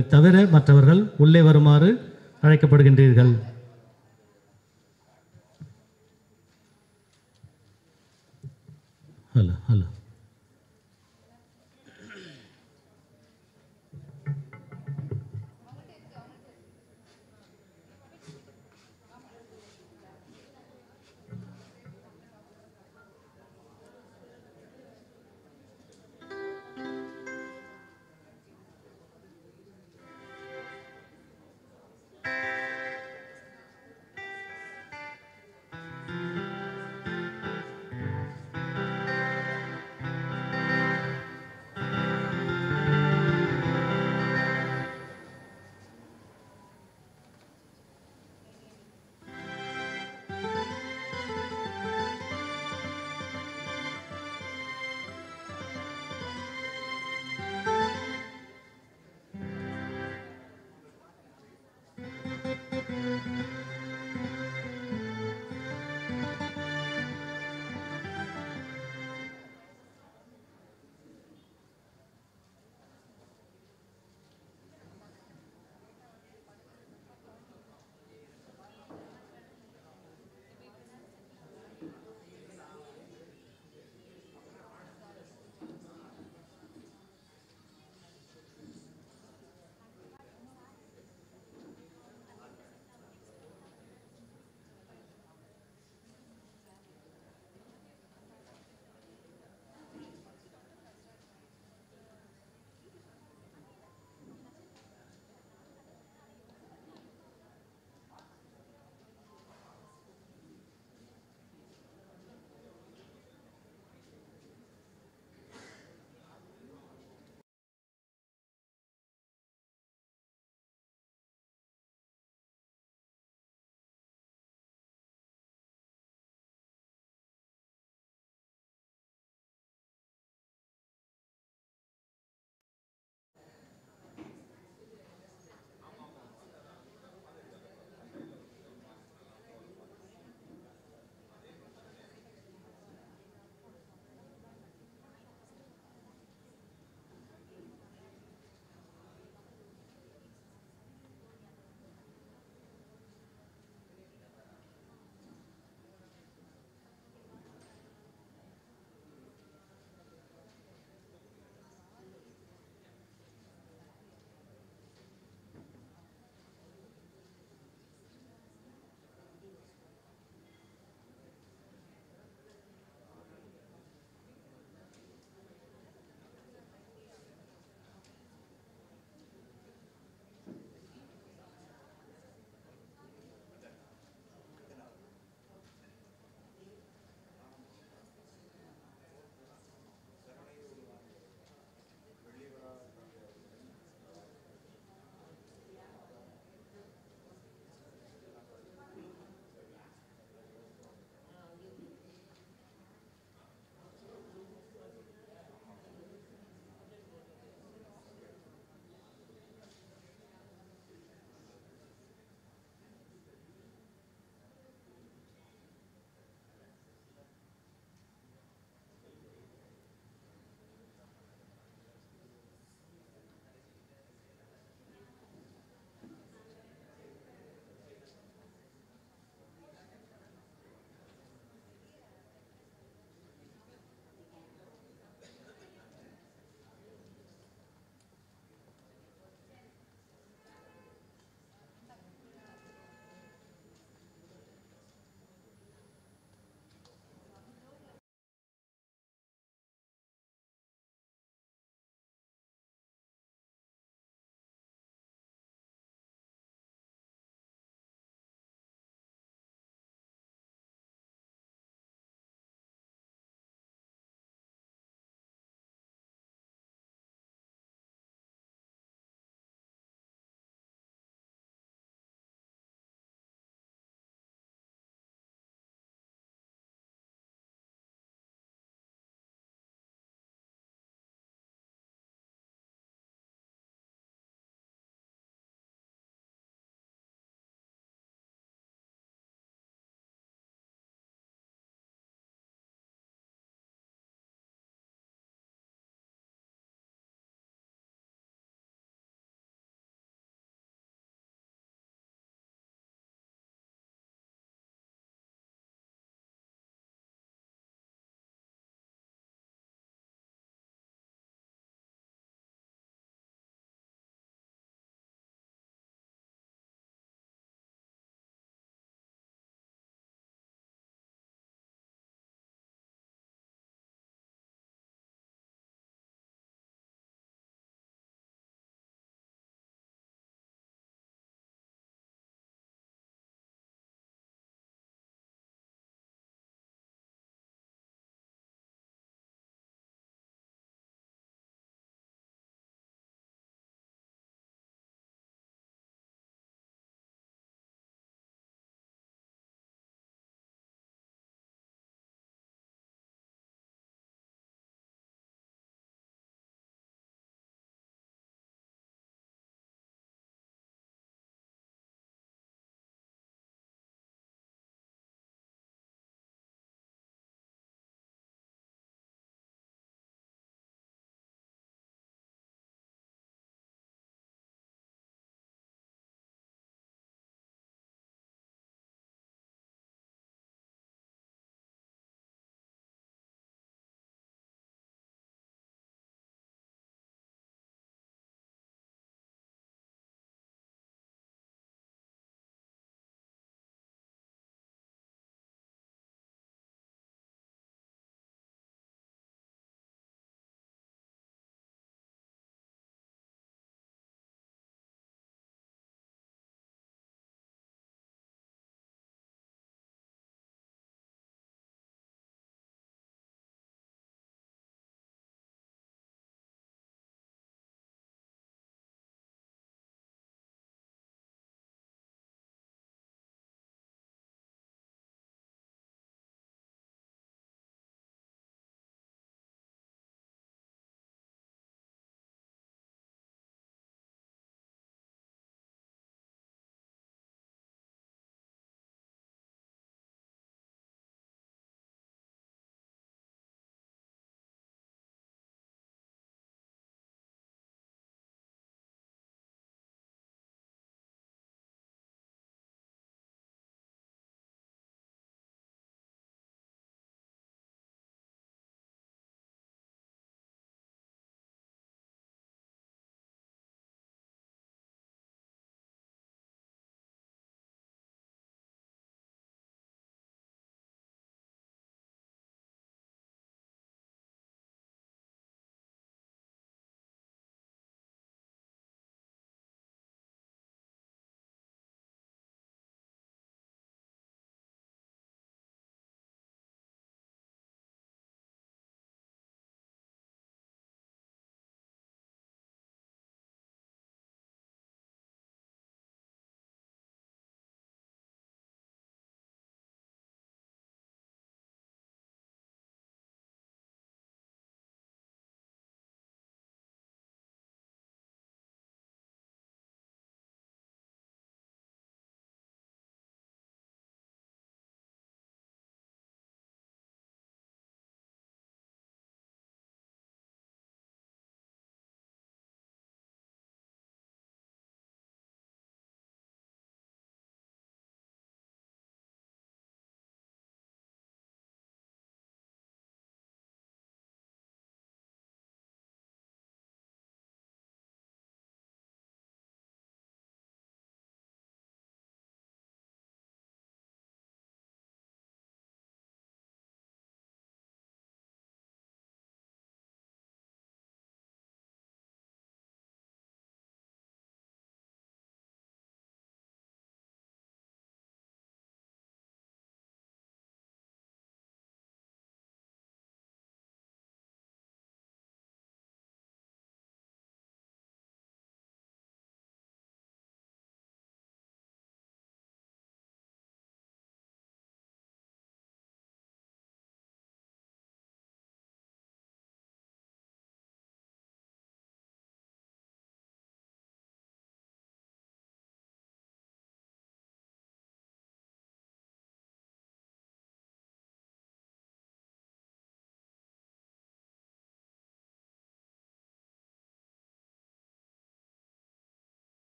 உங்களை தவிர மற்றவர்கள் உள்ளே வருமாறு அழைக்கப்படுகின்றீர்கள் hello hello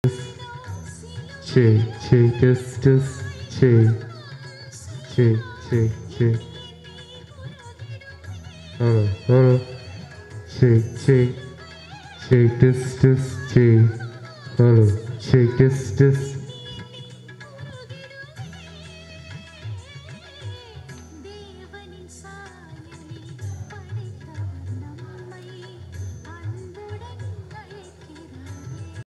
Che, che, tis, tis, che. Che, che, che. Hello, hello. Che, che. Che, tis, tis, che. Hello. Che, tis, tis. தேவனின் சாயலில் படைத்தவர் நம்மை அன்புடன் அழைக்கிறாரே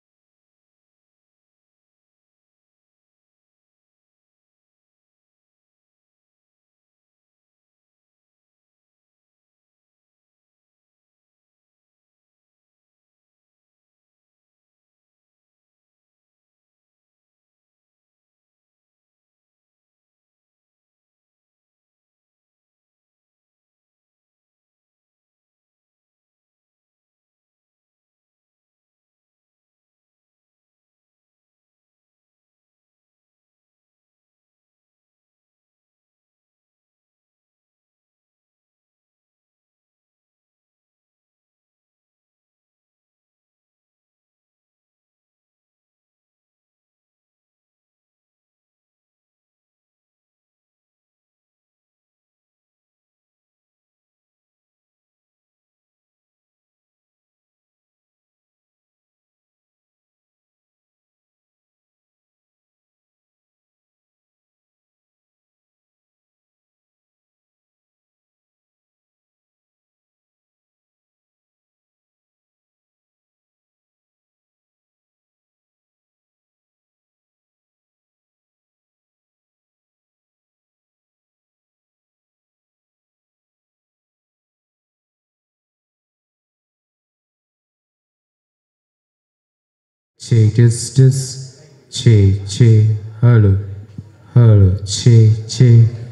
Che, tis, tis. Che, che. Hello. Hello. Che, che.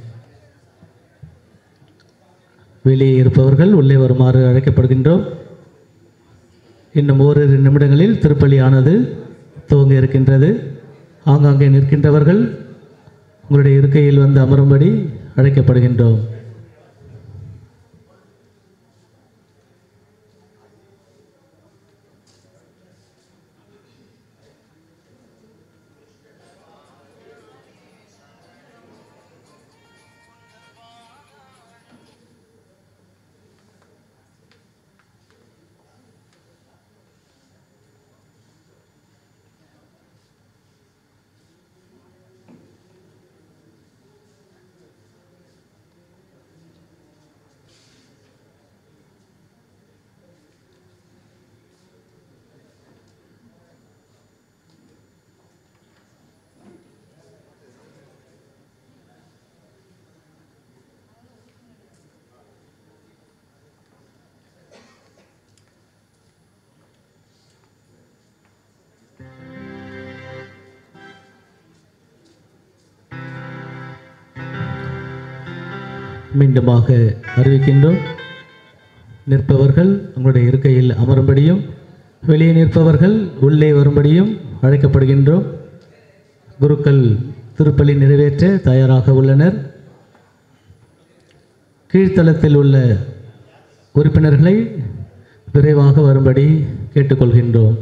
வெளியே இருப்பவர்கள் உள்ளே வருமாறு அழைக்கப்படுகின்றோம் இன்னும் ஓரிரு நிமிடங்களில் திருப்பலியானது துவங்க இருக்கின்றது ஆங்காங்கே நிற்கின்றவர்கள் உங்களுடைய இருக்கையில் வந்து அமரும்படி அழைக்கப்படுகின்றோம் மீண்டுமாக அறிவிக்கின்றோம் நிற்பவர்கள் உங்களுடைய இருக்கையில் அமரும்படியும் வெளியே நிற்பவர்கள் உள்ளே வரும்படியும் அழைக்கப்படுகின்றோம் குருக்கள் திருப்பலி நிறைவேற்ற தயாராக உள்ளனர் கீழ்த்தளத்தில் உள்ள உறுப்பினர்களை விரைவாக வரும்படி கேட்டுக்கொள்கின்றோம்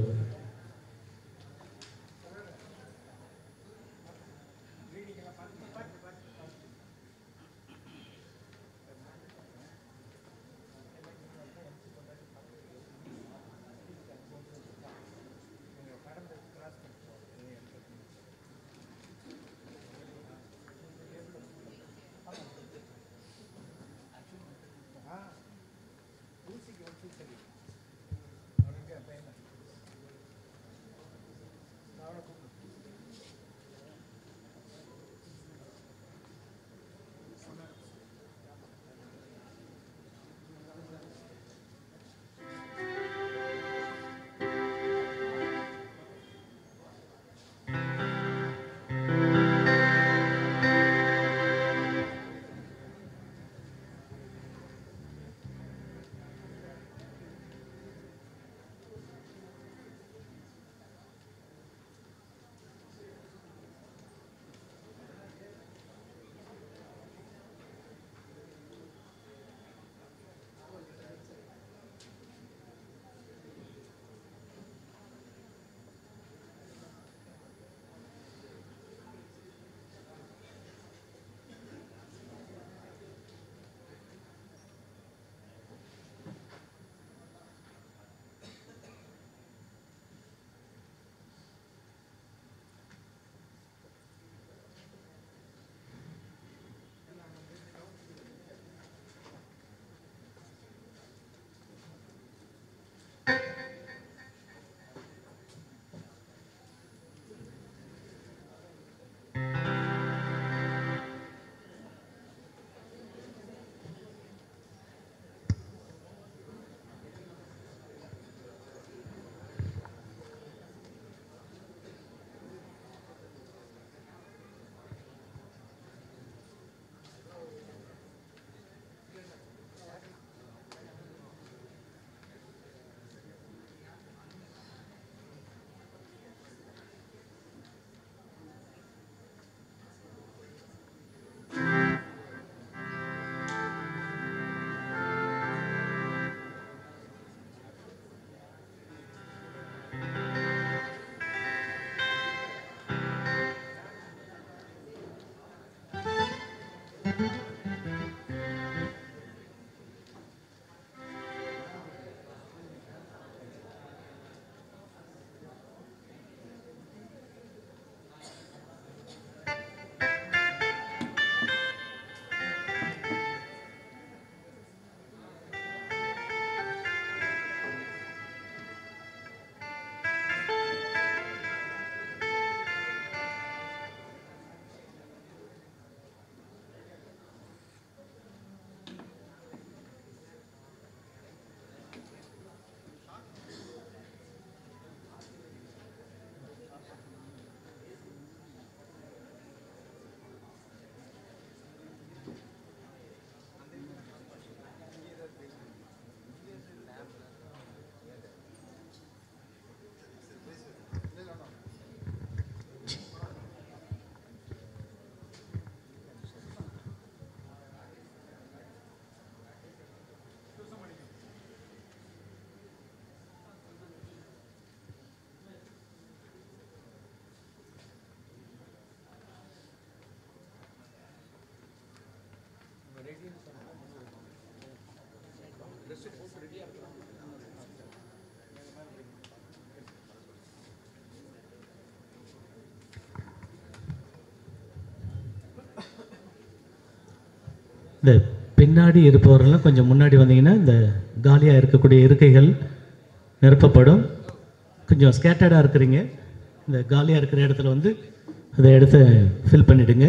இந்த பின்னாடி இருப்பவர்கள்லாம் கொஞ்சம் முன்னாடி வந்தீங்கன்னா இந்த காலியாக இருக்கக்கூடிய இருக்கைகள் நிரப்பப்படும் கொஞ்சம் ஸ்கேட்டர்டாக இருக்கிறீங்க இந்த காலியாக இருக்கிற இடத்துல வந்து அதை எடுத்து ஃபில் பண்ணிடுங்க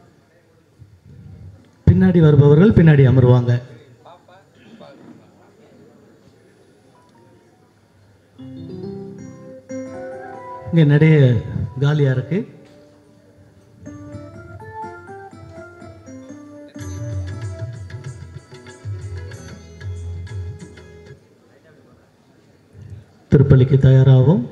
பின்னாடி வருபவர்கள் பின்னாடி அமருவாங்க இங்கே நிறைய காலியாக இருக்குது திருப்பலிக்கு தயாராகும்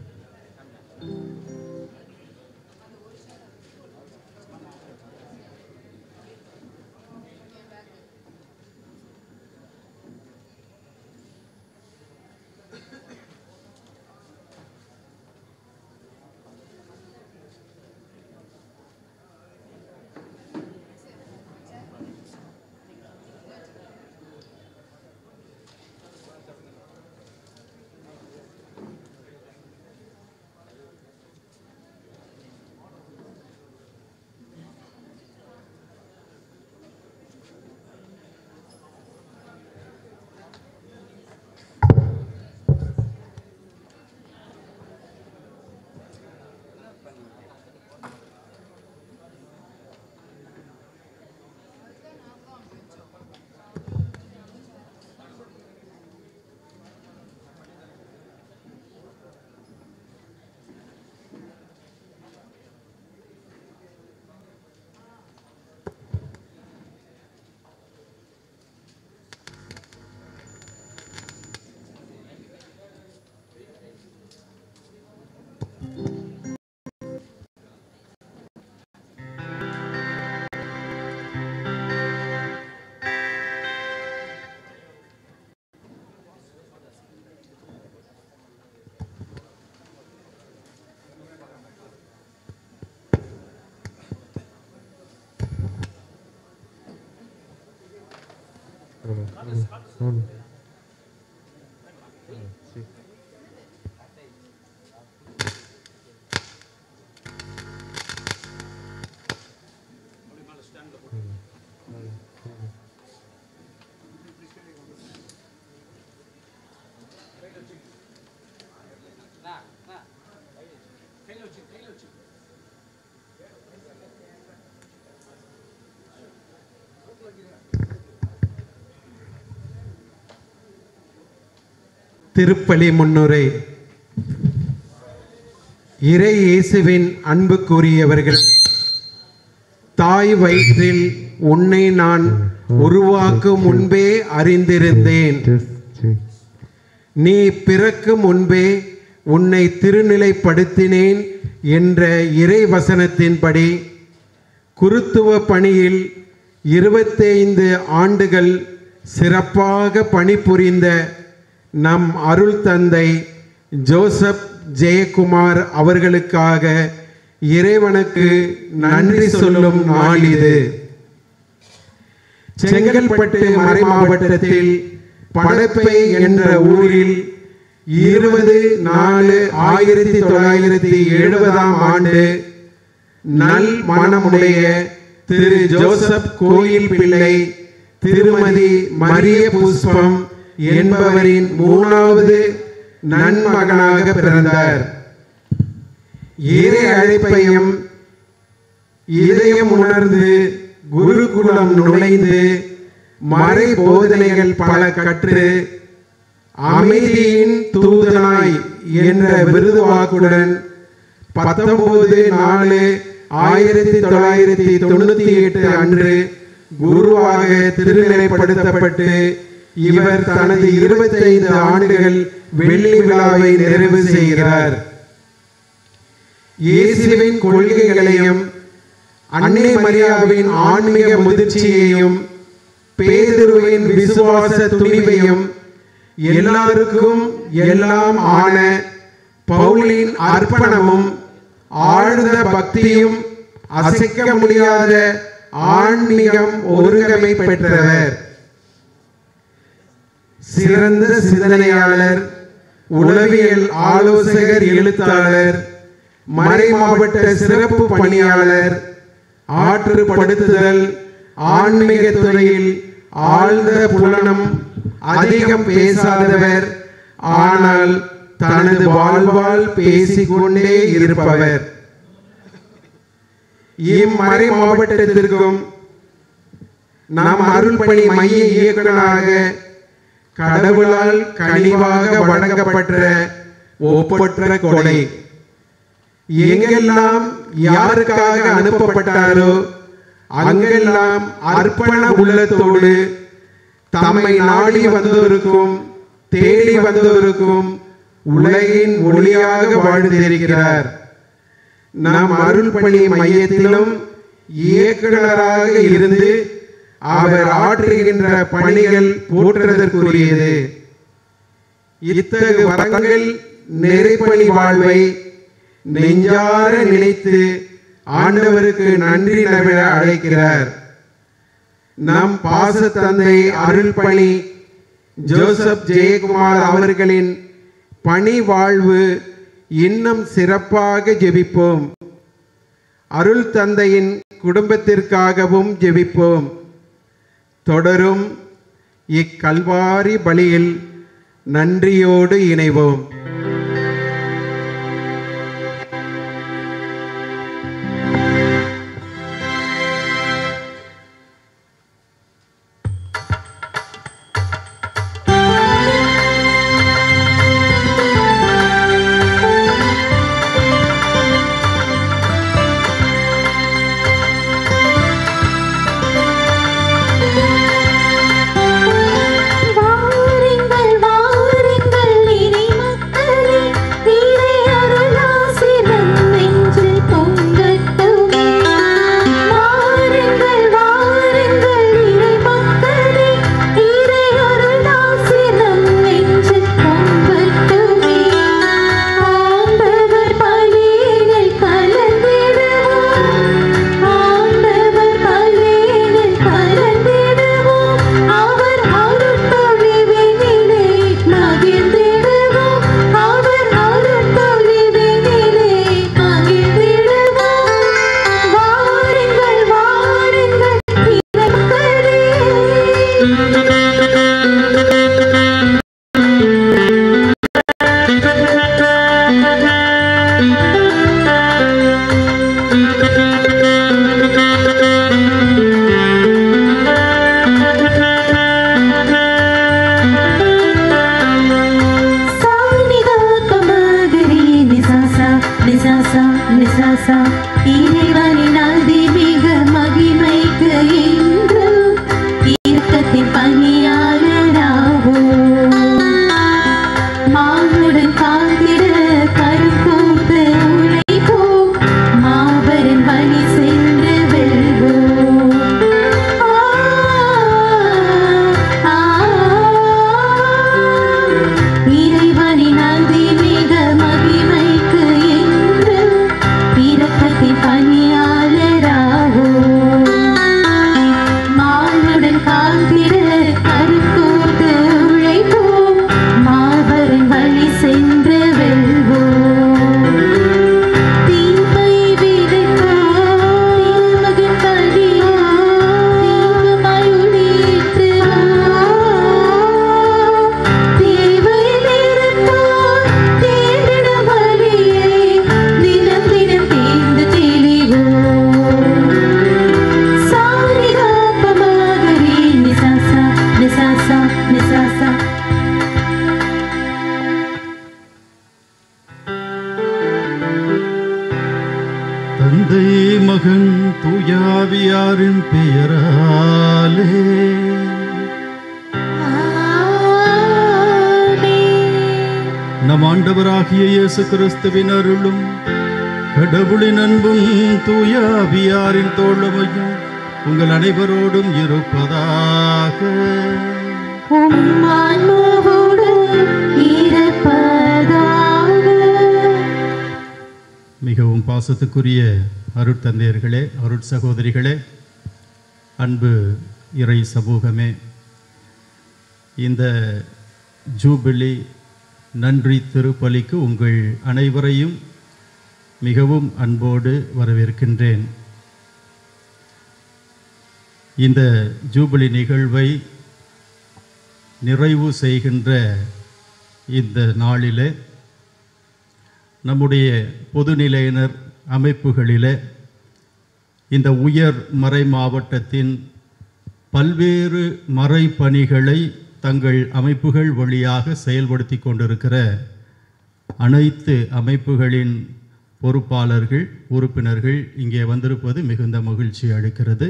திருப்பலி முன்னுரை இறை இயேசுவின் அன்புக்குரியவர்கள் தாய் வயிற்றில் உன்னை நான் உருவாக்கும் முன்பே அறிந்திருந்தேன் நீ பிறக்கும் முன்பே உன்னை திருநிலைப்படுத்தினேன் என்ற இறை வசனத்தின்படி குருத்துவ பணியில் இருபத்தைந்து ஆண்டுகள் சிறப்பாக பணிபுரிந்த நம் அருள் தந்தை ஜோசப் ஜெயக்குமார் அவர்களுக்காக இறைவனுக்கு நன்றி சொல்லும் நாள் இது செங்கல்பட்டு மறை மாவட்டத்தில் படப்பை என்ற ஊரில் இருபது நாலு ஆயிரத்தி தொள்ளாயிரத்தி எழுபதாம் ஆண்டு நல் மனமுடைய திரு ஜோசப் கோயில் பிள்ளை திருமதி மரிய புஷ்பம் என்பவரின் மூணாவது நன்மகனாக பிறந்தார் இறை அழைப்பையும் இதயம் உணர்ந்து குருகுலம் நுழைந்து மறை போதனைகள் பல கற்று அமைதியின் தூதனாய் என்ற விருது வாக்குடன் பத்தொன்பது நாலு ஆயிரத்தி தொள்ளாயிரத்தி தொண்ணூத்தி எட்டு அன்று குருவாக திருநிலைப்படுத்தப்பட்டு இவர் தனது இருபத்தைந்து ஆண்டுகள் வெள்ளி விழாவை நிறைவு செய்கிறார் இயேசுவின் கொள்கைகளையும் அன்னை மரியாவின் ஆன்மீக முதிர்ச்சியையும் பேதுருவின் விசுவாச துணிவையும் எல்லாருக்கும் எல்லாம் ஆன பவுலின் அர்ப்பணமும் ஆழ்ந்த பக்தியும் அசைக்க முடியாத ஆன்மீகம் ஒருங்கமை பெற்றவர் சிறந்த சிந்தனையாளர் உளவியல் ஆலோசகர் எழுத்தாளர் மறை மாவட்ட சிறப்பு பணியாளர் ஆற்றுப்படுத்துதல் ஆன்மீக துறையில் ஆழ்ந்த புலனம் அதிகம் பேசாதவர் ஆனால் தனது வாழ்வால் பேசிக்கொண்டே இருப்பவர் இம்மறை மாவட்டத்திற்கும் நம் அருள்பணி மைய இயக்குநராக கடவுளால் கனிவாக வழங்கப்பட்ட ஒப்பற்ற கொடை எங்கெல்லாம் யாருக்காக அனுப்பப்பட்டாரோ அங்கெல்லாம் அர்ப்பண உள்ளத்தோடு தம்மை நாடி வந்தோருக்கும் தேடி வந்தோருக்கும் உலகின் ஒளியாக வாழ்ந்திருக்கிறார் நம் அருள்பணி மையத்திலும் இயக்குநராக இருந்து அவர் ஆற்றுகின்ற பணிகள் போற்றுவதற்குரியது இத்தகு வரங்கள் நெறிப்பணி வாழ்வை நெஞ்சார நினைத்து ஆண்டவருக்கு நன்றி நவிழ அழைக்கிறார் நம் பாச தந்தை அருள்பணி ஜோசப் ஜெயக்குமார் அவர்களின் பணி வாழ்வு இன்னும் சிறப்பாக ஜெபிப்போம் அருள் தந்தையின் குடும்பத்திற்காகவும் ஜெபிப்போம் தொடரும் இக்கல்வாரி பலியில் நன்றியோடு இணைவோம் வாருங்கள் வாருங்கள் இறை மக்களே இறை அருளாசிரம் நெஞ்சில் பொங்கட்டுமே வாருங்கள் வாருங்கள் இறை மக்களே இறை அருளாசிரம் நெஞ்சில் பொங்கட்டுமே ஆண்டவர் பலியில் கலந்திடுவோம் ஆண்டவர் பலியில் கலந்திடுவோம் அவர் அருட்பொழிவினிலே மகிழ்ந்திடுவோம் அவர் அருட்பொழிவினிலே மகிழ்ந்திடுவோம் வாருங்கள் வாருங்கள் இறைமக்களே சானிதாத்தமகரி நிசாசா நிசாசா நிசாசா இறைவனின் அதிமிக மகிமைக்கு இன்று இரக்கத்தின் பணியாளராவோ மானுடன் காத்திட கருக்கூத்து உழைப்போம் மாபெரும் வழி சென்று வெல்வோம் ஆ இறைவனின் அதிமிக மகிமைக்கு என்று இரக்கத்தின் பணியாளராவோ மானுடன் காத்திட கருக்கூத்து உழைப்போம் மாபெரும் வழி சென்று வெல்வோம் தீமை விதைக்க தீமகன் பலியா தீபமாய் ஒளியேற்று தேவை நிறுத்தோர் தேடிட வழியை தினம் தினம் தேர்ந்து தெளிவோம் சாரிகாப்பமாகரி நிசாசா நிசாசா நிசாசா தந்தை மகன் தூயாவியாரின் பெயராலே நம் ஆண்டவராகிய இயேசு கிறிஸ்துவின் அருளும் கடவுளின் அன்பும் தூயாவியாரின் தோழமையும் உங்கள் அனைவரோடும் இருப்பதாக உம்மான்மாவோடு இருப்பதாக மிகவும் பாசத்துக்குரிய அருட்தந்தையர்களே அருட் சகோதரிகளே அன்பு இறை சமூகமே இந்த ஜூபிலி நன்றி திருப்பலிக்கு உங்கள் அனைவரையும் மிகவும் அன்போடு வரவேற்கின்றேன் இந்த ஜூபிலி நிகழ்வை நிறைவு செய்கின்ற இந்த நாளிலே நம்முடைய பொதுநிலையினர் அமைப்புகளிலே இந்த உயர் மறை மாவட்டத்தின் பல்வேறு மறை பணிகளை தங்கள் அமைப்புகள் வழியாக செயல்படுத்தி கொண்டிருக்கிற அனைத்து அமைப்புகளின் பொறுப்பாளர்கள் உறுப்பினர்கள் இங்கே வந்திருப்பது மிகுந்த மகிழ்ச்சி அளிக்கிறது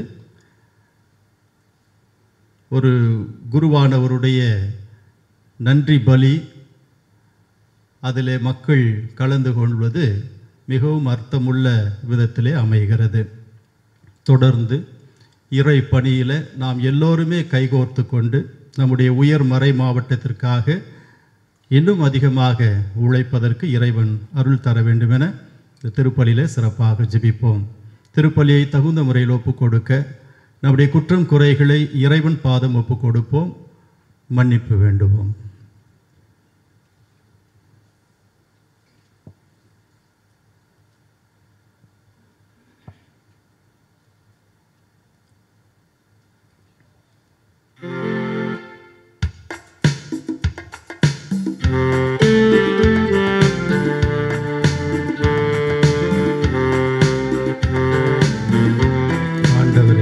ஒரு குருவானவருடைய நன்றி பலி அதிலே மக்கள் கலந்து கொள்வது மிகவும் அர்த்தமுள்ள விதத்திலே அமைகிறது தொடர்ந்து இறை பணியில் நாம் எல்லோருமே கைகோர்த்து கொண்டு நம்முடைய உயர் மறை மாவட்டத்திற்காக இன்னும் அதிகமாக உழைப்பதற்கு இறைவன் அருள் தர வேண்டுமென இந்த திருப்பலியிலே சிறப்பாக ஜெபிப்போம் திருப்பலியை தகுந்த முறையில் ஒப்புக் கொடுக்க நம்முடைய குற்றம் குறைகளை இறைவன் பாதம் ஒப்புக் கொடுப்போம் மன்னிப்பு வேண்டுவோம் ஆண்டவரே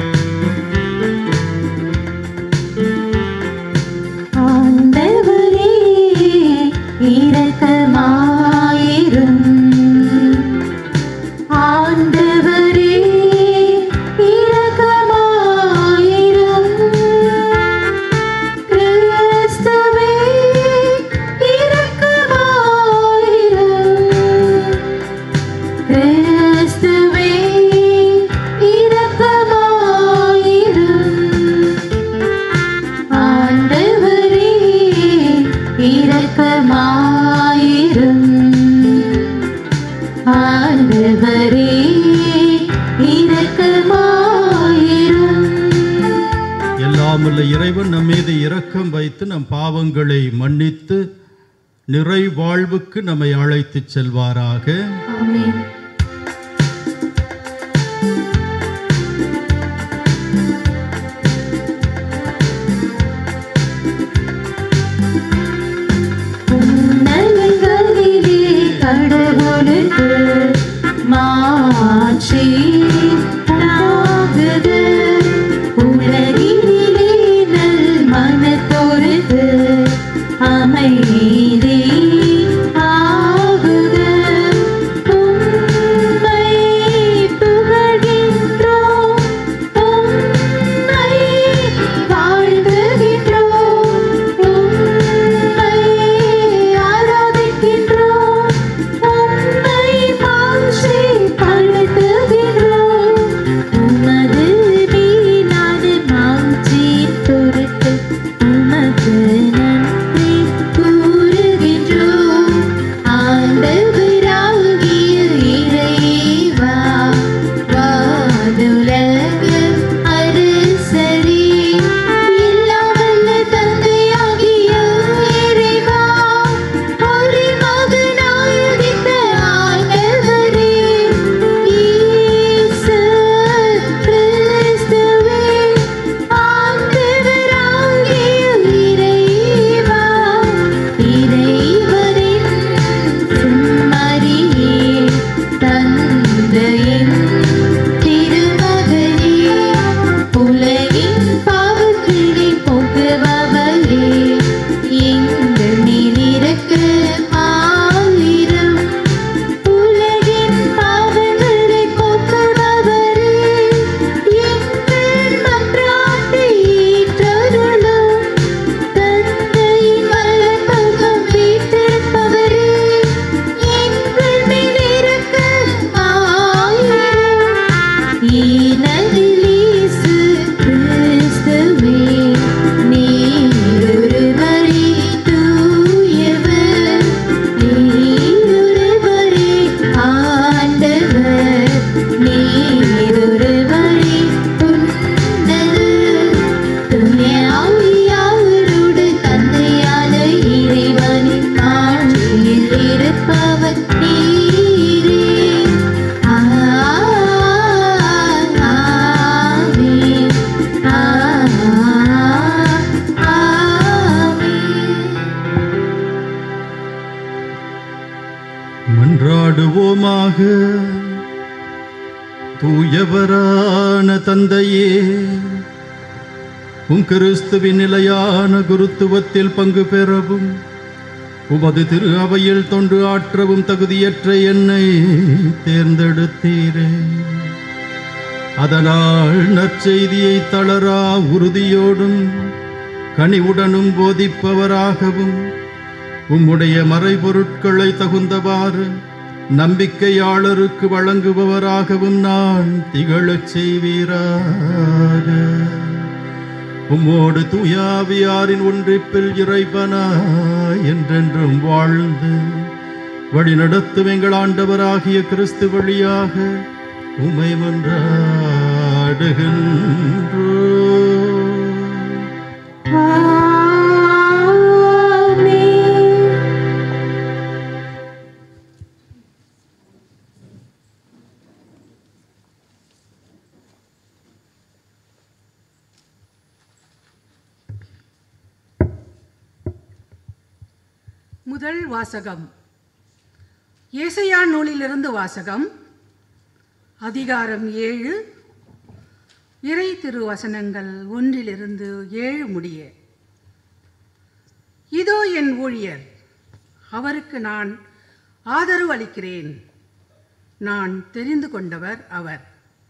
ஆண்டவரே இரக்கமாயிரும் ஆண்டவரே இரக்கமாயிரும் கிறிஸ்துவே இரக்கமாயிரும் கிறிஸ்துவே இரக்கமாயிரும் ஆண்டவரே இரக்கமாயிரும் ஆண்டவரே இரக்கமாயிரும் எல்லாமுள்ள இறைவன் நம் மீது இரக்கம் வைத்து நம் பாவங்களை மன்னித்து நிறை வாழ்வுக்கு நம்மை அழைத்துச் செல்வாராக ஆமென் உன்னதங்களிலே கடவுளுக்கு மாட்சி உண்டாகுது. உலகினிலே நல் மனத்தோருக்கு அமைதி ஆகுக. உம்மை புகழ்கின்றோம். உம்மை வாழ்த்துகின்றோம். உம்மை ஆராதிக்கின்றோம். உம்மை மாட்சிப்படுத்துகின்றோம். உமது வீணான மாட்சியின் பொருட்டு உமக்கு நன்றி கூறுகிறோம். மன்றாடுவோமாக தூயவரான தந்தையே உம் கிறிஸ்துவின் நிலையான குருத்துவத்தில் பங்கு பெறவும் உமது திரு அவையில் தொண்டு ஆற்றவும் தகுதியற்ற என்னை தேர்ந்தெடுத்தீரே அதனால் நற்செய்தியை தளரா உறுதியோடும் கனிவுடனும் போதிப்பவராகவும் உம்முடைய மறைபொருட்களை தகுந்தவாறு நம்பிக்கையாளருக்கு வழங்குபவராகவும் நான் திகழச் செய்வீராக உம்மோடு தூயாவியாரின் ஒன்றிப்பில் இறைவனா என்றென்றும் வாழ்ந்து வழிநடத்தும் எங்கள் ஆண்டவராகிய கிறிஸ்து வழியாக உமை மன்றாடுகின்றோ முதல் வாசகம் ஏசையா நூலிலிருந்து வாசகம் அதிகாரம் ஏழு இறை திருவசனங்கள் ஒன்றிலிருந்து ஏழு முடிய இதோ என் ஊழியர் அவருக்கு நான் ஆதரவு அளிக்கிறேன் நான் தெரிந்து கொண்டவர் அவர்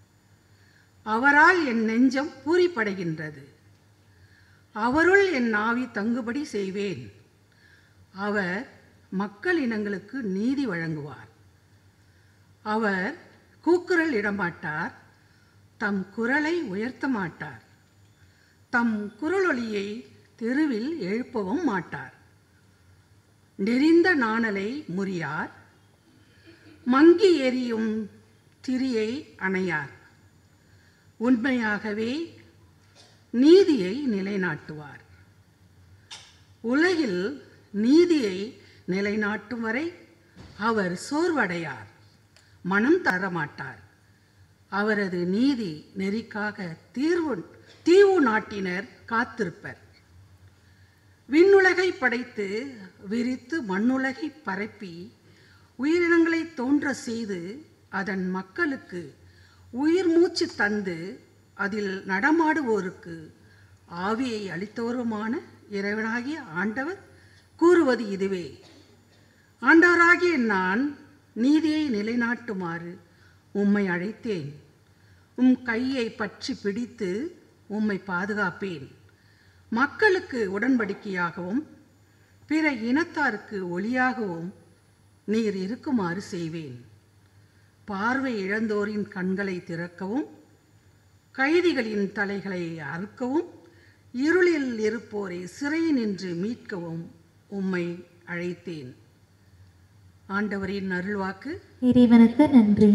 அவரால் என் நெஞ்சம் பூரிப்படைகின்றது அவருள் என் ஆவி தங்குபடி செய்வேன் அவர் மக்கள் இனங்களுக்கு நீதி வழங்குவார் அவர் கூக்குரல் இடமாட்டார் தம் குரலை உயர்த்த மாட்டார் தம் குரலொலியை தெருவில் எழுப்பவும் மாட்டார் நெறிந்த நாணலை முறியார் மங்கி எரியும் திரியை அணையார் உண்மையாகவே நீதியை நிலைநாட்டுவார் உலகில் நீதியை நிலைநாட்டும் வரை அவர் சோர்வடையார் மனம் தரமாட்டார் அவரது நீதி நெறிக்காக தீர்வு தீவு நாட்டினர் காத்திருப்பர் விண்ணுலகை படைத்து விரித்து மண்ணுலகை பரப்பி உயிரினங்களை தோன்ற செய்து அதன் மக்களுக்கு உயிர் மூச்சு தந்து அதில் நடமாடுவோருக்கு ஆவியை அளித்தோருமான இறைவனாகிய ஆண்டவர் கூறுவது இதுவே ஆண்டவராகிய நான் நீதியை நிலைநாட்டுமாறு உம்மை அழைத்தேன் உம் கையை பற்றி பிடித்து உம்மை பாதுகாப்பேன் மக்களுக்கு உடன்படிக்கையாகவும் பிற இனத்தாருக்கு ஒளியாகவும் நீர் இருக்குமாறு செய்வேன் பார்வை இழந்தோரின் கண்களை திறக்கவும் கைதிகளின் தலைகளை அறுக்கவும் இருளில் இருப்போரை சிறையினின்று மீட்கவும் உம்மை அழைத்தேன் ஆண்டவரின் அருள்வாக்கு இறைவனுக்கு நன்றி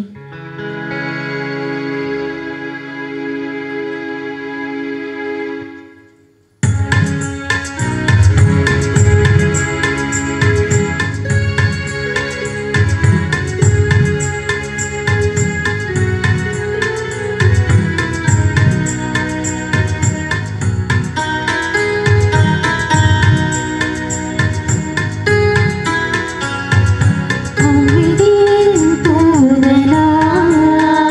அமிழ்தின் தூதனாய்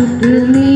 சுற்றுமே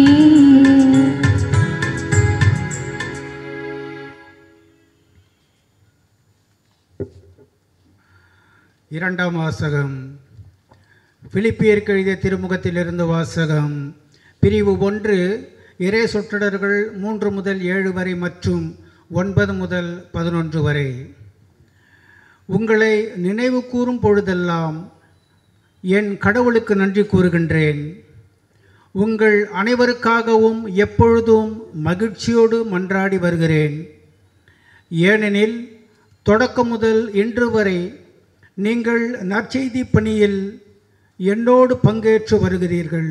இரண்டாம் வாசகம் பிலிப்பியருக்கு எழுதிய திருமுகத்திலிருந்து வாசகம் பிரிவு ஒன்று இறை சொற்றொடர்கள் மூன்று முதல் ஏழு வரை மற்றும் ஒன்பது முதல் பதினொன்று வரை உங்களை நினைவு கூறும் பொழுதெல்லாம் என் கடவுளுக்கு நன்றி கூறுகின்றேன் உங்கள் அனைவருக்காகவும் எப்பொழுதும் மகிழ்ச்சியோடு மன்றாடி வருகிறேன் ஏனெனில் தொடக்கம் முதல் இன்று வரை நீங்கள் நற்செய்தி பணியில் என்னோடு பங்கேற்று வருகிறீர்கள்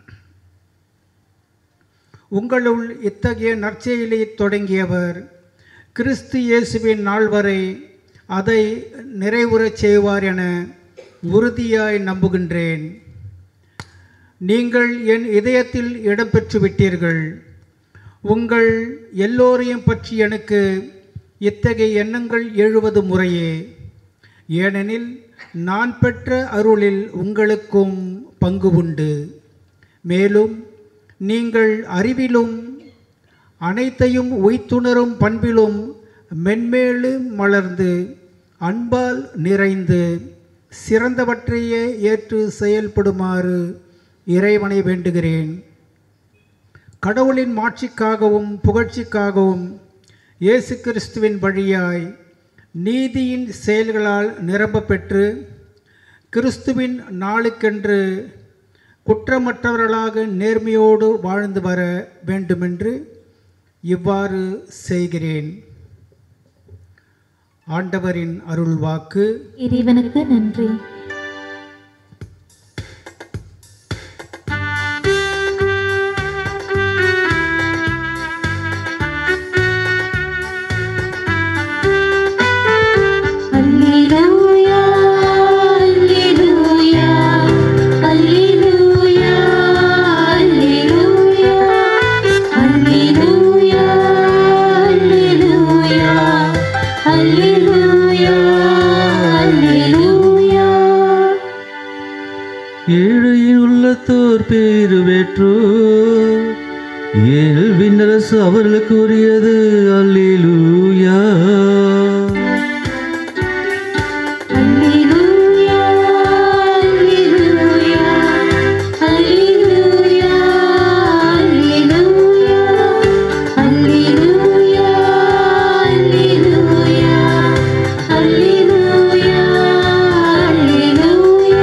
உங்களுள் இத்தகைய நற்செயலை தொடங்கியவர் கிறிஸ்து இயேசுவின் நாள் வரை அதை நிறைவுறச் செய்வார் என உறுதியாய் நம்புகின்றேன் நீங்கள் என் இதயத்தில் இடம்பெற்று விட்டீர்கள் உங்கள் எல்லோரையும் பற்றி எனக்கு இத்தகைய எண்ணங்கள் எழுவது முறையே ஏனெனில் நான் பெற்ற அருளில் உங்களுக்கும் பங்கு உண்டு மேலும் நீங்கள் அறிவிலும் அனைத்தையும் உய்த்துணரும் பண்பிலும் மென்மேலும் மலர்ந்து அன்பால் நிறைந்து சிறந்தவற்றையே ஏற்று செயல்படுமாறு இறைவனை வேண்டுகிறேன் கடவுளின் மாட்சிக்காகவும் புகழ்ச்சிக்காகவும் இயேசு கிறிஸ்துவின் வழியாய் நீதியின் செயல்களால் நிரம்ப பெற்று கிறிஸ்துவின் நாளுக்கென்று குற்றமற்றவர்களாக நேர்மையோடு வாழ்ந்து வர வேண்டுமென்று இவ்வாறு செய்கிறேன் ஆண்டவரின் அருள்வாக்கு இறைவனுக்கு நன்றி அல்லேலூயா அல்லேலூயா அல்லேலூயா அல்லேலூயா அல்லேலூயா அல்லேலூயா அல்லேலூயா அல்லேலூயா ஏழையின் உள்ளத்தோர் பேரு பெற்றோர் ஏழு விண்ணரசு அவர்களுக்கு உரியது அல்லேலூயா அல்லேலூயா அல்லேலூயா அல்லேலூயா அல்லேலூயா அல்லேலூயா அல்லேலூயா அல்லேலூயா அல்லேலூயா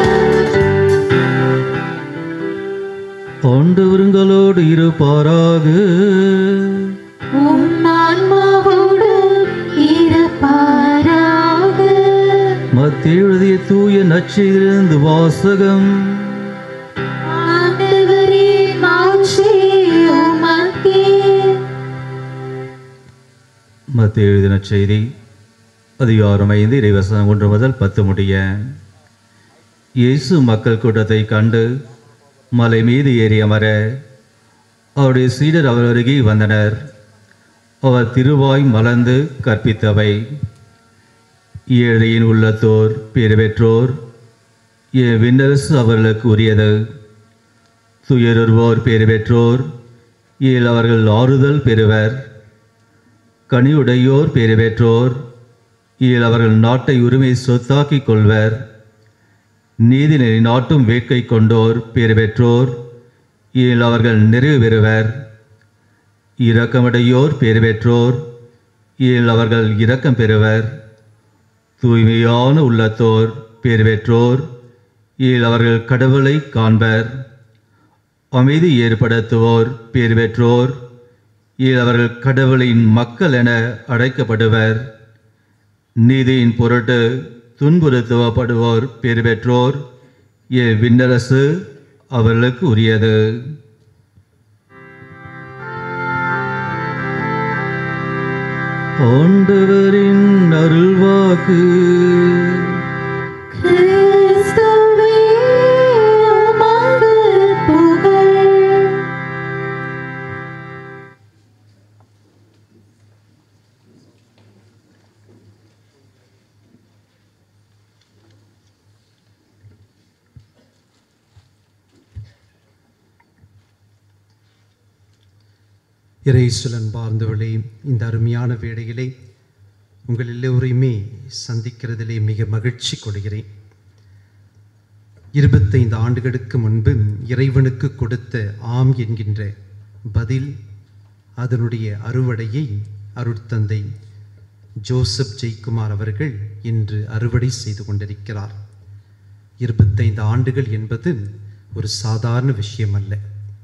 ஆண்டவருங்களோடு இருப்பாராக உம் ஆன்மாவோடு இருப்பாராக மத்திய எழுதிய தூய நச்சையிலிருந்து வாசகம் ஆண்டவரே மாட்சி உமக்கே மத்திய எழுதின செய்தி அதிகாரம் ஐந்து இறைவசனம் ஒன்று முதல் பத்து முடிய இயேசு மக்கள் கூட்டத்தை கண்டு மலை மீது ஏறி அமர அவருடைய சீடர் அவர் அருகே வந்தனர் அவர் திருவாய் மலர்ந்து கற்பித்தவை ஏழையின் உள்ளத்தோர் பேறு பெற்றோர் என் விண்ணரசு அவர்களுக்கு உரியது துயருவோர் பேறு பெற்றோர் ஏல் அவர்கள் ஆறுதல் பெறுவர் கனியுடையோர் பேறு பெற்றோர் இதில் அவர்கள் நாட்டை உரிமை சொத்தாக்கிக் கொள்வர் நீதி நெறி நாட்டும் வேட்கை கொண்டோர் பேறு பெற்றோர் இதில் அவர்கள் நிறைவு பெறுவர் இரக்கமடையோர் பேறு பெற்றோர் இதில் அவர்கள் இரக்கம் பெறுவர் தூய்மையான உள்ளத்தோர் பேறு பெற்றோர் இதில் அவர்கள் கடவுளை காண்பர் அமைதி ஏற்படுத்துவோர் பேறு பெற்றோர் இதில் அவர்கள் கடவுளின் மக்கள் என அழைக்கப்படுவர் நீதியின் பொருட்டு துன்புறுத்துவப்படுவோர் பேறு பெற்றோர் என் விண்ணரசு அவர்களுக்கு உரியது ஆண்டவரின் அருள்வாக்கு கிறிஸ்துவே உமக்கு புகழ் இறைசுலன் பார்ந்தவளே இந்த அருமையான வேளையிலே உங்கள் எல்லோரையுமே சந்திக்கிறதிலே மிக மகிழ்ச்சி கொள்கிறேன் இருபத்தைந்து ஆண்டுகளுக்கு முன்பு இறைவனுக்கு கொடுத்த ஆம் என்கின்ற பதில் அதனுடைய அறுவடையை அருட்தந்தை ஜோசப் ஜெய்குமார் அவர்கள் இன்று அறுவடை செய்து கொண்டிருக்கிறார் இருபத்தைந்து ஆண்டுகள் என்பது ஒரு சாதாரண விஷயம் அல்ல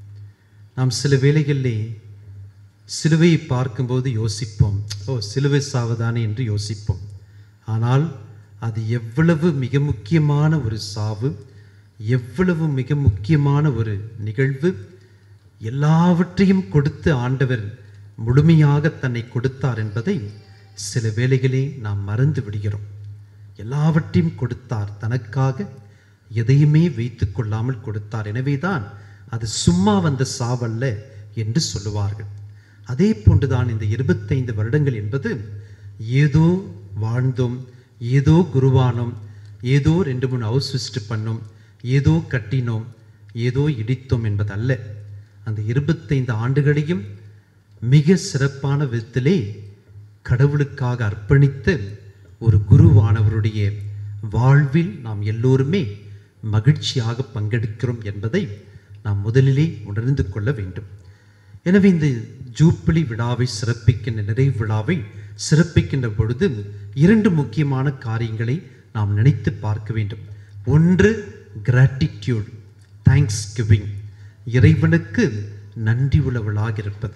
நாம் சில வேளைகளிலே சிலுவையை பார்க்கும்போது யோசிப்போம் ஓ சிலுவை சாவுதானே என்று யோசிப்போம் ஆனால் அது எவ்வளவு மிக முக்கியமான ஒரு சாவு எவ்வளவு மிக முக்கியமான ஒரு நிகழ்வு எல்லாவற்றையும் கொடுத்து ஆண்டவர் முழுமையாக தன்னை கொடுத்தார் என்பதை சில வேளைகளே நாம் மறந்து விடுகிறோம் எல்லாவற்றையும் கொடுத்தார் தனக்காக எதையுமே வைத்து கொள்ளாமல் கொடுத்தார் எனவேதான் அது சும்மா வந்த சாவல்ல என்று சொல்லுவார்கள் அதே போன்றுதான் இந்த இருபத்தைந்து வருடங்கள் என்பது ஏதோ வாழ்ந்தோம் ஏதோ குருவானோம் ஏதோ ரெண்டு மூணு ஹவுஸ் விசிட் பண்ணோம் ஏதோ கட்டினோம் ஏதோ இடித்தோம் என்பதல்ல அந்த இருபத்தைந்து ஆண்டுகளையும் மிக சிறப்பான விதத்திலே கடவுளுக்காக அர்ப்பணித்த ஒரு குருவானவருடைய வாழ்வில் நாம் எல்லோருமே மகிழ்ச்சியாக பங்கெடுக்கிறோம் என்பதை நாம் முதலிலே உணர்ந்து கொள்ள வேண்டும் எனவே இந்த ஜூப்பிலி விழாவை சிறப்பிக்கின்ற நிறைவு விழாவை சிறப்பிக்கின்ற பொழுது இரண்டு முக்கியமான காரியங்களை நாம் நினைத்து பார்க்க வேண்டும் ஒன்று கிராட்டிடியூட் தேங்க்ஸ் கிவிங் இறைவனுக்கு நன்றி உள்ளவளாக இருப்பது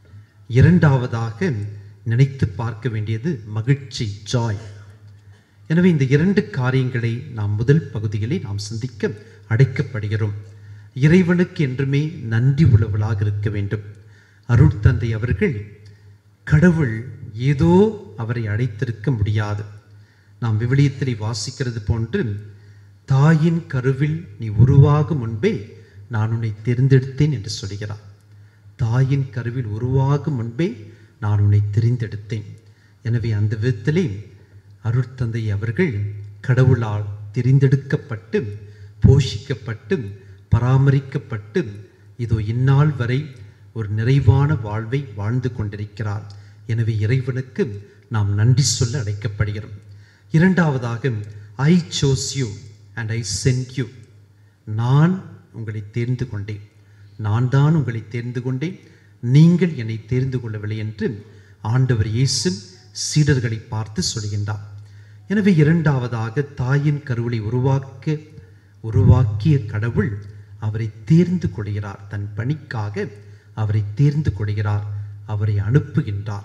இரண்டாவதாக நினைத்து பார்க்க வேண்டியது மகிழ்ச்சி ஜாய் எனவே இந்த இரண்டு காரியங்களை நாம் முதல் பகுதிகளை நாம் சிந்திக்க அடைக்கப்படுகிறோம் இறைவனுக்கு என்றுமே நன்றி உள்ளவளாக இருக்க வேண்டும் அருட்தந்தை அவர்கள் கடவுள் ஏதோ அவரை அழைத்திருக்க முடியாது நாம் விவிலியத்திலே வாசிக்கிறது போன்று தாயின் கருவில் நீ உருவாகும் முன்பே நான் உன்னை தேர்ந்தெடுத்தேன் என்று சொல்கிறார் தாயின் கருவில் உருவாகும் முன்பே நான் உன்னை தெரிந்தெடுத்தேன் எனவே அந்த விதத்திலே அருட்தந்தை அவர்கள் கடவுளால் தெரிந்தெடுக்கப்பட்டு போஷிக்கப்பட்டு பராமரிக்கப்பட்டு இதோ இந்நாள் வரை ஒரு நிறைவான வாழ்வை வாழ்ந்து கொண்டிருக்கிறார் எனவே இறைவனுக்கு நாம் நன்றி சொல்ல அழைக்கப்படுகிறோம் இரண்டாவதாக I chose you and I sent you நான் உங்களை தேர்ந்து கொண்டேன் நான் தான் உங்களை தேர்ந்து கொண்டேன் நீங்கள் என்னை தேர்ந்து கொள்ளவில்லை என்று ஆண்டவர் இயேசு சீடர்களை பார்த்து சொல்கின்றார் எனவே இரண்டாவதாக தாயின் கருவிலை உருவாக்க உருவாக்கிய கடவுள் அவரை தேர்ந்து கொள்கிறார் தன் பணிக்காக அவரை தேர்ந்து கொள்கிறார் அவரை அனுப்புகின்றார்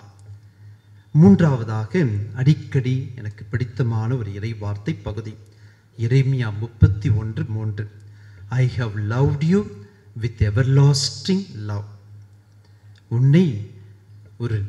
மூன்றாவதாக அடிக்கடி எனக்கு பிடித்தமான ஒரு இறை வார்த்தை பகுதி இறைமியா முப்பத்தி ஒன்று மூன்று I have loved you with everlasting love உன்னை ஒரு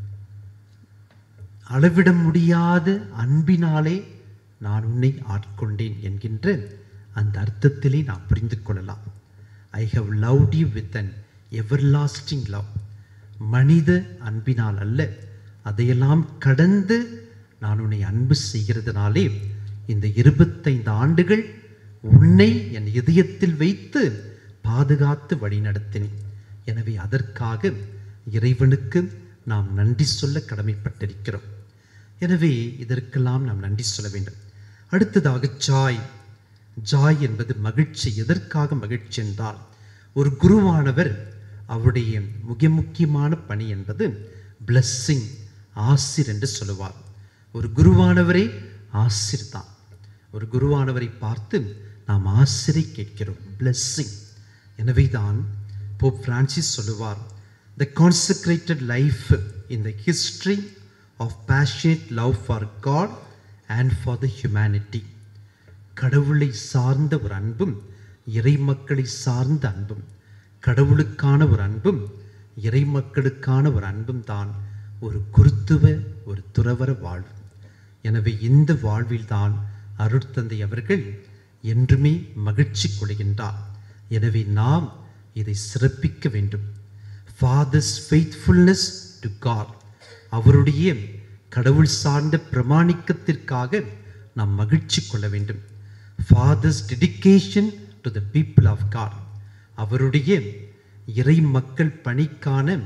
அளவிட முடியாத அன்பினாலே நான் உன்னை ஆட்கொண்டேன் என்கின்ற அந்த அர்த்தத்திலே நாம் புரிந்து கொள்ளலாம் I have loved you with an everlasting love மனித அன்பினால் அல்ல அதையெல்லாம் கடந்து நான் உன்னை அன்பு செய்கிறதுனாலே இந்த இருபத்தைந்து ஆண்டுகள் உன்னை என் இதயத்தில் வைத்து பாதுகாத்து வழிநடத்தினேன் எனவே அதற்காக இறைவனுக்கு நாம் நன்றி சொல்ல கடமைப்பட்டிருக்கிறோம் எனவே இதற்கெல்லாம் நாம் நன்றி சொல்ல வேண்டும் அடுத்ததாக ஜாய் ஜாய் என்பது மகிழ்ச்சி எதற்காக மகிழ்ச்சி என்றால் ஒரு குருவானவர் அவருடைய மிக முக்கியமான பணி என்பது பிளஸ்ஸிங் ஆசிர் என்று சொல்லுவார் ஒரு குருவானவரே ஆசிர் தான் ஒரு குருவானவரை பார்த்து நாம் ஆசிரை கேட்கிறோம் பிளஸ்ஸிங் எனவே தான் போப் பிரான்சிஸ் சொல்லுவார் the consecrated life in the history of passionate love for God and for the humanity கடவுளை சார்ந்த ஒரு அன்பும் இறை மக்களை சார்ந்த அன்பும் கடவுளுக்கான ஒரு அன்பும் இறை மக்களுக்கான ஒரு அன்பும் தான் ஒரு குருத்துவ ஒரு துறவர வாழ்வு எனவே இந்த வாழ்வில்தான் அருட்தந்தை அவர்கள் என்றுமே மகிழ்ச்சி கொள்கின்றார் எனவே நாம் இதை சிறப்பிக்க வேண்டும் ஃபாதர்ஸ் ஃபெய்த்ஃபுல்னஸ் டு காட் அவருடைய கடவுள் சார்ந்த பிரமாணிக்கத்திற்காக நாம் மகிழ்ச்சி கொள்ள வேண்டும் father's dedication to the people of God அவருடைய இறை மக்கள் பணிக்கான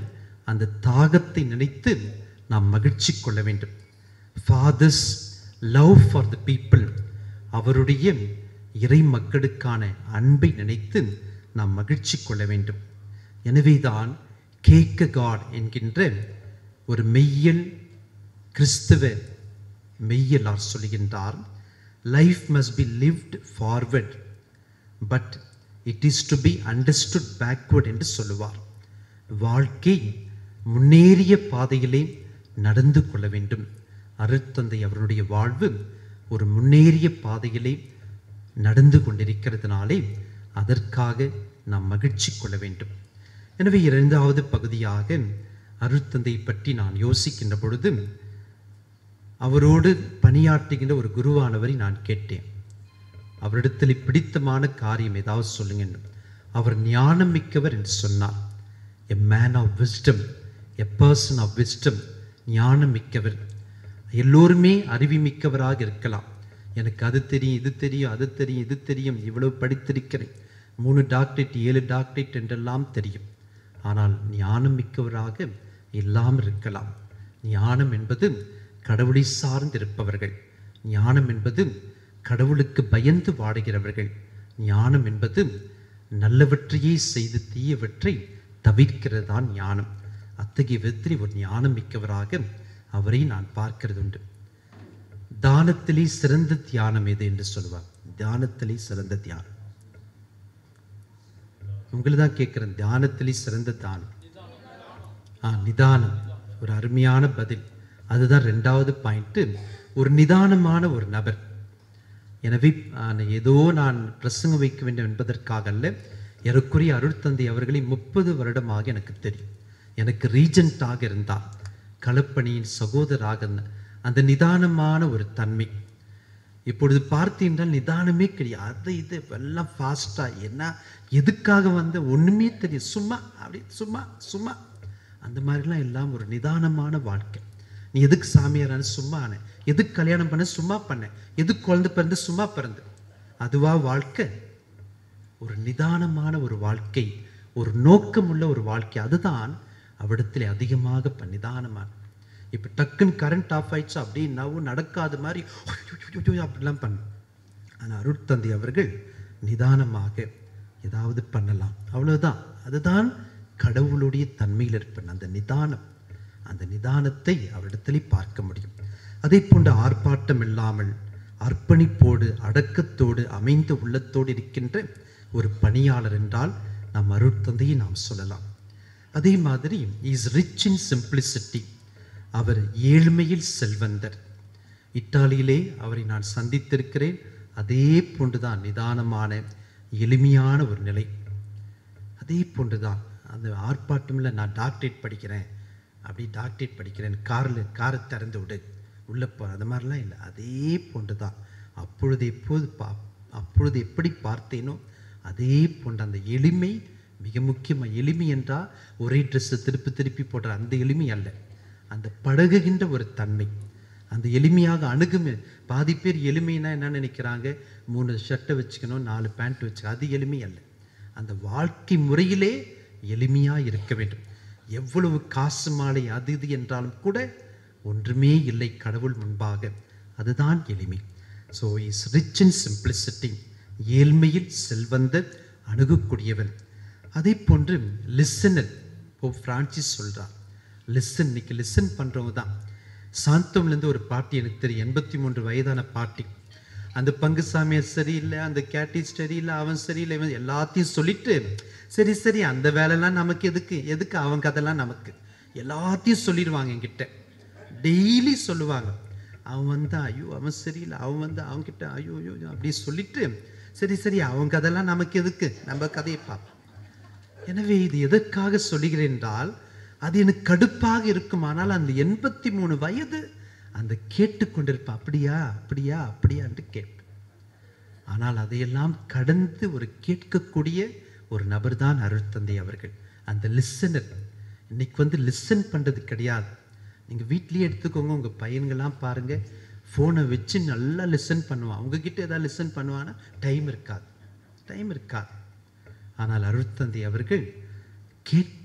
அந்த தாகத்தை நினைத்து நாம் மகிழ்ச்சி கொள்ள வேண்டும் father's love for the people அவருடைய இறை மக்களுக்கான அன்பை நினைத்து நாம் மகிழ்ச்சி கொள்ள வேண்டும் எனவேதான் கேக்க காட் என்கின்ற ஒரு மெய்யல் கிறிஸ்துவ மெய்யலார் சொல்கின்றார் life must be lived forward but it is to be understood backward என்று சொல்லுவார் வாழ்க்கை முன்னேறிய பாதையிலே நடந்து கொள்ள வேண்டும் அருட்தந்தை அவருடைய வாழ்வு ஒரு முன்னேறிய பாதையிலே நடந்து கொண்டிருக்கிறதுனாலே அதற்காக நாம் மகிழ்ச்சி கொள்ள வேண்டும் எனவே இரண்டாவது பகுதியாக அருட்தந்தை பற்றி நான் யோசிக்கின்ற பொழுது அவரோடு பணியாற்றுகின்ற ஒரு குருவானவரை நான் கேட்டேன் அவரிடத்தில் பிடித்தமான காரியம் ஏதாவது சொல்லுங்க என்று. அவர் ஞானம் மிக்கவர் என்று சொன்னார் a man of wisdom a person of wisdom ஞானம் மிக்கவர் எல்லோருமே அறிவி மிக்கவராக இருக்கலாம் எனக்கு அது தெரியும் இது தெரியும் அது தெரியும் இது தெரியும் இவ்வளவு படித்திருக்கிறேன் மூணு டாக்டரேட் ஏழு டாக்டரேட் என்றெல்லாம் தெரியும் ஆனால் ஞானம் மிக்கவராக இல்லாமல் இருக்கலாம் ஞானம் என்பது கடவுளை சார்ந்திருப்பவர்கள் ஞானம் என்பது கடவுளுக்கு பயந்து வாடுகிறவர்கள் ஞானம் என்பது நல்லவற்றையே செய்து தீயவற்றை தவிர்க்கிறதுதான் ஞானம் அத்தகைய விதத்தில் ஒரு ஞானம் மிக்கவராக அவரை நான் பார்க்கிறது உண்டு தானத்திலே சிறந்த தியானம் எது என்று சொல்லுவார் தியானத்திலே சிறந்த தியானம் உங்களை தான் கேட்குறேன் தியானத்திலே சிறந்த தானம் ஆ நிதானம் ஒரு அருமையான பதில் அதுதான் ரெண்டாவது பாயிண்ட்டு ஒரு நிதானமான ஒரு நபர் எனவே நான் ஏதோ நான் பிரசங்கம் வைக்க வேண்டும் என்பதற்காக அல்ல எனக்குரிய அருட்தந்தை அவர்களை முப்பது வருடமாக எனக்கு தெரியும் எனக்கு ரீஜென்ட்டாக இருந்தார் களப்பணியின் சகோதராக இருந்த அந்த நிதானமான ஒரு தன்மை இப்பொழுது பார்த்தீங்கன்றால் நிதானமே கிடையாது அது இது எல்லாம் ஃபாஸ்ட்டாக என்ன எதுக்காக வந்த ஒன்றுமே தெரியும் சும்மா அப்படி சும்மா சும்மா அந்த மாதிரிலாம் எல்லாம் ஒரு நிதானமான வாழ்க்கை நீ எதுக்கு சாமியாரான சும்மா ஆன எதுக்கு கல்யாணம் பண்ண சும்மா பண்ண எதுக்கு குழந்தை பிறந்து சும்மா பிறந்து அதுவா வாழ்க்கை ஒரு நிதானமான ஒரு வாழ்க்கை ஒரு நோக்கமுள்ள ஒரு வாழ்க்கை அதுதான் அவ்விடத்தில் அதிகமாக ப- நிதானமான இப்போ டக்குன்னு கரண்ட் ஆஃப் ஆயிடுச்சு அப்படின்னாவும் நடக்காத மாதிரி ஐயோ அப்படிலாம் பண்ண ஆனால் அருட்தந்தை அவர்கள் நிதானமாக ஏதாவது பண்ணலாம் அவ்வளவுதான் அதுதான் கடவுளுடைய தன்மையில் இருப்பேன் அந்த நிதானம் அந்த நிதானத்தை அவரிடத்திலே பார்க்க முடியும் அதே போன்ற ஆர்ப்பாட்டம் இல்லாமல் அர்ப்பணிப்போடு அடக்கத்தோடு அமைந்த உள்ளத்தோடு இருக்கின்ற ஒரு பணியாளர் என்றால் நம் அருட்தந்தையை நாம் சொல்லலாம் அதே மாதிரி இஸ் ரிச் இன் சிம்பிளிசிட்டி அவர் ஏழ்மையில் செல்வந்தர் இத்தாலியிலே அவரை நான் சந்தித்திருக்கிறேன் அதே போன்றுதான் நிதானமான எளிமையான ஒரு நிலை அதே போன்றுதான் அந்த ஆர்ப்பாட்டமில் நான் டாக்டரேட் படிக்கிறேன் அப்படி டாக்டரேட் படிக்கிறேன் காரில் காரை திறந்து விடு உள்ளே போ அது மாதிரிலாம் இல்லை அதே போன்று தான் அப்பொழுது எப்போது பா அப்பொழுது எப்படி பார்த்தேனோ அதே போன்ற அந்த எளிமை மிக முக்கியமாக எளிமை என்றால் ஒரே ட்ரெஸ்ஸை திருப்பி திருப்பி போடுற அந்த எளிமை அல்ல அந்த பழகுகின்ற ஒரு தன்மை அந்த எளிமையாக அணுகும் பாதி பேர் எளிமைனா என்ன நினைக்கிறாங்க மூணு ஷர்ட்டை வச்சுக்கணும் நாலு பேண்ட் வச்சுக்க அது எளிமை அல்ல அந்த வாழ்க்கை முறையிலே எளிமையாக இருக்க வேண்டும் எவ்வளவு காசு மாலை அது இது என்றாலும் கூட ஒன்றுமே இல்லை கடவுள் முன்பாக அதுதான் எளிமை so is rich in simplicity ஏழ்மையில் செல்வந்த அணுகக்கூடியவன் அதே போன்று லிசனர் இப்போ பிரான்சிஸ் சொல்றார் லிசன் இன்னைக்கு லிசன் பண்ணுறவங்க தான் சாந்தம்லேருந்து ஒரு பாட்டி எனக்கு தெரியும் எண்பத்தி மூன்று வயதான பாட்டி அந்த பங்கு சாமியார் சரியில்லை அந்த கேட்டிஸ் சரியில்லை அவன் சரியில்லை இவன் எல்லாத்தையும் சொல்லிட்டு சரி சரி அந்த வேலைலாம் நமக்கு எதுக்கு எதுக்கு அவன் கதைலாம் நமக்கு எல்லாத்தையும் சொல்லிடுவாங்க என்கிட்ட டெய்லி சொல்லுவாங்க அவன் வந்தா ஐயோ அவன் சரியில்லை அவன் வந்து அவன்கிட்ட ஐயோ ஐயோ ஐயோ அப்படி சொல்லிட்டு சரி சரி அவன் கதைலாம் நமக்கு எதுக்கு நம்ம கதையை பார்ப்போம் எனவே இது எதற்காக சொல்லுகிறேன் என்றால் அது எனக்கு கடுப்பாக இருக்குமானால் அந்த எண்பத்தி மூணு வயது அந்த கேட்டுக்கொண்டிருப்பேன் அப்படியா அப்படியா அப்படியா என்று கேட்பேன் ஆனால் அதையெல்லாம் கடந்து ஒரு கேட்கக்கூடிய ஒரு நபர் தான் அருட்தந்தை அவர்கள் அந்த லிசனர் இன்னைக்கு வந்து லிசன் பண்ணுறது கிடையாது நீங்கள் வீட்லேயே எடுத்துக்கோங்க உங்கள் பையன்கள்லாம் பாருங்கள் ஃபோனை வச்சு நல்லா லிசன் பண்ணுவான் உங்ககிட்ட ஏதாவது லிசன் பண்ணுவான்னா டைம் இருக்காது டைம் இருக்காது ஆனால் அருட்தந்தை அவர்கள் கேட்பார்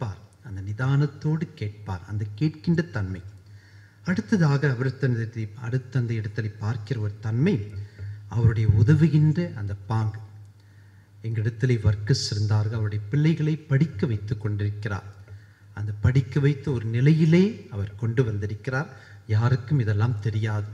அந்த நிதானத்தோடு கேட்பார் அந்த கேட்கின்ற தன்மை அடுத்ததாக அவர் தந்தை அடுத்த அந்த இடத்துல பார்க்கிற ஒரு தன்மை அவருடைய உதவுகின்ற அந்த பாங்கு எங்களிடத்திலே வர்க்கஸ் இருந்தார்கள் அவருடைய பிள்ளைகளை படிக்க வைத்து கொண்டிருக்கிறார் அந்த படிக்க வைத்த ஒரு நிலையிலே அவர் கொண்டு வந்திருக்கிறார் யாருக்கும் இதெல்லாம் தெரியாது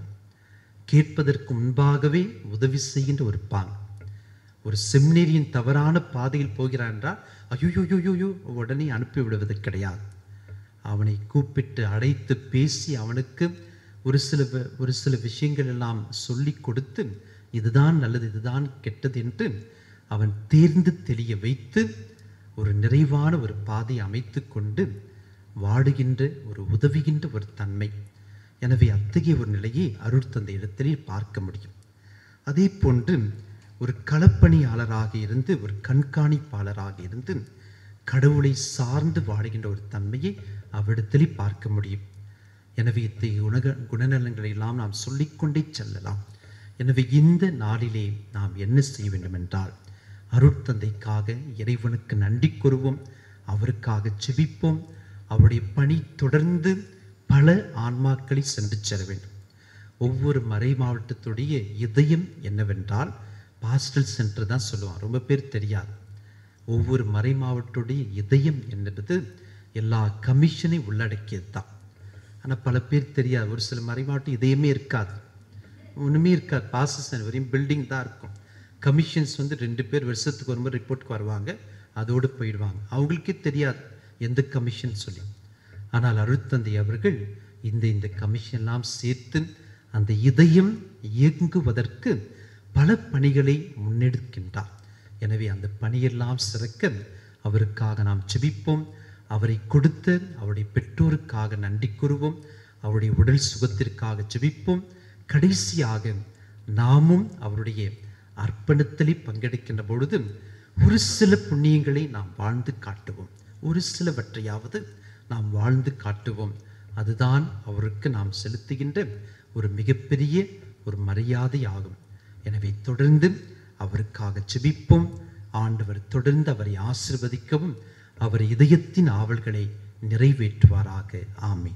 கேட்பதற்கு முன்பாகவே உதவி செய்கின்ற ஒரு பாங்கு ஒரு செமினேரியின் தவறான பாதையில் போகிறார் என்றால் ஐயோயோயோயோ உடனே அனுப்பி விடுவது கிடையாது அவனை கூப்பிட்டு அழைத்து பேசி அவனுக்கு ஒரு சில வ- ஒரு சில விஷயங்கள் எல்லாம் சொல்லி கொடுத்து இதுதான் நல்லது இதுதான் கெட்டது என்று அவன் தேர்ந்து தெளிய வைத்து ஒரு நிறைவான ஒரு பாதை அமைத்து கொண்டு வாடுகின்ற ஒரு உதவுகின்ற ஒரு தன்மை எனவே அத்தகைய ஒரு நிலையை அருட்தந்தை இடத்திலே பார்க்க முடியும் அதே போன்று ஒரு களப்பணியாளராக இருந்து ஒரு கண்காணிப்பாளராக இருந்து கடவுளை சார்ந்து வாடுகின்ற ஒரு தன்மையை அவ்விடத்திலே பார்க்க முடியும் எனவே இத்தகைய குணக குணநலங்களை எல்லாம் நாம் சொல்லிக்கொண்டே செல்லலாம் எனவே இந்த நாளிலே நாம் என்ன செய்ய வேண்டும் என்றால் அருட்தந்தைக்காக இறைவனுக்கு நன்றி கூறுவோம் அவருக்காக ஜெபிப்போம் அவருடைய பணி தொடர்ந்து பல ஆன்மாக்களை சென்று சேர வேண்டும் ஒவ்வொரு மறை மாவட்டத்துடைய இதயம் என்னவென்றால் பாஸ்டல் சென்டர் தான் சொல்லுவான் ரொம்ப பேர் தெரியாது ஒவ்வொரு மறை மாவட்டத்துடைய இதயம் என்பது எல்லா கமிஷனை உள்ளடக்கியது தான் ஆனால் பல பேர் தெரியாது ஒரு சில மறை மாவட்டம் இதயமே இருக்காது ஒன்றுமே இருக்காது பாசஸ் வரையும் பில்டிங் தான் இருக்கும் கமிஷன்ஸ் வந்து ரெண்டு பேர் வருஷத்துக்கு ஒரு முறை ரிப்போர்ட்டுக்கு வருவாங்க அதோடு போயிடுவாங்க அவங்களுக்கே தெரியாது எந்த கமிஷன் சொல்லி ஆனால் அருட்தந்தை அவர்கள் இந்த இந்த கமிஷன்லாம் சேர்த்து அந்த இதயம் இயங்குவதற்கு பல பணிகளை முன்னெடுக்கின்றார் எனவே அந்த பணியெல்லாம் சிறக்க அவருக்காக நாம் ஜெபிப்போம் அவரை கொடுத்த அவருடைய பெற்றோருக்காக நன்றி கூறுவோம் அவருடைய உடல் சுகத்திற்காக ஜெபிப்போம் கடைசியாக நாமும் அவருடைய அர்ப்பணத்திலே பங்கெடுக்கின்ற பொழுது ஒரு சில புண்ணியங்களை நாம் வாழ்ந்து காட்டுவோம் ஒரு சிலவற்றையாவது நாம் வாழ்ந்து காட்டுவோம் அதுதான் அவருக்கு நாம் செலுத்துகின்ற ஒரு மிகப்பெரிய ஒரு மரியாதை ஆகும் எனவே தொடர்ந்து அவருக்காக ஜெபிப்போம் ஆண்டவர் தொடர்ந்து அவரை ஆசிர்வதிக்கவும் அவர் இதயத்தின் ஆவல்களை நிறைவேற்றுவாராக ஆமென்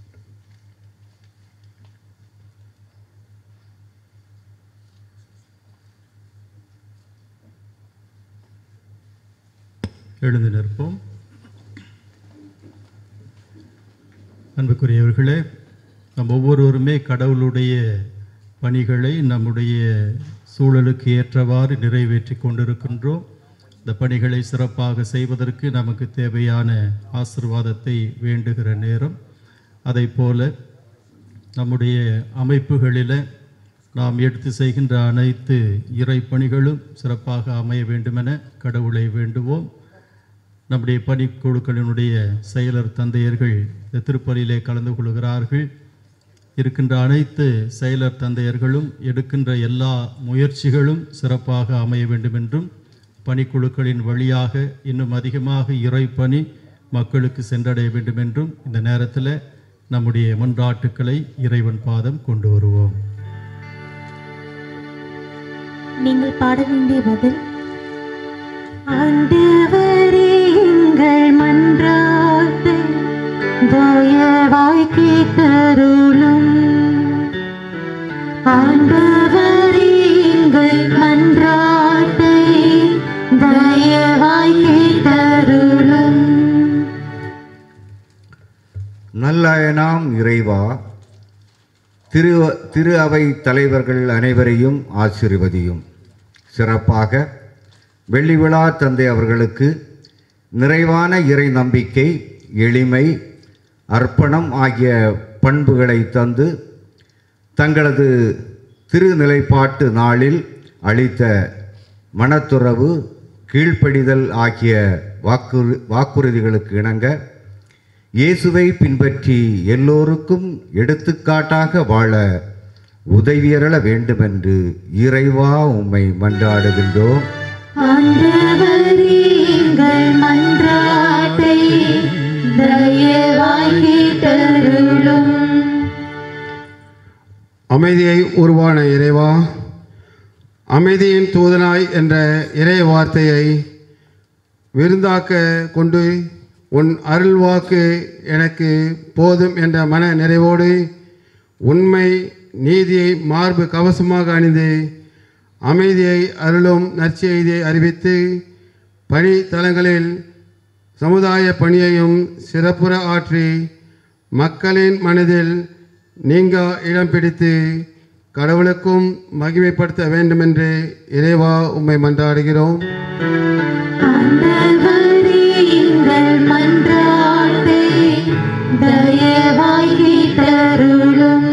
எழுந்து நிற்போம் அன்புக்குரியவர்களே நம் ஒவ்வொருவருமே கடவுளுடைய பணிகளை நம்முடைய சூழலுக்கு ஏற்றவாறு நிறைவேற்றி கொண்டிருக்கின்றோம் இந்த பணிகளை சிறப்பாக செய்வதற்கு நமக்கு தேவையான ஆசிர்வாதத்தை வேண்டுகிற நேரம் அதை போல நம்முடைய அமைப்புகளில் நாம் எடுத்து செய்கின்ற அனைத்து இறை பணிகளும் சிறப்பாக அமைய வேண்டுமென கடவுளை வேண்டுவோம் நம்முடைய பணிக்குழுக்களினுடைய செயலர் தந்தையர்கள் இந்த திருப்பலியிலே கலந்து கொள்கிறார்கள் இருக்கின்ற அனைத்து செயலர் தந்தையர்களும் எடுக்கின்ற எல்லா முயற்சிகளும் சிறப்பாக அமைய வேண்டும் என்றும் பணிக்குழுக்களின் வழியாக இன்னும் அதிகமாக இறை பணி மக்களுக்கு சென்றடைய வேண்டும் என்றும் இந்த நேரத்தில் நம்முடைய மன்றாட்டுக்களை இறைவன் பாதம் கொண்டு வருவோம் நீங்கள் பாட வேண்டிய பதில் ஆண்டவரே எங்கள் மன்றாட்டை தயவாய் கேட்டருளும் ஆண்டவரே எங்கள் மன்றாட்டை தயவாய் கேட்டருளும் நல்லாயனாம் இறைவா திரு திரு அவை தலைவர்கள் அனைவரையும் ஆசீர்வதியும் சிறப்பாக வெள்ளி விழா தந்தை அவர்களுக்கு நிறைவான இறை நம்பிக்கை எளிமை அர்ப்பணம் ஆகிய பண்புகளை தந்து தங்களது திருநிலைப்பாட்டு நாளில் அளித்த மனத்துறவு கீழ்ப்படிதல் ஆகிய வாக்குறு வாக்குறுதிகளுக்கு இணங்க இயேசுவை பின்பற்றி எல்லோருக்கும் எடுத்துக்காட்டாக வாழ உதவியரள வேண்டுமென்று இறைவா உம்மை மன்றாடுகின்றோம் ஆண்டவரே எங்கள் மன்றாட்டை தயவாய் கேட்டருளும் அமைதியை உருவான இறைவா அமைதியின் தூதனாய் என்ற இறை வார்த்தையை விருந்தாக்க கொண்டு உன் அருள்வாக்கு எனக்கு போதும் என்ற மன நிறைவோடு உண்மை நீதியை மார்பு கவசமாக அணிந்து அமைதியை அருளும் நற்செய்தியை அறிவித்து பணி தலங்களில் சமுதாய பணியையும் சிறப்புற ஆற்றி மக்களின் மனதில் நீங்கா இடம் பிடித்து கடவுளுக்கும் மகிமைப்படுத்த வேண்டுமென்று இறைவா உம்மை மன்றாடுகிறோம் ஆண்டவரே எங்கள் மன்றாட்டை தயவாய் கேட்டருளும்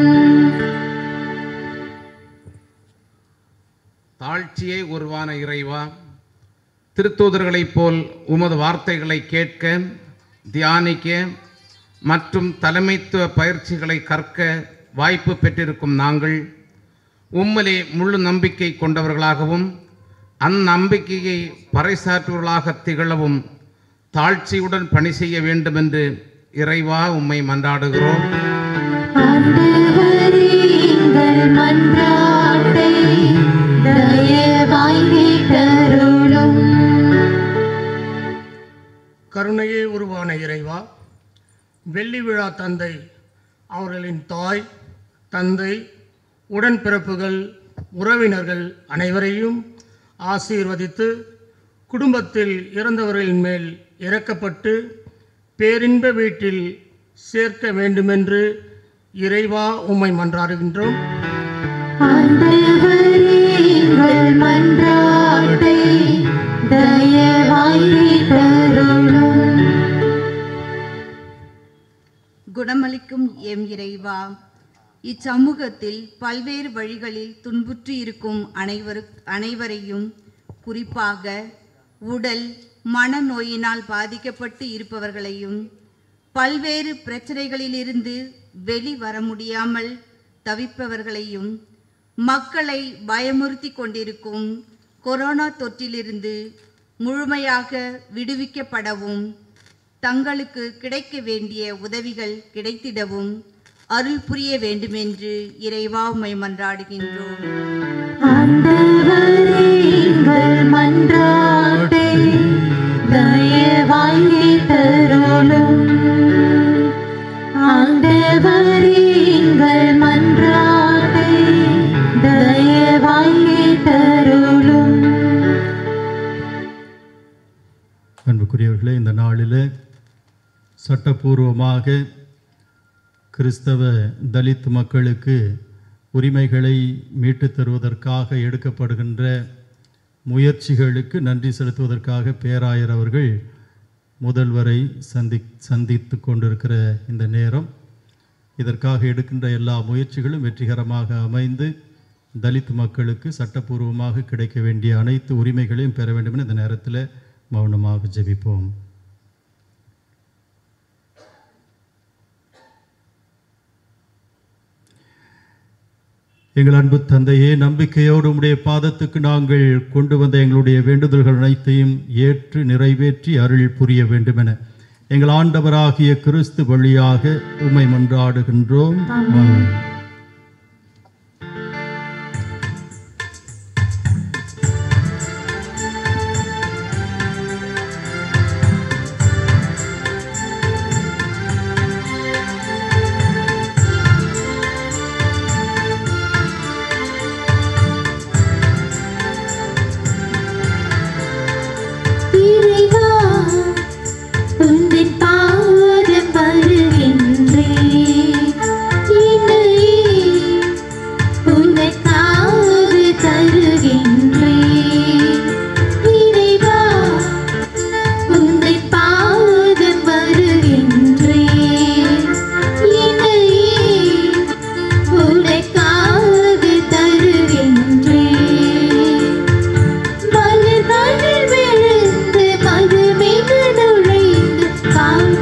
தாழ்ச்சியே உருவான இறைவா திருத்தூதர்களைப் போல் உமது வார்த்தைகளை கேட்க தியானிக்க மற்றும் தலைமைத்துவ பயிற்சிகளை கற்க வாய்ப்பு பெற்றிருக்கும் நாங்கள் உம்மிலே முழு நம்பிக்கை கொண்டவர்களாகவும் அந்நம்பிக்கையை பறைசாற்றுவர்களாக திகழவும் தாழ்ச்சியுடன் பணி செய்ய வேண்டுமென்று இறைவா உம்மை மன்றாடுகிறோம் ஆண்டவரே எங்கள் மன்றாட்டை தயவாய் கேட்டருளும் கருணையே உருவான இறைவா வெள்ளி விழா தந்தை அவர்களின் தாய் தந்தை உடன்பிறப்புகள் உறவினர்கள் அனைவரையும் ஆசீர்வதித்து குடும்பத்தில் இறந்தவர்களின் மேல் இறக்கப்பட்டு பேரின்ப வீட்டில் சேர்க்க வேண்டுமென்று இறைவா உம்மை மன்றாடுகின்றோம் ஆண்டவரே எங்கள் மன்றாட்டை தயவாய் கேட்டருளும் குணமளிக்கும் எம் இறைவா இச்சமூகத்தில் பல்வேறு வழிகளில் துன்புற்று இருக்கும் அனைவரு அனைவரையும் குறிப்பாக உடல் மனநோயினால் பாதிக்கப்பட்டு இருப்பவர்களையும் பல்வேறு பிரச்சனைகளிலிருந்து வெளிவர முடியாமல் தவிப்பவர்களையும் மக்களை பயமுறுத்தி கொண்டிருக்கும் கொரோனா தொற்றிலிருந்து முழுமையாக விடுவிக்கப்படவும் தங்களுக்கு கிடைக்க வேண்டிய உதவிகள் கிடைத்திடவும் அருள் புரிய வேண்டுமென்று இறைவா உம்மை மன்றாடுகின்றோம் ஆண்டவரே எங்கள் மன்றாட்டை தயவாய் கேட்டருளும் ஆண்டவரே எங்கள் மன்றாட்டை தயவாய் கேட்டருளும் அன்புக்குரியவர்களே இந்த நாளில் சட்டபூர்வமாக கிறிஸ்தவ தலித் மக்களுக்கு உரிமைகளை மீட்டுத் தருவதற்காக எடுக்கப்படுகின்ற முயற்சிகளுக்கு நன்றி செலுத்துவதற்காக பேராயர் அவர்கள் முதல்வரை சந்தி சந்தித்து கொண்டிருக்கிற இந்த நேரம் இதற்காக எடுக்கின்ற எல்லா முயற்சிகளும் வெற்றிகரமாக அமைந்து தலித் மக்களுக்கு சட்டப்பூர்வமாக கிடைக்க வேண்டிய அனைத்து உரிமைகளையும் பெற வேண்டும் என இந்த நேரத்தில் மௌனமாக ஜெபிப்போம் எங்கள் அன்பு தந்தையே நம்பிக்கையோடு உம்முடைய பாதத்துக்கு நாங்கள் கொண்டு வந்த எங்களுடைய வேண்டுதல்கள் அனைத்தையும் ஏற்று நிறைவேற்றி அருள் புரிய வேண்டுமென எங்கள் ஆண்டவராகிய கிறிஸ்து வழியாக உம்மை மன்றாடுகின்றோம் ஆமென். இறைவா உந்தன் பாதம் வருகின்றேன் என்னையே உனக்காக தருகின்றேன் இறைவா உந்தன் பாதம் வருகின்றேன் என்னையே உனக்காக தருகின்றேன் மலர்களில் விழுந்து மதுமிகு நுழைந்து காண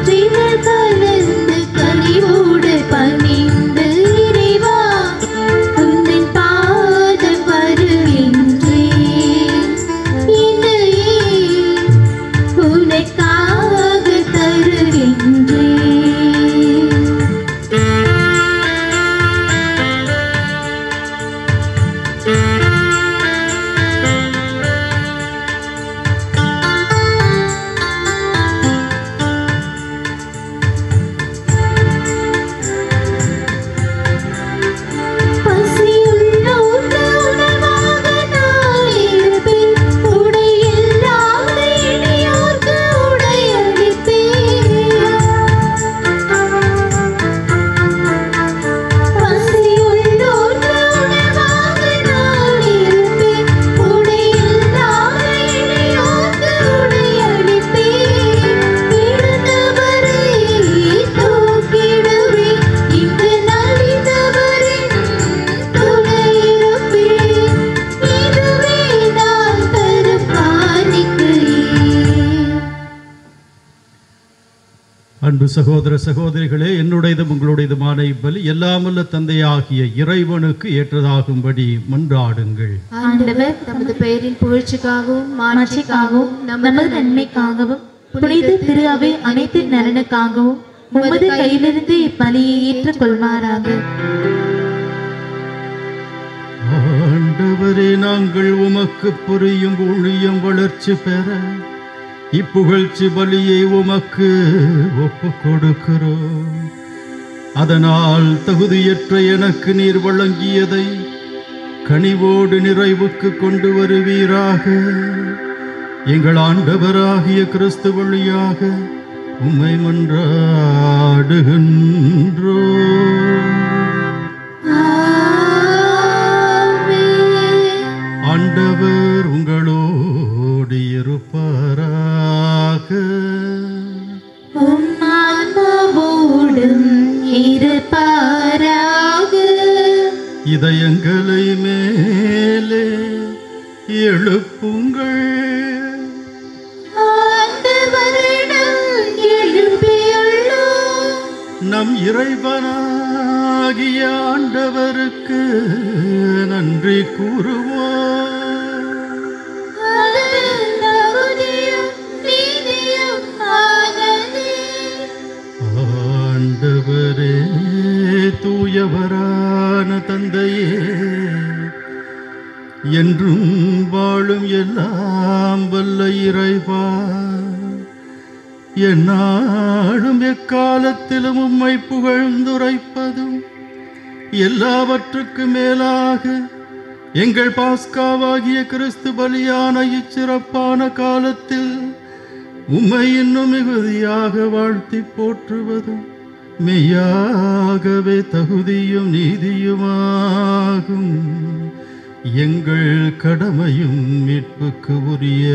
அன்பு சகோதர சகோதரிகளே என்னுடையதும் உங்களுடையதுமான இப்பலி எல்லாமல்ல தந்தையாகிய இறைவனுக்கு ஏற்றதாகும்படி மன்றாடுங்கள் ஆண்டவர் தமது பெயரின் புகழ்ச்சிக்காகவும் மாட்சிக்காகவும் நமது நன்மைக்காகவும் புனித திரு அவை அனைத்து நலனுக்காகவும் உமது கையிலிருந்து இப்பலியை ஏற்றுக்கொள்வாராக ஆண்டவரே நாங்கள் உமக்கு புரியும் ஊழியம் வளர்ச்சி பெற இப்புகழ்ச்சி பலியை உமக்கு ஒப்பு கொடுக்கிறோம் அதனால் தகுதியற்ற எனக்கு நீர் வழங்கியதை கனிவோடு நிறைவுக்கு கொண்டு வருவீராக எங்கள் ஆண்டவராகிய கிறிஸ்து வழியாக உம்மை மன்றாடுகின்றோம் ஆண்டவர் உங்களோடு இருப்பாராக உம்மாவோடும் இருப்பாராக இதயங்களை மேலே எழுப்புங்கள் ஆண்டவரிடம் எழுப்பியுள்ளோம் நம் இறைவனாகிய ஆண்டவருக்கு நன்றி கூறுவோம் அது தகுதியும் நீதியும் ஆனதே ஆண்டவரே தூயவரான தந்தையே என்றும் வாழும் எல்லாம் வல்ல இறைவா எந்நாளும் எக்காலத்திலும் உம்மை புகழ்ந்துரைப்பதும் எல்லாவற்றுக்கும் மேலாக எங்கள் பாஸ்காவாகிய கிறிஸ்து பலியான இச்சிறப்பான காலத்தில் உம்மை இன்னும் மிகுதியாக வாழ்த்தி போற்றுவதும் மெய்யாகவே தகுதியும் நீதியுமாகும் எங்கள் கடமையும் மீட்புக்கு உரிய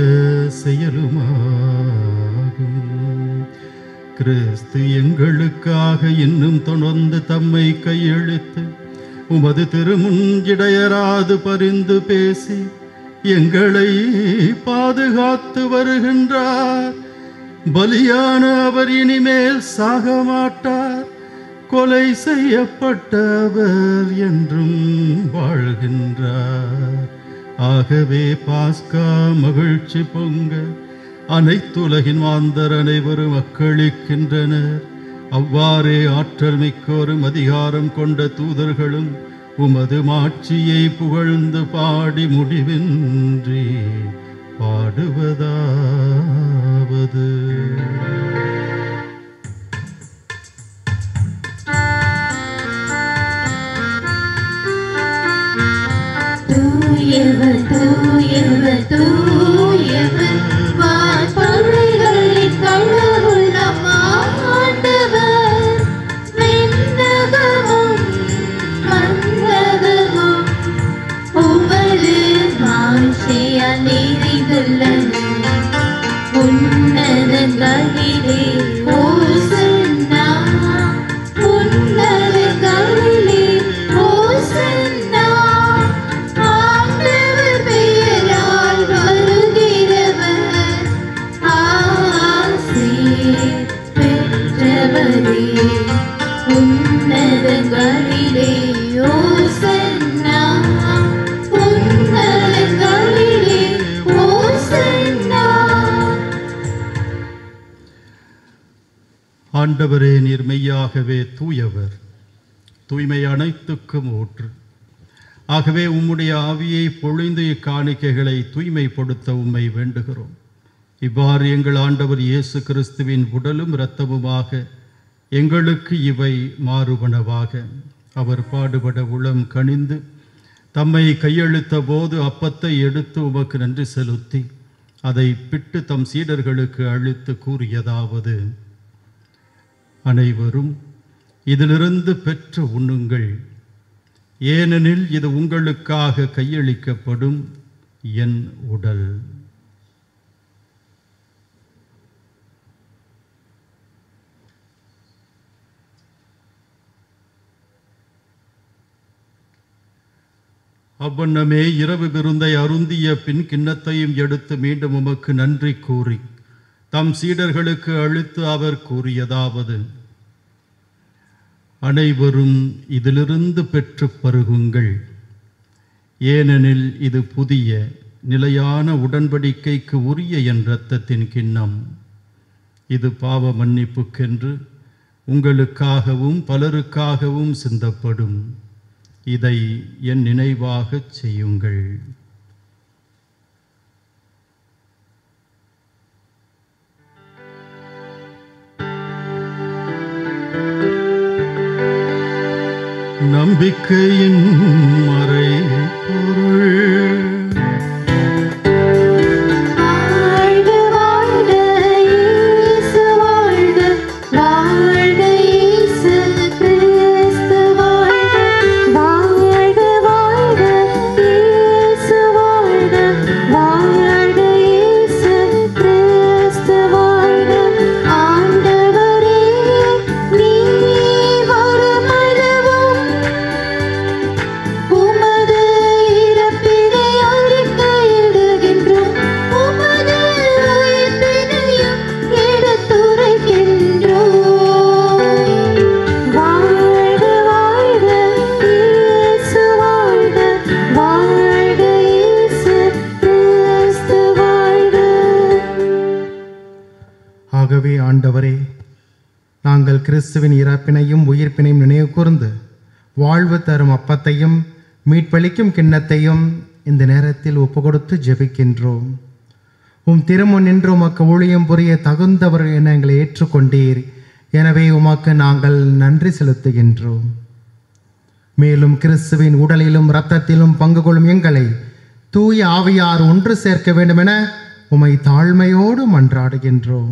செயலுமாகும் கிறிஸ்து எங்களுக்காக இன்னும் தொடர்ந்து தம்மை கையெழுத்து உமது திருமுன் இடையராது பரிந்து பேசி எங்களை பாதுகாத்து வருகின்றார் பலியான அவர் இனிமேல் சாக மாட்டார் கொலை செய்யப்பட்டவர் என்றும் வாழ்கின்றார் ஆகவே பாஸ்கா மகிழ்ச்சி பொங்க அனைத்துலகின் மாந்தர் அனைவரும் அக்களிக்கின்றனர் அவ்வாறே ஆற்றல் மிக்கோரும் அதிகாரம் கொண்ட தூதர்களும் உமது மாட்சியை புகழ்ந்து பாடி முடிவின்றி பாடுவதாவது தூயவர் தூயவர் தூயவர் வான்பறவைகளின் கடவுள் நம் ஆண்டவர் விண்ணகமும் மண்ணகமும் உமது மாட்சியால் நிறைந்துள்ளன உன்னதங்களிலே ஓசன்னா உன்னதங்களிலே ஓசன்னா ஆண்டவர் பெயரால் வருகிறவர் ஆசி பெற்றவரே உன்னதங்களிலே ஓசன்னா உன்னதங்களிலே ஓசன்னா ஆண்டவரே நீர் மெய்யாகவே தூயவர் தூய்மை அனைத்துக்கும் ஊற்று ஆகவே உம்முடைய ஆவியை பொழிந்து இக்காணிக்கைகளை தூய்மைப்படுத்த உம்மை வேண்டுகிறோம் இவ்வாறு எங்கள் ஆண்டவர் இயேசு கிறிஸ்துவின் உடலும் இரத்தமுமாக எங்களுக்கு இவை மாறுபனவாக அவர் பாடுபட உளம் கனிந்து தம்மை கையெழுத்த போது அப்பத்தை எடுத்து உமக்கு நன்றி செலுத்தி அதை பிட்டு தம் சீடர்களுக்கு அளித்து கூறியதாவது அனைவரும் இதிலிருந்து பெற்று உண்ணுங்கள் ஏனெனில் இது உங்களுக்காக கையளிக்கப்படும் என் உடல் அவ்வண்ணமே இரவு விருந்தை அருந்திய பின் கிண்ணத்தையும் எடுத்து மீண்டும் உமக்கு நன்றி கூறி தம் சீடர்களுக்கு அளித்து அவர் கூறியதாவது அனைவரும் இதிலிருந்து பெற்று பருகுங்கள் ஏனெனில் இது புதிய நிலையான உடன்படிக்கைக்கு உரிய என் இரத்தத்தின் கிண்ணம் இது பாவ மன்னிப்புக்கென்று உங்களுக்காகவும் பலருக்காகவும் சிந்தப்படும் இதை என் நினைவாகச் செய்யுங்கள் நம்பிக்கையின் மறை பொருள் வாழ்க வாழ்க இயேசு வாழ்க வாழ்க இயேசு கிறிஸ்து வாழ்க வாழ்க வாழ்க இயேசு வாழ்க வாழ்க இயேசு கிறிஸ்து வாழ்க ஆண்டவரே நீ வருமளவும் உமது இறப்பினை அறிக்கையிடுகின்றோம் உமது உயிர்ப்பினையும் எடுத்துரைக்கின்றோம் வாழ்க வாழ்க இயேசு வாழ்க வாழ்க இயேசு கிறிஸ்து வாழ்க ஆகவே ஆண்டவரே நாங்கள் கிறிஸ்துவின் இறப்பினையும் உயிர்ப்பினையும் நினைவு கூர்ந்து வாழ்வு தரும் அப்பத்தையும் மீட்பளிக்கும் கிண்ணத்தையும் இந்த நேரத்தில் ஒப்பு கொடுத்து ஜெபிக்கின்றோம் உம் திருமுன் நின்று உமக்கு ஊழியம் புரிய தகுந்தவர் என எங்களை ஏற்றுக்கொண்டீர் எனவே உமக்கு நாங்கள் நன்றி செலுத்துகின்றோம் மேலும் கிறிஸ்துவின் உடலிலும் இரத்தத்திலும் பங்கு கொள்ளும் எங்களை தூய ஆவியார் ஒன்று சேர்க்க வேண்டுமென உமை தாழ்மையோடு மன்றாடுகின்றோம்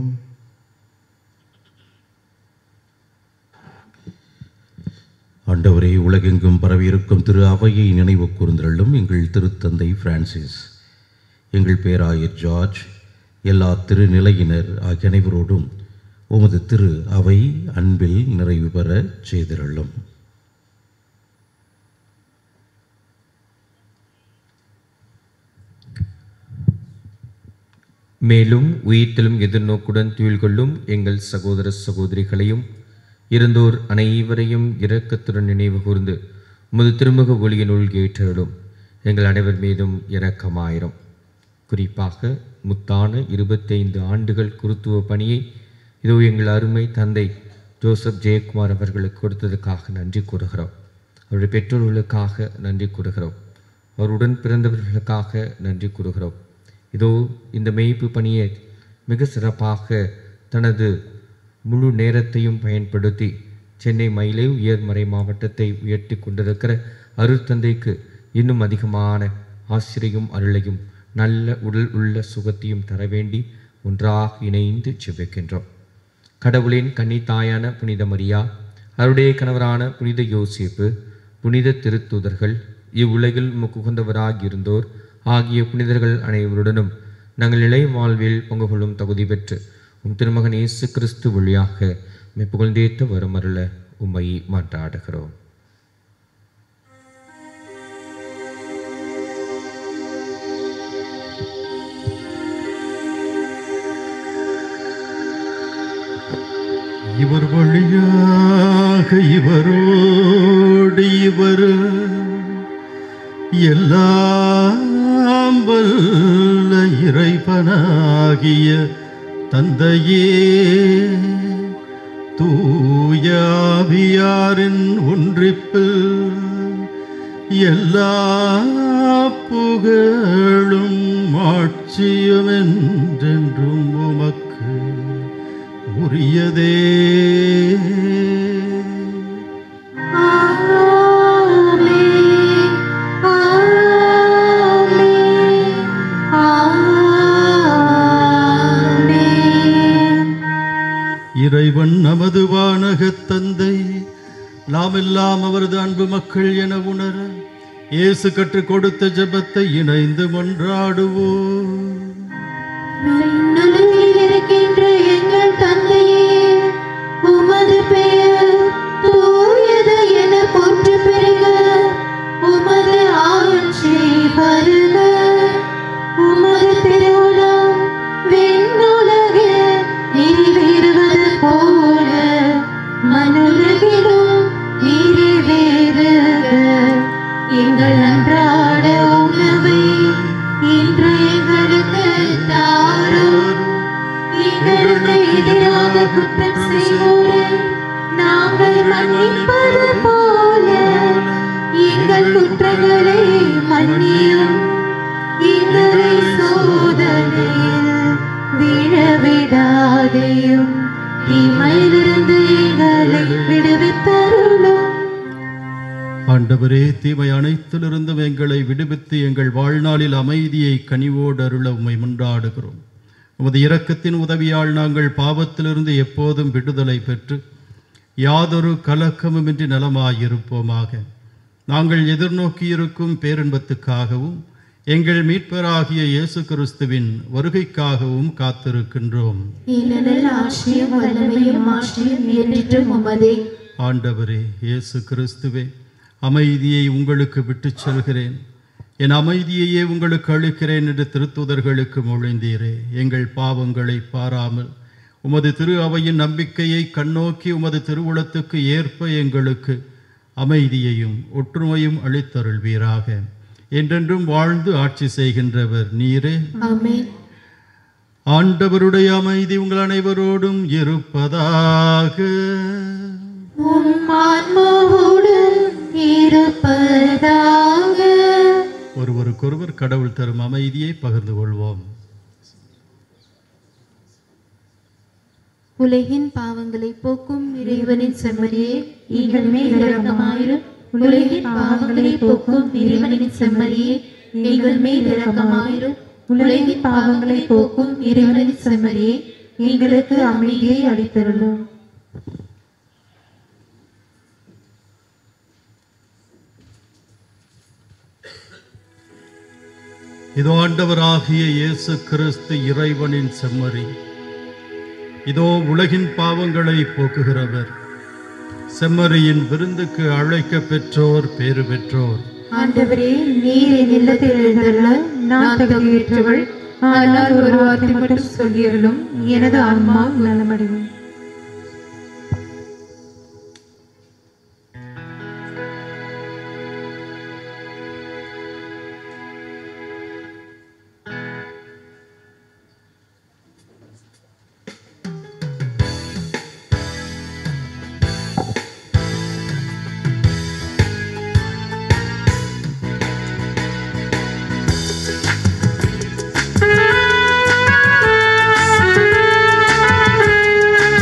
ஆண்டவரே உலகெங்கும் பரவியிருக்கும் திரு அவையை நினைவு கூர்ந்தள்ளும் எங்கள் திருத்தந்தை பிரான்சிஸ் எங்கள் பேராயர் ஜார்ஜ் எல்லா திருநிலையினர் ஆகிய அனைவரோடும் உமது திரு அவை அன்பில் நிறைவு பெற செய்திருள்ளும் மேலும் உயிர்த்தலும் எதிர்நோக்குடன் துயில் கொள்ளும் எங்கள் சகோதர சகோதரிகளையும் இருந்தோர் அனைவரையும் இரக்கத்துடன் நினைவு கூர்ந்து உமது திருமுக ஒளியினுள் ஏற்றலும் எங்கள் அனைவர் மீதும் இரக்கமாயிரும் குறிப்பாக முத்தான இருபத்தைந்து ஆண்டுகள் குருத்துவ பணியை இதோ எங்கள் அருமை தந்தை ஜோசப் ஜெயக்குமார் அவர்களுக்கு கொடுத்ததுக்காக நன்றி கூறுகிறோம் அவருடைய பெற்றோர்களுக்காக நன்றி கூறுகிறோம் அவருடன் பிறந்தவர்களுக்காக நன்றி கூறுகிறோம் இதோ இந்த மேய்ப்பு பணியை மிக சிறப்பாக தனது முழு நேரத்தையும் பயன்படுத்தி சென்னை மயிலை உயர்மறை மாவட்டத்தை உயர்த்தி கொண்டிருக்கிற அருட்தந்தைக்கு இன்னும் அதிகமான ஆசிரியும் அருளையும் நல்ல உடல் உள்ள சுகத்தையும் தர வேண்டி ஒன்றாக இணைந்து ஜெபிக்கின்றோம் கடவுளின் கன்னித்தாயான புனித மரியா அவருடைய கணவரான புனித யோசேப்பு புனித திருத்தூதர்கள் இவ்வுலகில் முகுந்தவராக இருந்தோர் ஆகிய புனிதர்கள் அனைவருடனும் நாங்கள் இளைய வாழ்வில் பங்கு கொள்ளும் தகுதி பெற்று உம் திருமகன் இயேசு கிறிஸ்து வழியாக மெப்புகழ்ந்தேற்ற வரமருள உம்மை மாற்றாடுகிறோம் இவர் வழியாக இவரோடு இவர் எல்லாம் வல்ல இறைவனாகிய தந்தையே தூயாவியாரின் ஒன்றிப்பில் எல்லா புகழும் ஆட்சியும் என்றென்றும் உமக்கு உரியதே இறைவன் நமது வானகத் தந்தை நாமெல்லாம் அவரது அன்பு மக்கள் என உணர இயேசு கற்றுக் கொடுத்த ஜெபத்தை இணைந்து மன்றாடுவோம் விண்ணுலகில் இருக்கின்ற எங்கள் தந்தையே உமது பெயர் தூயது என போற்று பெறுக உமது ஆட்சி வருக உமது திருவுளம் விண்ணுலகில் செய்வோரை நாங்கள் மன்னிப்பது போல எங்கள் குற்றங்களை மன்னியும் எங்களை சோதனையில் விழவிடாதையும் தீமையிலிருந்து எங்களை விடுவித்தருளும் ஆண்டவரே தீமை அனைத்திலிருந்தும் எங்களை விடுவித்து எங்கள் வாழ்நாளில் அமைதியை கனிவோடு அருள உம்மை முன்றாடுகிறோம் உமது இரக்கத்தின் உதவியால் நாங்கள் பாவத்திலிருந்து எப்போதும் விடுதலை பெற்று யாதொரு கலக்கமுமின்றி நலமாயிருப்போமாக நாங்கள் எதிர்நோக்கியிருக்கும் பேரின்பத்துக்காகவும் எங்கள் மீட்பராகிய இயேசு கிறிஸ்துவின் வருகைக்காகவும் காத்திருக்கின்றோம் ஏனெனில் ஆட்சியும் வல்லமையும் ஆட்சியும் என்றென்றும் உமதே ஆண்டவரே இயேசு கிறிஸ்துவே அமைதியை உங்களுக்கு விட்டுச் செல்கிறேன் என் அமைதியையே உங்களுக்கு அளிக்கிறேன் என்று திருத்துதர்களுக்கு மொழிந்தீரே எங்கள் பாவங்களை பாராமல் உமது திரு அவையின் நம்பிக்கையை கண்ணோக்கி உமது திருவுளத்துக்கு ஏற்ப எங்களுக்கு அமைதியையும் ஒற்றுமையும் அளித்தருள்வீராக என்றென்றும் வாழ்ந்து ஆட்சி செய்கின்றவர் நீரே ஆமென் ஆண்டவருடைய அமைதி உங்கள் அனைவரோடும் இருப்பதாக உம் ஆன்மாவோடும் இருப்பதாக ஒருவருக்கொருவர் கடவுள் தரும் அமைதியை பகிர்ந்து கொள்வோம் உலகின் பாவங்களை போக்கும் இறைவனின் செம்மறியே எங்கள் மேல் இரக்கமாயிரும் உலகின் பாவங்களை போக்கும் இறைவனின் செம்மறியே எங்கள் மேல் இரக்கமாயிரும் உலகின் பாவங்களை போக்கும் இறைவனின் செம்மறியே எங்களுக்கு அமைதியை அளித்தருளும் இதோ ஆண்டவராகிய இயேசு கிறிஸ்து இறைவனின் செம்மறி இதோ உலகின் பாவங்களை போக்குகிறவர் செம்மறியின் விருந்துக்கு அழைக்க பெற்றோர் பேறு பெற்றோர் ஆண்டவரே நீர் என் இல்லத்தில் எழுந்தருள நான் தகுதியற்றவள் ஆனால் ஒரு வார்த்தை மட்டும் சொல்லியருளும் எனது ஆன்மா நலமடையும் Thank you.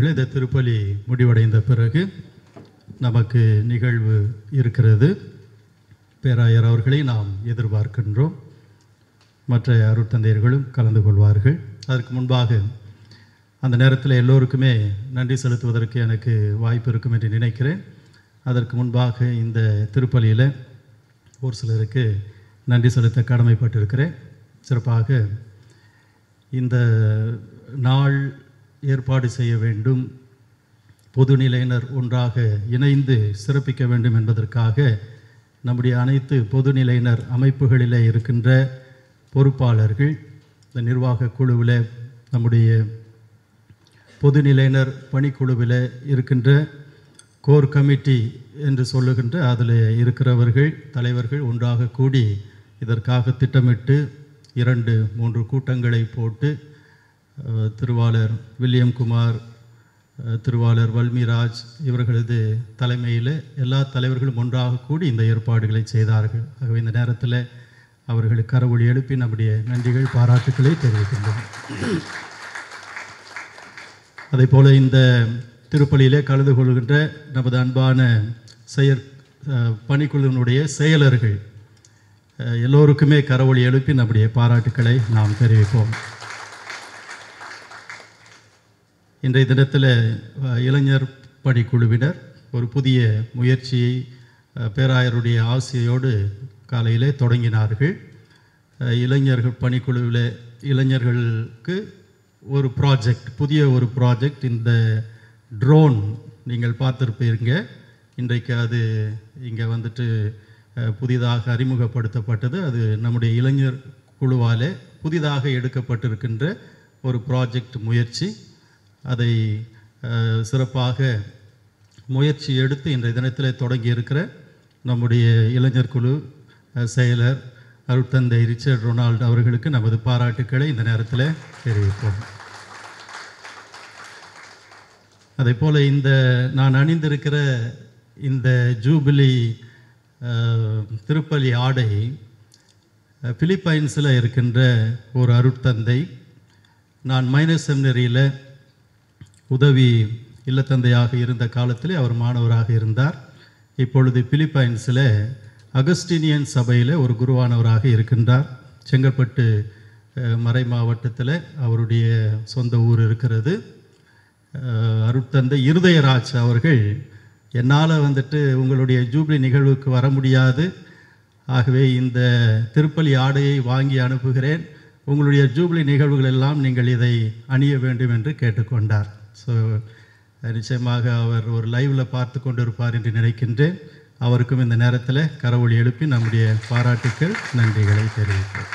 அன்புக்குரியவர்களே இந்த திருப்பலி முடிவடைந்த பிறகு நமக்கு நிகழ்வு இருக்கிறது பேராயர் அவர்களை நாம் எதிர்பார்க்கின்றோம் மற்ற அருட்தந்தையர்களும் கலந்து கொள்வார்கள் அதற்கு முன்பாக அந்த நேரத்தில் எல்லோருக்குமே நன்றி செலுத்துவதற்கு எனக்கு வாய்ப்பு இருக்கும் என்று நினைக்கிறேன் அதற்கு முன்பாக இந்த திருப்பலியில் ஒரு சிலருக்கு நன்றி செலுத்த கடமைப்பட்டிருக்கிறேன் சிறப்பாக இந்த நாள் ஏற்பாடு செய்ய வேண்டும் பொதுநிலையினர் ஒன்றாக இணைந்து சிறப்பிக்க வேண்டும் என்பதற்காக நம்முடைய அனைத்து பொதுநிலையினர் அமைப்புகளில் இருக்கின்ற பொறுப்பாளர்கள் இந்த நிர்வாக குழுவில் நம்முடைய பொதுநிலையினர் பணிக்குழுவில் இருக்கின்ற கோர் கமிட்டி என்று சொல்லுகின்ற அதில் இருக்கிறவர்கள் தலைவர்கள் ஒன்றாக கூடி இதற்காக திட்டமிட்டு இரண்டு மூன்று கூட்டங்களை போட்டு அஹ், திருவாளர் வில்லியம் குமார் அஹ், திருவாளர் வல்மிராஜ் இவர்களது தலைமையில் எல்லா தலைவர்களும் ஒன்றாக கூடி இந்த ஏற்பாடுகளை செய்தார்கள் ஆகவே இந்த நேரத்தில் அவர்களுக்கு கரவொலி எழுப்பி நம்முடைய நன்றிகள் பாராட்டுக்களை தெரிவிக்கின்றோம் அதே போல இந்த திருப்பலியிலே கலந்து கொள்கின்ற நமது அன்பான செயற் அஹ், பணிக்குழுவினுடைய செயலர்கள் அஹ், எல்லோருக்குமே கரவொலி எழுப்பி நம்முடைய பாராட்டுக்களை நாம் தெரிவிப்போம் இன்றைய தினத்தில் அஹ், இளைஞர் பணிக்குழுவினர் ஒரு புதிய முயற்சியை அஹ், பேராயருடைய ஆசையோடு காலையிலே தொடங்கினார்கள் அஹ், இளைஞர்கள் பணிக்குழுவில் இளைஞர்களுக்கு ஒரு ப்ராஜெக்ட் புதிய ஒரு ப்ராஜெக்ட் இந்த ட்ரோன் நீங்கள் பார்த்துருப்பீங்க இன்றைக்கு அது இங்கே வந்துட்டு அஹ், புதிதாக அறிமுகப்படுத்தப்பட்டது அது நம்முடைய இளைஞர் குழுவாலே புதிதாக எடுக்கப்பட்டிருக்கின்ற ஒரு ப்ராஜெக்ட் முயற்சி அதை அஹ், சிறப்பாக முயற்சி எடுத்து இன்றைய தினத்தில் தொடங்கி இருக்கிற நம்முடைய இளைஞர் குழு அஹ், செயலர் அருட்தந்தை ரிச்சர்ட் ரொனால்டு அவர்களுக்கு நமது பாராட்டுக்களை இந்த நேரத்தில் தெரிவிப்போம் அதே போல் இந்த நான் அணிந்திருக்கிற இந்த ஜூபிலி அஹ், திருப்பலி ஆடை அஹ், பிலிப்பைன்ஸில் இருக்கின்ற ஒரு அருட்தந்தை நான் மைனஸ் செமினரியில் உதவி இல்லத்தந்தையாக இருந்த காலத்திலே அவர் மாணவராக இருந்தார் இப்பொழுது பிலிப்பைன்ஸில் அகஸ்டினியன் சபையில் ஒரு குருவானவராக இருக்கின்றார் செங்கல்பட்டு அஹ், மறை மாவட்டத்தில் அவருடைய சொந்த ஊர் இருக்கிறது அஹ், அருட்தந்தை இருதயராஜ் அவர்கள் என்னால் வந்துட்டு உங்களுடைய ஜூப்ளி நிகழ்வுக்கு வர முடியாது ஆகவே இந்த திருப்பலி ஆடையை வாங்கி அனுப்புகிறேன் உங்களுடைய ஜூப்ளி நிகழ்வுகள் எல்லாம் நீங்கள் இதை அணிய வேண்டும் என்று கேட்டுக்கொண்டார் ஸோ நிச்சயமாக அவர் ஒரு லைவில் பார்த்து கொண்டிருப்பார் என்று நினைக்கின்றேன் அவருக்கும் இந்த நேரத்தில் கரவொலி எழுப்பி நம்முடைய பாராட்டுக்கள் நன்றிகளை தெரிவிப்போம்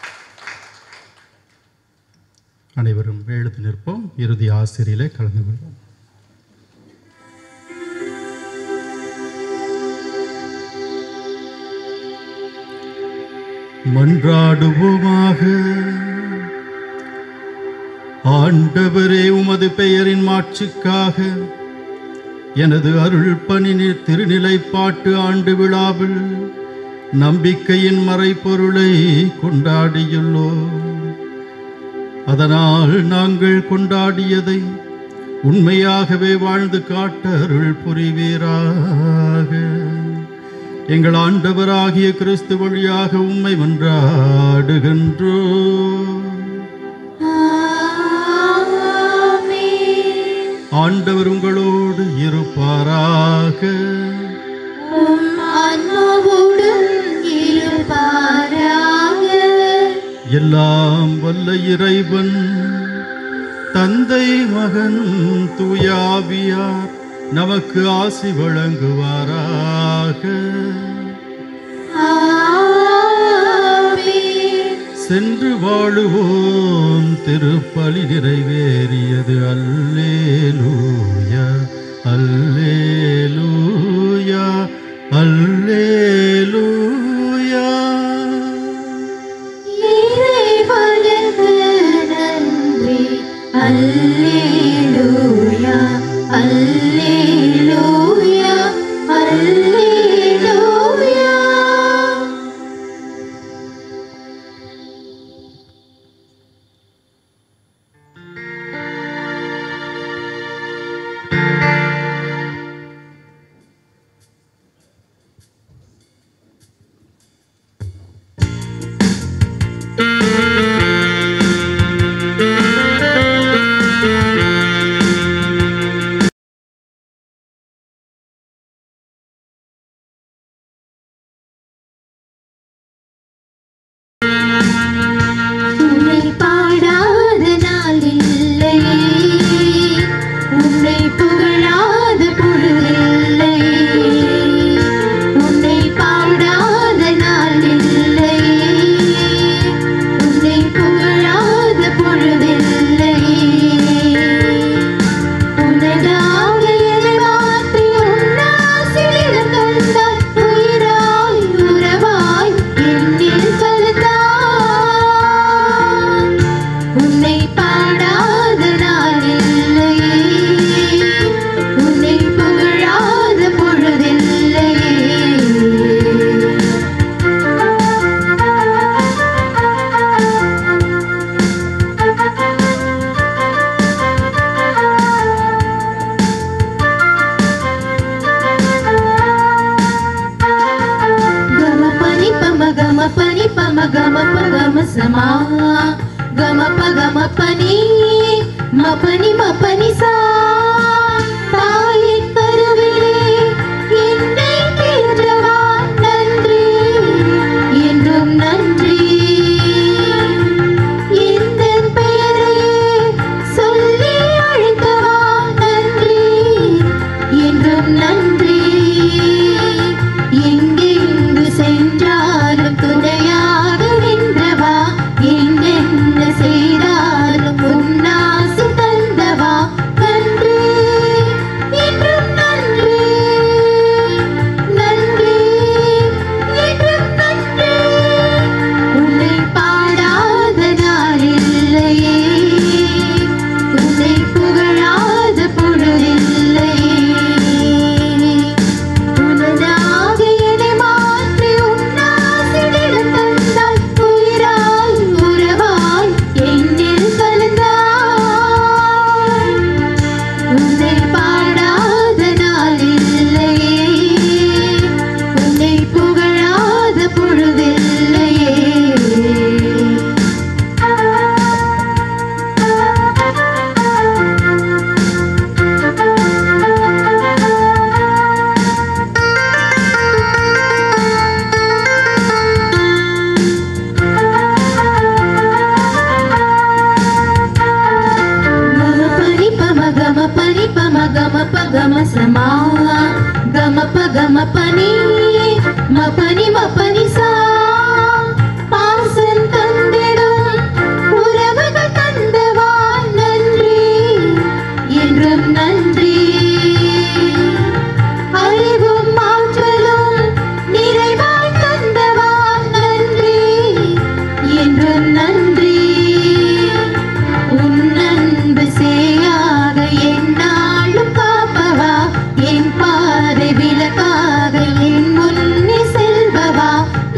அனைவரும் எழுத்து நிற்போம் இறுதி ஆசிரியிலே கலந்து கொள்வோம் மன்றாடுவோமாக ஆண்டவரே உமது பெயரின் மாட்சிக்காக எனது அருள் பணி திருநிலைப்பாட்டு ஆண்டு விழாவில் நம்பிக்கையின் மறைப்பொருளை கொண்டாடியுள்ளோம் அதனால் நாங்கள் கொண்டாடியதை உண்மையாகவே வாழ்ந்து காட்ட அருள் புரிவீராக எங்கள் ஆண்டவராகிய கிறிஸ்து வழியாக உம்மை மன்றாடுகின்றோ ஆண்டவர் உங்களோடு இருப்பாராக உம் ஆன்மாவோடும் இருப்பாராக எல்லாம் வல்ல இறைவன் தந்தை மகன் தூயாவியார் நமக்கு ஆசி வழங்குவாராக சென்று வாழுவோம் திருப்பலி நிறைவேறியது அல்லேலூயா அல்லேலூயா அல்லேலூயா இறைவனுக்கு நன்றி அல்லேலூயா அல்லேலூயா அல்லேலூயா గమ ప గమ సమా గమ ప గమ పని మపని మపని సా தாயின் கருவிலே என்னை பெற்றவா நன்றி என்றும் நன்றி இந்த பெயரையே சொல்லி அழைத்தவா நன்றி என்றும் நன்றி எங்கெங்கு சென்றாலும் துணையாக நின்றவா என்னென்ன செய்தாலும் உன்னாசி தந்தவா நன்றி என்றும் நன்றி நன்றி என்றும் நன்றி உன்னை பாடாத நாள் இல்லையே உன்னை புகழாத பொழுதில்லையே உனதாக என்னை மாற்றி உன்னாசினிடம் தந்தாய் உயிராய் உறவாய் என்னில் கலந்தாய் உன்னை பாடாத நாள் இல்லையே உன்னை புகழாத பொழுதில்லையே గమ పని పమ గమ పని పమ గమ ప గమ సమా గమ ప గమ పని మ పని మ పని சா பாசம் தந்திடும் உறவுகள் தந்தவா நன்றி என்றும் நன்றி அறிவும் ஆற்றலும் நிறைவாய் தந்தவா நன்றி என்றும் நன்றி உன் அன்பு சேயாக என்னாலும் காப்பவா என் பாதை விளக்காக என் முன்னே செல்பவா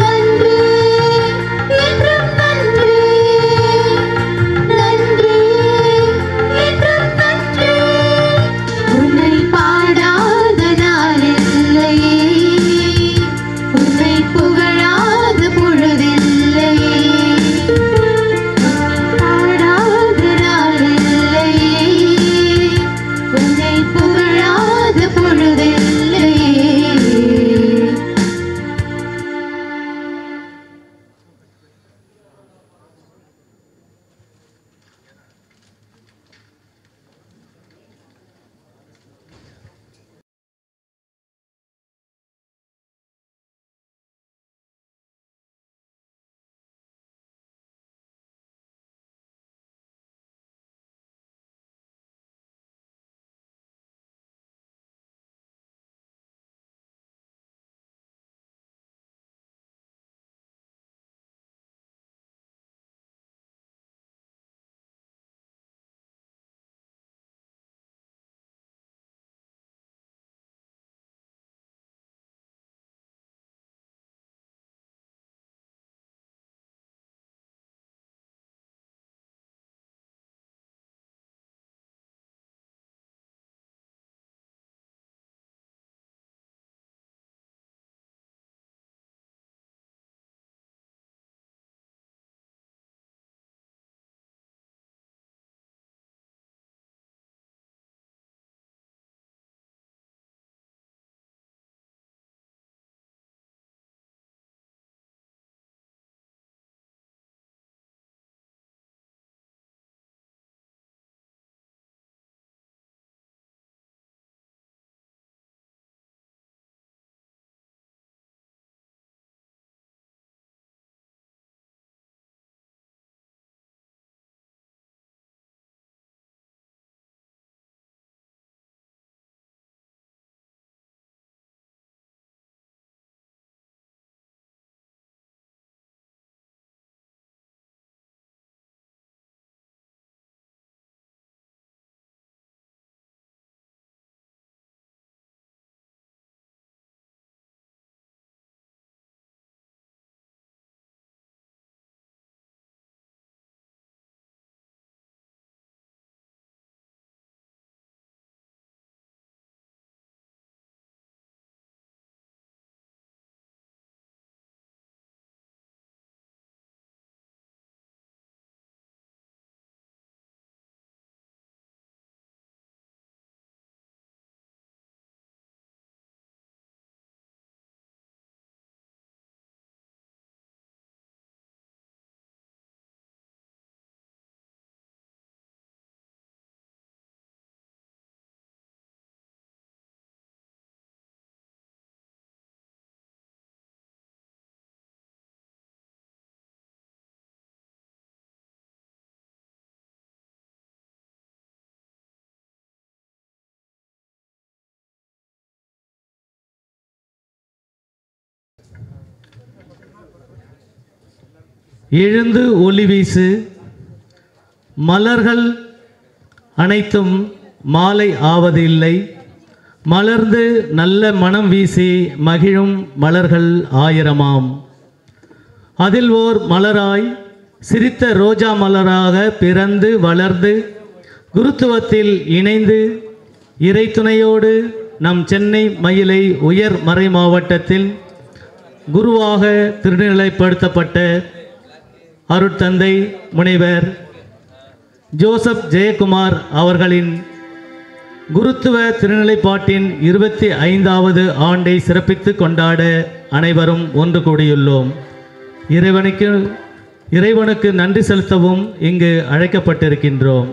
எழுந்து ஒளி வீசு மலர்கள் அனைத்தும் மாலை ஆவது இல்லை மலர்ந்து நல்ல மனம் வீசி மகிழும் மலர்கள் ஆயிரமாம் அதில் ஓர் மலராய் சிரித்த ரோஜா மலராக பிறந்து வளர்ந்து குருத்துவத்தில் இணைந்து இறைத்துணையோடு நம் சென்னை மயிலை உயர் மறை மாவட்டத்தில் குருவாக திருநிலைப்படுத்தப்பட்ட அருட்தந்தை முனைவர் ஜோசப் ஜெயக்குமார் அவர்களின் குருத்துவ திருநிலைப்பாட்டின் இருபத்தி ஐந்தாவது ஆண்டை சிறப்பித்து கொண்டாட அனைவரும் ஒன்று கூடியுள்ளோம் இறைவனுக்கு இறைவனுக்கு நன்றி செலுத்தவும் இங்கு அழைக்கப்பட்டிருக்கின்றோம்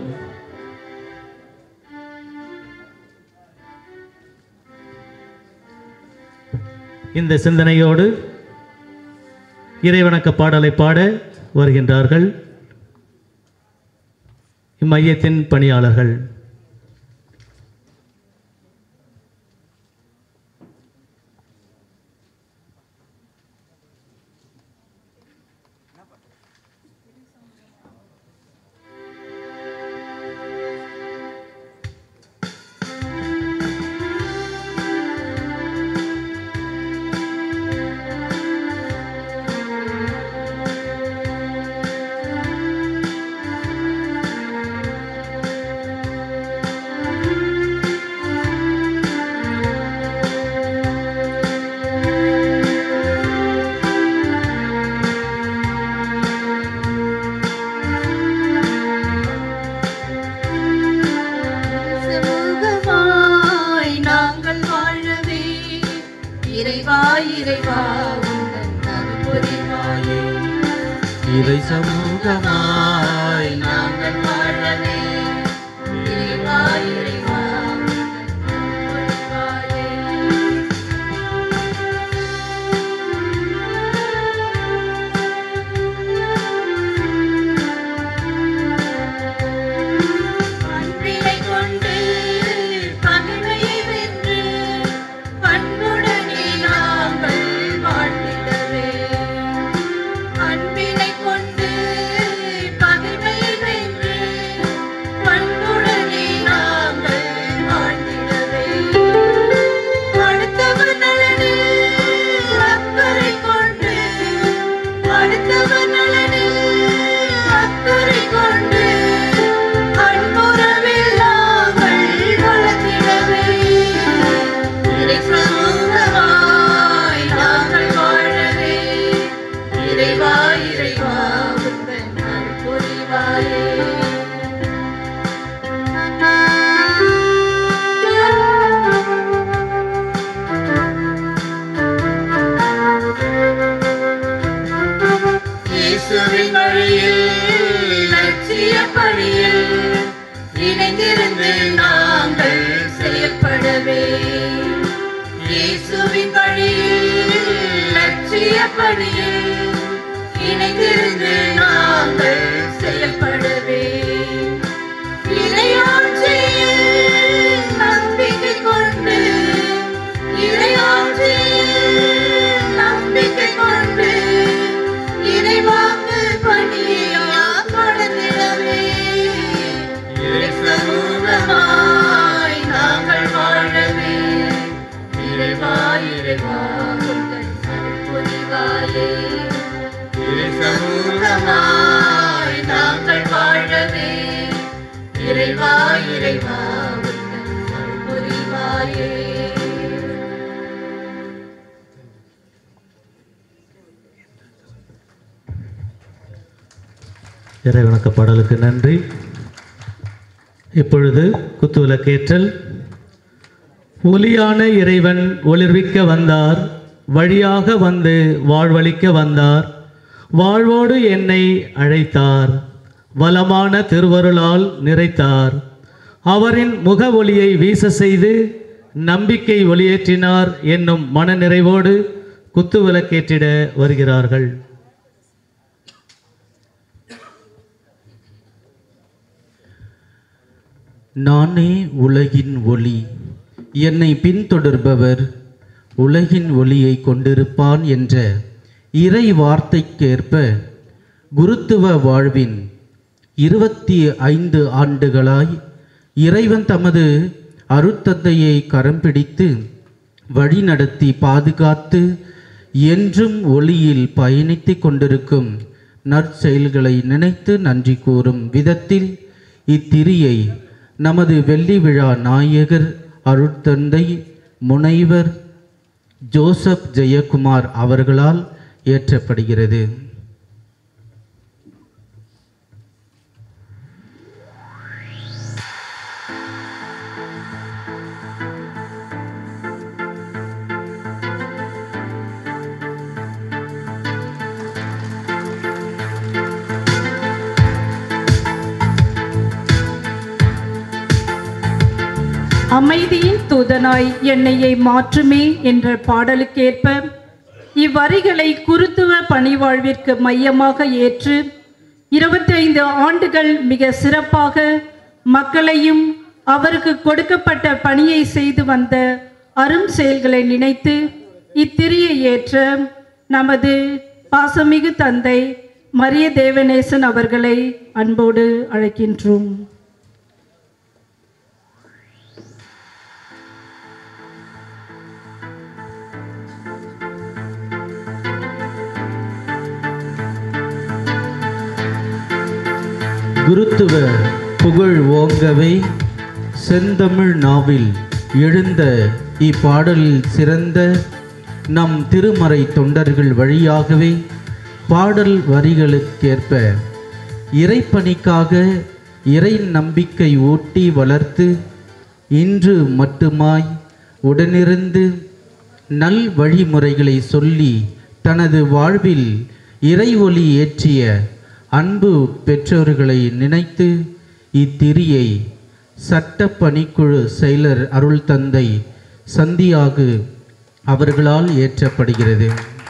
இந்த சிந்தனையோடு இறைவணக்க பாடலை பாட வருகின்றார்கள் இம்மையத்தின் பணியாளர்கள் சமூகமாய் நாங்கள் வாழவே இறைவா இறைவா உந்தன் அருள்புரிவாயே. இறை சமூகமாய் நாங்கள் வாழவே இறைவா இறைவா உந்தன் அருள்புரிவாயே. அன்பினை கொண்டு பகைமையை வென்று பண்புடனே நாங்கள் வாழ்ந்திடவே அன்பினை கொண்டு பகைமையை வென்று பண்புடனே நாங்கள் வாழ்ந்திடவே அடுத்தவர் நலனில் அக்கறை கொண்டு அடுத்தவர் நலனில் அக்கறை கொண்டு அன்புறவில் நாங்கள் வளர்ந்திடவே இறை சமூகமாய் நாங்கள் வாழவே இறைவா இறைவா உந்தன் அருள் புரிவாயே இயேசுவின் வழியில் லட்சிய பணியில் இணைந்திருந்து நாங்கள் செயல்படவே இயேசுவின் வழியில் லட்சிய பணியில் இணைந்திருந்து நாங்கள் செயல்படவே இறையாட்சியில் நம்பிக்கை கொண்டு இறையாட்சியில் நம்பிக்கை கொண்டு இறைவாக்கு பணியா கடந்திடவே இறை சமூகமாய் நாங்கள் வாழவே இறைவா இறைவா உந்தன் அருள் புரிவாயே இறை சமூகமாய் நாங்கள் வாழவே இறைவா இறைவா உந்தன் அருள் புரிவாயே இறைவணக்க பாடலுக்கு நன்றி இப்பொழுது குத்துவிளக்கேற்றல் ஒளியான இறைவன் ஒளிர்விக்க வந்தார் வழியாக வந்து வாழ்வளிக்க வந்தார் வாழ்வோடு என்னை அழைத்தார் வளமான திருவருளால் நிறைத்தார் அவரின் முக ஒளியை வீச செய்து நம்பிக்கை ஒளியேற்றினார் என்னும் மனநிறைவோடு குத்துவிளக்கேற்றிட வருகிறார்கள் நானே உலகின் ஒளி என்னை பின்தொடர்பவர் உலகின் ஒளியை கொண்டிருப்பான் என்ற இறை வார்த்தைக்கேற்ப குருத்துவ வாழ்வின் இருபத்தி ஐந்து ஆண்டுகளாய் இறைவன் தமது அருத்தந்தையை கரம் பிடித்து வழிநடத்தி பாதுகாத்து என்றும் ஒளியில் பயணித்து கொண்டிருக்கும் நற்செயல்களை நினைத்து நன்றி கூறும் விதத்தில் இத்திரியை நமது வெள்ளி விழா நாயகர் அருட்தந்தை முனைவர் ஜோசப் ஜெயக்குமார் அவர்களால் ஏற்றப்படுகிறது அமைதியின் தூதனாய் என்னையை மாற்றுமே என்ற பாடலுக்கேற்ப இவ்வரிகளை குருத்துவ பணிவாழ்விற்கு மையமாக ஏற்று இருபத்தைந்து ஆண்டுகள் மிக சிறப்பாக மக்களையும் அவருக்கு கொடுக்கப்பட்ட பணியை செய்து வந்த அரும் செயல்களை நினைத்து இத்திரியை ஏற்ற நமது பாசமிகு தந்தை மரிய தேவநேசன் அவர்களை அன்போடு அழைக்கின்றோம் குருத்துவ புகழ் ஓங்கவே செந்தமிழ் நாவில் எழுந்த இப்பாடலில் சிறந்த நம் திருமறை தொண்டர்கள் வழியாகவே பாடல் வரிகளுக்கேற்ப இறைப்பணிக்காக இறை நம்பிக்கை ஊட்டி வளர்த்து இன்று மட்டுமாய் உடனிருந்து நல் வழிமுறைகளை சொல்லி தனது வாழ்வில் இறை ஒளி ஏற்றிய அன்பு பெற்றோர்களை நினைத்து இத்திரியை சட்ட பணிக்குழு செயலர் அருள் தந்தை சந்தியாகு அவர்களால் ஏற்றப்படுகிறது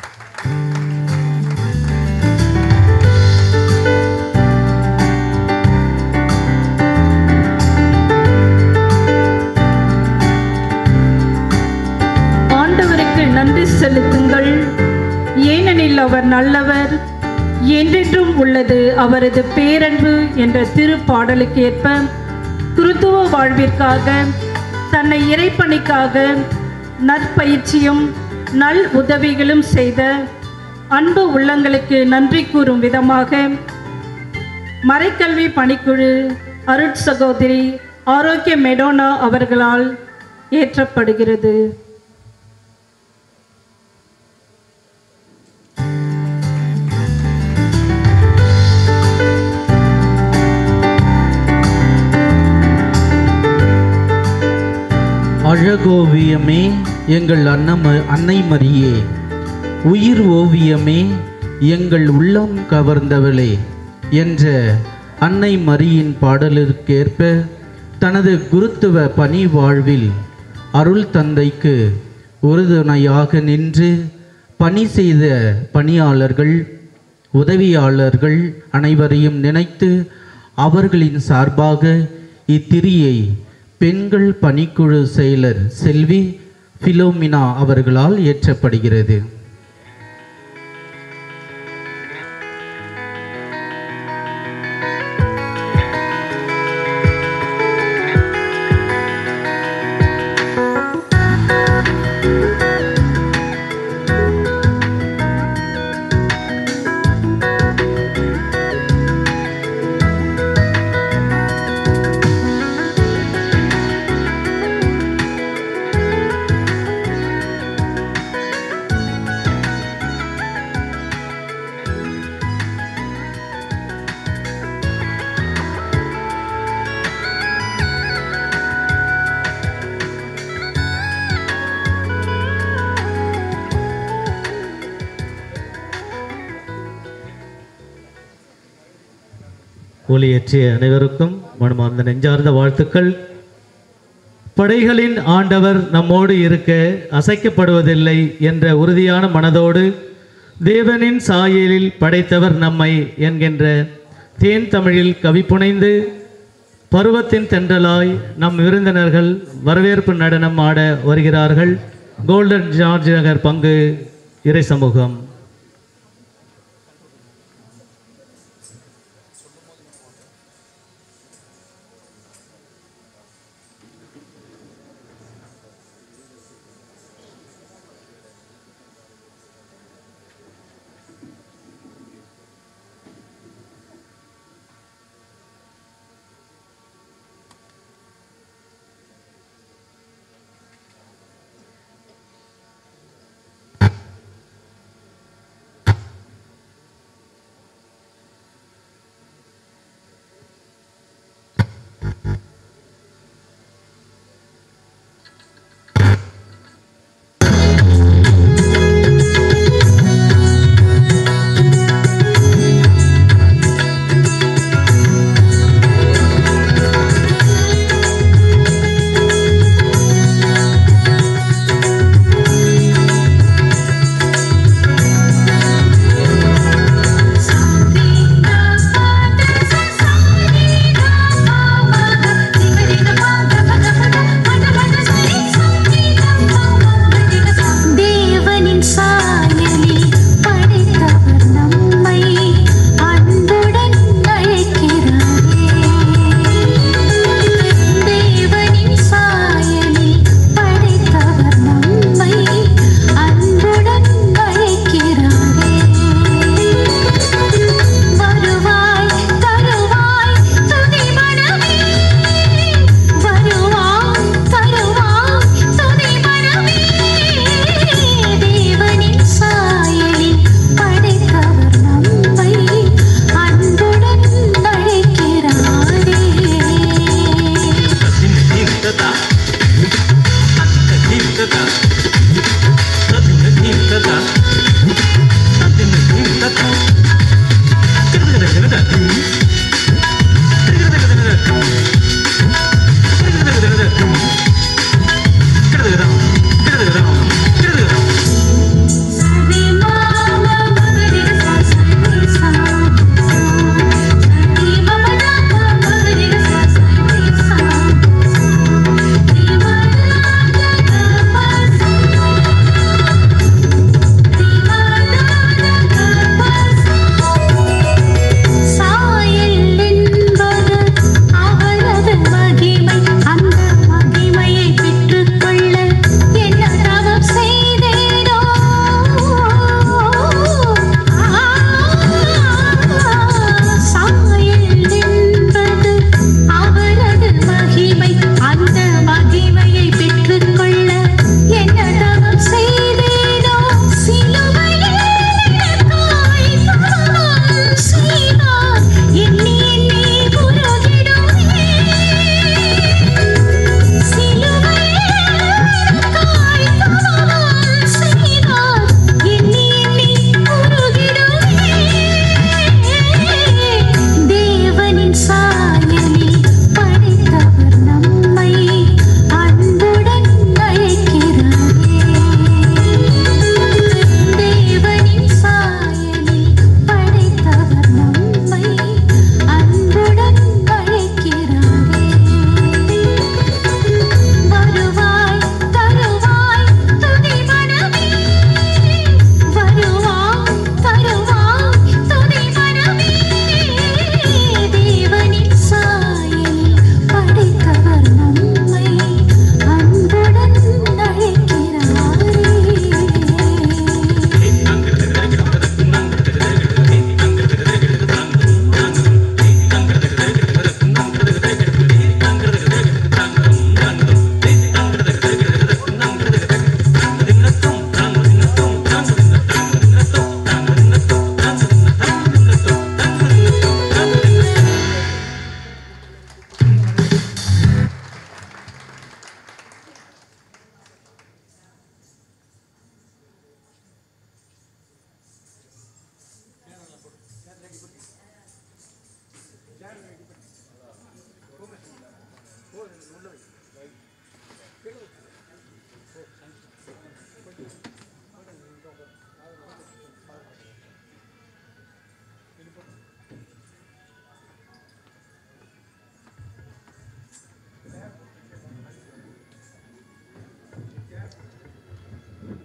ஆண்டவருக்கு நன்றி செலுத்துங்கள் ஏனெனில் அவர் நல்லவர் என்றென்றும் உள்ளது அவரது பேரன்பு என்ற திருப்பாடலுக்கேற்ப குருத்துவ வாழ்விற்காக தன்னை இறைப்பணிக்காக நற்பயிற்சியும் நல் உதவிகளும் செய்த அன்பு உள்ளங்களுக்கு நன்றி கூறும் விதமாக மறைக்கல்வி பணிக்குழு அருட் சகோதரி ஆரோக்கிய மெடோனா அவர்களால் ஏற்றப்படுகிறது அழகோவியமே எங்கள் அன்னம அன்னை மரியே உயிர் ஓவியமே எங்கள் உள்ளம் கவர்ந்தவளே என்ற அன்னை மரியின் பாடலிற்கேற்ப தனது குருத்துவ பணி வாழ்வில் அருள் தந்தைக்கு உறுதுணையாக நின்று பணி செய்த பணியாளர்கள் உதவியாளர்கள் அனைவரையும் நினைத்து அவர்களின் சார்பாக இத்திரியை பெண்கள் பணிக்குழு செயலர் செல்வி பிலோமினா அவர்களால் ஏற்றப்படுகிறது ஒளியேற்றிய அனைவருக்கும் மனமார்ந்த நெஞ்சார்ந்த வாழ்த்துக்கள் படைகளின் ஆண்டவர் நம்மோடு இருக்க அசைக்கப்படுவதில்லை என்ற உறுதியான மனதோடு தேவனின் சாயலில் படைத்தவர் நம்மை என்கின்ற தேன் தமிழில் கவி புனைந்து பருவத்தின் தென்றலாய் நம் விருந்தினர்கள் வரவேற்பு நடனம் ஆட வருகிறார்கள் கோல்டன் ஜார்ஜ் நகர் பங்கு இறை சமூகம்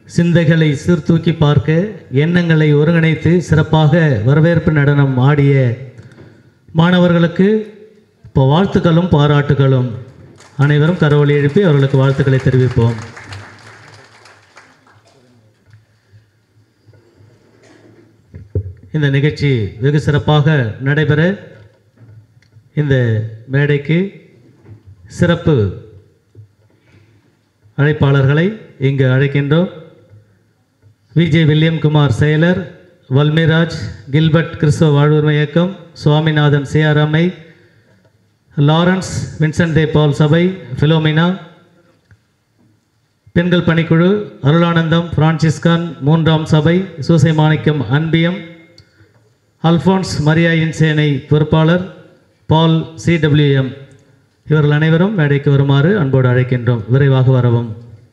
சிந்தைகளை சீர்தூக்கி பார்க்க எண்ணங்களை ஒருங்கிணைத்து சிறப்பாக வரவேற்பு நடனம் ஆடிய மாணவர்களுக்கு இப்போ வாழ்த்துக்களும் பாராட்டுகளும் அனைவரும் கரவொலி எழுப்பி அவர்களுக்கு வாழ்த்துக்களை தெரிவிப்போம் இந்த நிகழ்ச்சி வெகு சிறப்பாக நடைபெற இந்த மேடைக்கு சிறப்பு அழைப்பாளர்களை இங்கு அழைக்கின்றோம் விஜய் வில்லியம் குமார் செயலர் வல்மிராஜ் கில்பர்ட் கிறிஸ்தவ வாழ்வுரிமை இயக்கம் Swaminathan CRMI Lawrence Vincent de Paul சபை ஃபிலோமினா பெண்கள் பணிக்குழு அருளானந்தம் பிரான்சிஸ்கான் மூன்றாம் சபை சூசை மாணிக்கம் அன்பியம் அல்ஃபோன்ஸ் மரியாயின் சேனை பொறுப்பாளர் பால் சிடபிள்யூஎம் இவர்கள் அனைவரும் மேடைக்கு வருமாறு அன்போடு அழைக்கின்றோம் விரைவாக வரவும்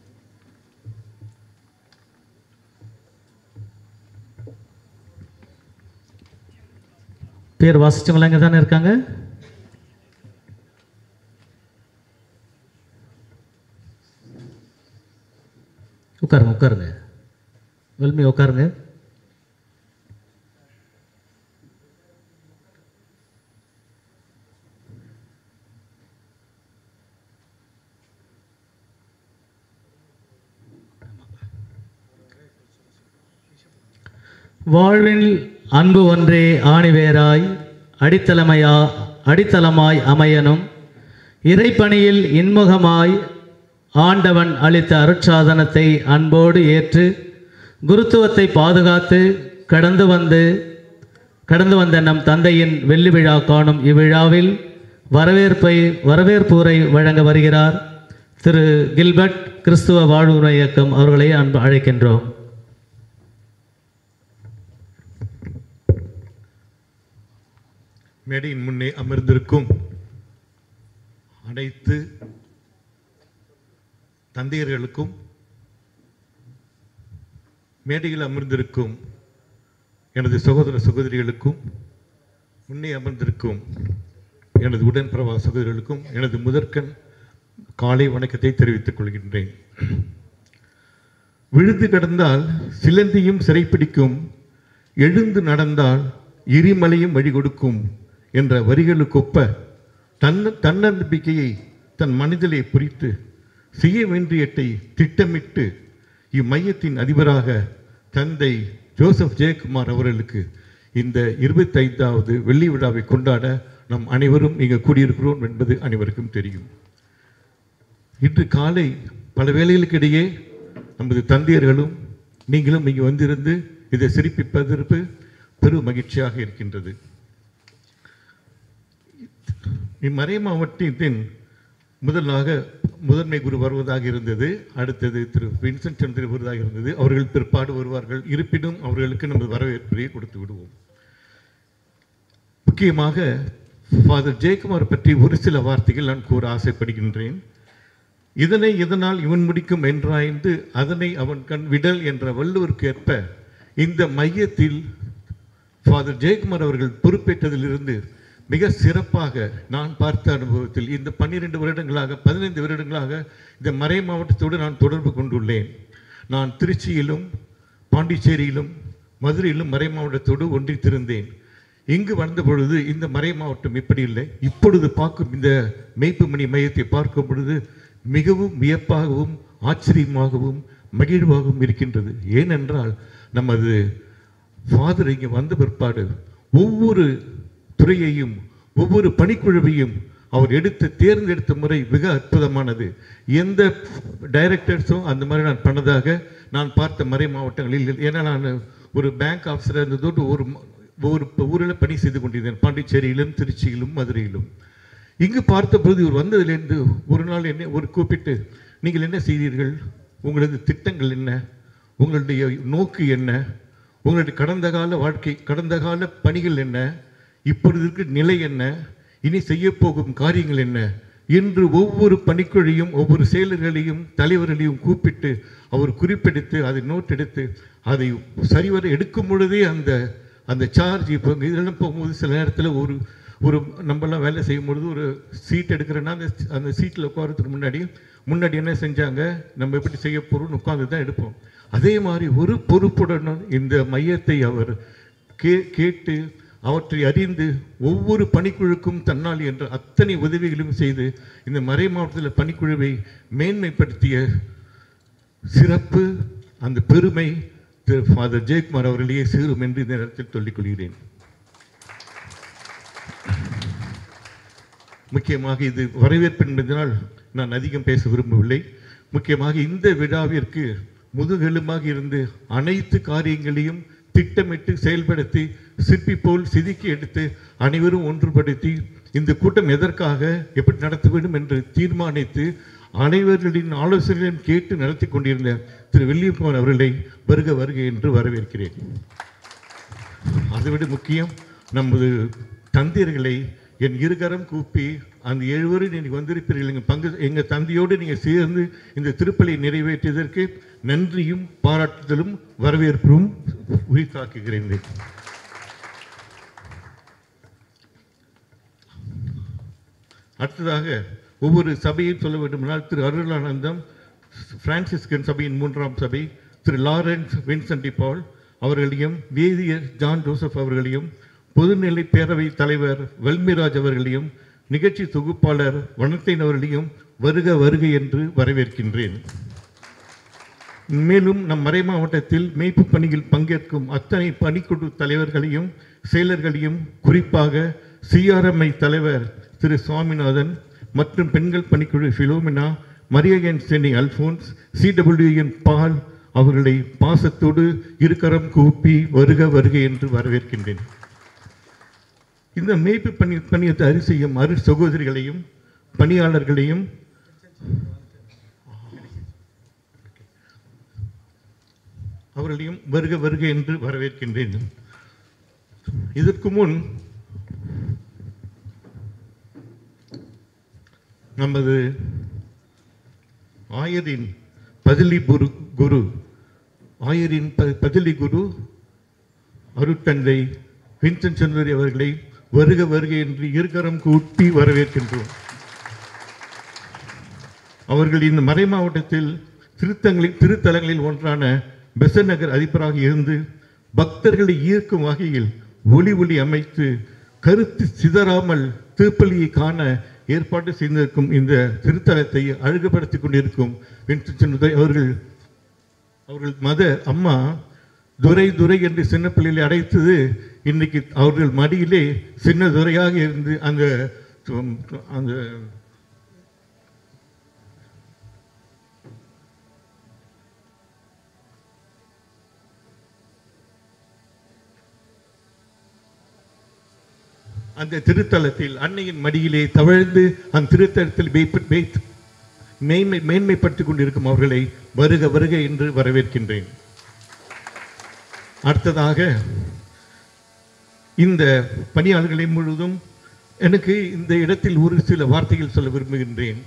பேர் வாசிச்சவங்களாம் இங்கே தானே இருக்காங்க உட்காருங்க உட்காருங்க வெல்மி உட்காருங்க வாழ்வில் அன்பு ஒன்றே ஆணிவேராய் அடித்தளமையா அடித்தளமாய் அமையனும் இறைப்பணியில் இன்முகமாய் ஆண்டவன் அளித்த அருட்சாதனத்தை அன்போடு ஏற்று குருத்துவத்தை பாதுகாத்து கடந்து வந்து கடந்து வந்த நம் தந்தையின் வெள்ளி விழா காணும் இவ்விழாவில் வரவேற்பை வரவேற்புரை வழங்க வருகிறார் திரு கில்பர்ட் கிறிஸ்துவ வாழ்வுரை இயக்கம் அவர்களை அன்பு அழைக்கின்றோம் மேடையின் முன்னே அமர்ந்திருக்கும் அனைத்து தந்தையர்களுக்கும் மேடையில் அமர்ந்திருக்கும் எனது சகோதர சகோதரிகளுக்கும் முன்னே அமர்ந்திருக்கும் எனது உடன்பிரவா சகோதரர்களுக்கும் எனது முதற்கண் காலை வணக்கத்தை தெரிவித்துக் கொள்கின்றேன் விழுந்து கிடந்தால் சிலந்தியும் சிறைப்பிடிக்கும் எழுந்து நடந்தால் எரிமலையும் வழி கொடுக்கும் என்ற வரிகளுக்கொப்ப தன்ன தன்னம்பிக்கையை தன் மனதிலே புரித்து செய்ய வேண்டியத்தை திட்டமிட்டு இம்மையத்தின் அதிபராக தந்தை ஜோசப் ஜெயக்குமார் அவர்களுக்கு இந்த இருபத்தைந்தாவது வெள்ளி விழாவை கொண்டாட நம் அனைவரும் இங்கே கூடியிருக்கிறோம் என்பது அனைவருக்கும் தெரியும் இன்று காலை பல வேளைகளுக்கிடையே நமது தந்தையர்களும் நீங்களும் இங்கு வந்திருந்து இதை சிறப்பிப்பதற்கு பெரும் மகிழ்ச்சியாக இருக்கின்றது இம்மறை மாவட்டத்தின் முதலாக முதன்மை குரு வருவதாக இருந்தது அடுத்தது திரு வின்சென்ட் சந்திர வருவதாக இருந்தது அவர்கள் பிற்பாடு வருவார்கள் இருப்பினும் அவர்களுக்கு நமது வரவேற்பை கொடுத்து விடுவோம் முக்கியமாக ஃபாதர் ஜெயக்குமார் பற்றி ஒரு சில வார்த்தைகள் நான் கூற ஆசைப்படுகின்றேன் இதனை இதனால் இவன் முடிக்கும் என்றாய்ந்து அதனை அவன் கண் விடல் என்ற வள்ளுவருக்கு ஏற்ப இந்த மையத்தில் ஃபாதர் ஜெயக்குமார் அவர்கள் பொறுப்பேற்றதிலிருந்து மிக சிறப்பாக நான் பார்த்த அனுபவத்தில் இந்த பன்னிரெண்டு வருடங்களாக பதினைந்து வருடங்களாக இந்த மறை மாவட்டத்தோடு நான் தொடர்பு கொண்டுள்ளேன் நான் திருச்சியிலும் பாண்டிச்சேரியிலும் மதுரையிலும் மறை மாவட்டத்தோடு ஒன்றித்திருந்தேன் இங்கு வந்த பொழுது இந்த மறை மாவட்டம் இப்படி இல்லை இப்பொழுது பார்க்கும் இந்த மெய்ப்பு மணி மையத்தை பார்க்கும் பொழுது மிகவும் வியப்பாகவும் ஆச்சரியமாகவும் மகிழ்வாகவும் இருக்கின்றது ஏனென்றால் நமது ஃபாதர் இங்கே வந்த பிற்பாடு ஒவ்வொரு துறையையும் ஒவ்வொரு பணிக்குழுவையும் அவர் எடுத்த தேர்ந்தெடுத்த முறை மிக அற்புதமானது எந்த டைரக்டர்ஸும் அந்த மாதிரி நான் பண்ணதாக நான் பார்த்த மறை மாவட்டங்களில் இல்லை. ஏன்னா நான் ஒரு பேங்க் ஆஃபீஸராக இருந்ததோடு ஒரு ஒரு ஊரில் பணி செய்து கொண்டிருந்தேன் பாண்டிச்சேரியிலும் திருச்சியிலும் மதுரையிலும் இங்கு பார்த்தபோது இவர் வந்ததிலிருந்து ஒரு நாள் என்ன ஒரு கூப்பிட்டு நீங்கள் என்ன செய்தீர்கள் உங்களது திட்டங்கள் என்ன உங்களுடைய நோக்கு என்ன உங்களுடைய கடந்த கால வாழ்க்கை கடந்த கால பணிகள் என்ன இப்பொழுது இருக்கிற நிலை என்ன இனி செய்யப்போகும் காரியங்கள் என்ன என்று ஒவ்வொரு பணிக்குழியும் ஒவ்வொரு செயலர்களையும் தலைவர்களையும் கூப்பிட்டு அவர் குறிப்பெடுத்து அதை நோட் எடுத்து அதை சரிவர எடுக்கும் பொழுதே அந்த அந்த சார்ஜ் இப்போ இதெல்லாம் போகும்போது சில நேரத்தில் ஒரு ஒரு நம்மலாம் வேலை செய்யும் பொழுது ஒரு சீட் எடுக்கிறேன்னா அந்த அந்த சீட்டில் உட்காரத்துக்கு முன்னாடி முன்னாடி என்ன செஞ்சாங்க நம்ம எப்படி செய்ய போகிறோம்னு உட்காந்து தான் எடுப்போம் அதே மாதிரி ஒரு பொறுப்புடன் இந்த மையத்தை அவர் கே கேட்டு அவற்றை அறிந்து ஒவ்வொரு பணிக்குழுக்கும் தன்னால் என்ற அத்தனை உதவிகளும் செய்து இந்த மறை மாவட்டத்தில் பணிக்குழுவை மேன்மைப்படுத்திய சிறப்பு அந்த பெருமை திரு ஃபாதர் ஜெயக்குமார் அவர்களையே சேரும் என்று இந்த நேரத்தில் சொல்லிக் கொள்கிறேன் முக்கியமாக இது வரவேற்பு என்பதனால் நான் அதிகம் பேச விரும்பவில்லை முக்கியமாக இந்த விழாவிற்கு முதுகெலுமாக இருந்து அனைத்து காரியங்களையும் திட்டமிட்டு செயல்படுத்தி சிற்பி போல் செதுக்கி எடுத்து அனைவரும் ஒன்றுபடுத்தி இந்த கூட்டம் எதற்காக எப்படி நடத்த வேண்டும் என்று தீர்மானித்து அனைவர்களின் ஆலோசனைகளையும் கேட்டு நடத்தி கொண்டிருந்த திரு வெள்ளியப்பன் அவர்களை வருக வருக என்று வரவேற்கிறேன் அதைவிட முக்கியம் நமது தந்தையர்களை என் இருகரம் கூப்பி அந்த எழுவரும் நீங்கள் வந்திருப்பீர்கள் எங்கள் பங்கு எங்கள் தந்தையோடு நீங்கள் சேர்ந்து இந்த திருப்பலியை நிறைவேற்றியதற்கு நன்றியும் பாராட்டுதலும் வரவேற்பும் உரித்தாக்குகிறேன் அடுத்ததாக ஒவ்வொரு சபையும் சொல்ல வேண்டுமானால் திரு அருளானந்தம் பிரான்சிஸ்கன் சபையின் மூன்றாம் சபை திரு லாரன்ஸ் வின்சென்டி பால் அவர்களையும் வேதியர் ஜான் ஜோசப் அவர்களையும் பொதுநிலை பேரவை தலைவர் வெல்மிராஜ் அவர்களையும் நிகழ்ச்சி தொகுப்பாளர் வனத்தைன் அவர்களையும் வருக வருக என்று வரவேற்கின்றேன் மேலும் நம் மறை மாவட்டத்தில் மேய்ப்பு பணியில் பங்கேற்கும் அத்தனை பணிக்குழு தலைவர்களையும் செயலர்களையும் குறிப்பாக சிஆர்எம்ஐ தலைவர் திரு சுவாமிநாதன் மற்றும் பெண்கள் பணிக்குழு ஃபிலோமினா மரியகன் சென்னை அல்போன்ஸ் சிடபிள்யூஎன் பால் அவர்களை பாசத்தோடு இருக்கரம் கூப்பி வருக வருக என்று வரவேற்கின்றேன் இந்த மேய்ப்பு பணி பணியத்தை அரி செய்யும் அரு சகோதரிகளையும் பணியாளர்களையும் அவர்களையும் வருக வருக என்று வரவேற்கின்றேன் இதற்கு முன் நமது ஆயரின் பதிலி குரு குரு ஆயரின் ப பதிலி குரு அருட்தந்தை வின்சென்ட் சந்திரி அவர்களை வருக வருக என்று இருக்கரம் கூட்டி வரவேற்கின்றோம் அவர்கள் இந்த மறை மாவட்டத்தில் திருத்தங்களில் திருத்தலங்களில் ஒன்றான பெசன் நகர் அதிபராக இருந்து பக்தர்களை ஈர்க்கும் வகையில் ஒளி ஒளி அமைத்து கருத்து சிதறாமல் திருப்பலியை காண ஏற்பாடு செய்திருக்கும் இந்த திருத்தலத்தை அழகுபடுத்திக் கொண்டிருக்கும் வின்சென்ட் அவர்கள் அவர்கள் மத அம்மா துரை துரை என்று சின்ன பிள்ளைகளை அடைத்தது இன்னைக்கு அவர்கள் மடியிலே சின்ன துரையாக இருந்து அந்த அந்த அந்த திருத்தலத்தில் அன்னையின் மடியிலே தவழ்ந்து அந்த திருத்தலத்தில் மேய்ப்பு- மேய்த்து- மேன்மை மேன்மைப்படுத்திக் கொண்டிருக்கும் அவர்களை வருக வருக என்று வரவேற்கின்றேன் அடுத்ததாக இந்த பணியாளர்களை முழுவதும் எனக்கு இந்த இடத்தில் ஒரு சில வார்த்தைகள் சொல்ல விரும்புகின்றேன்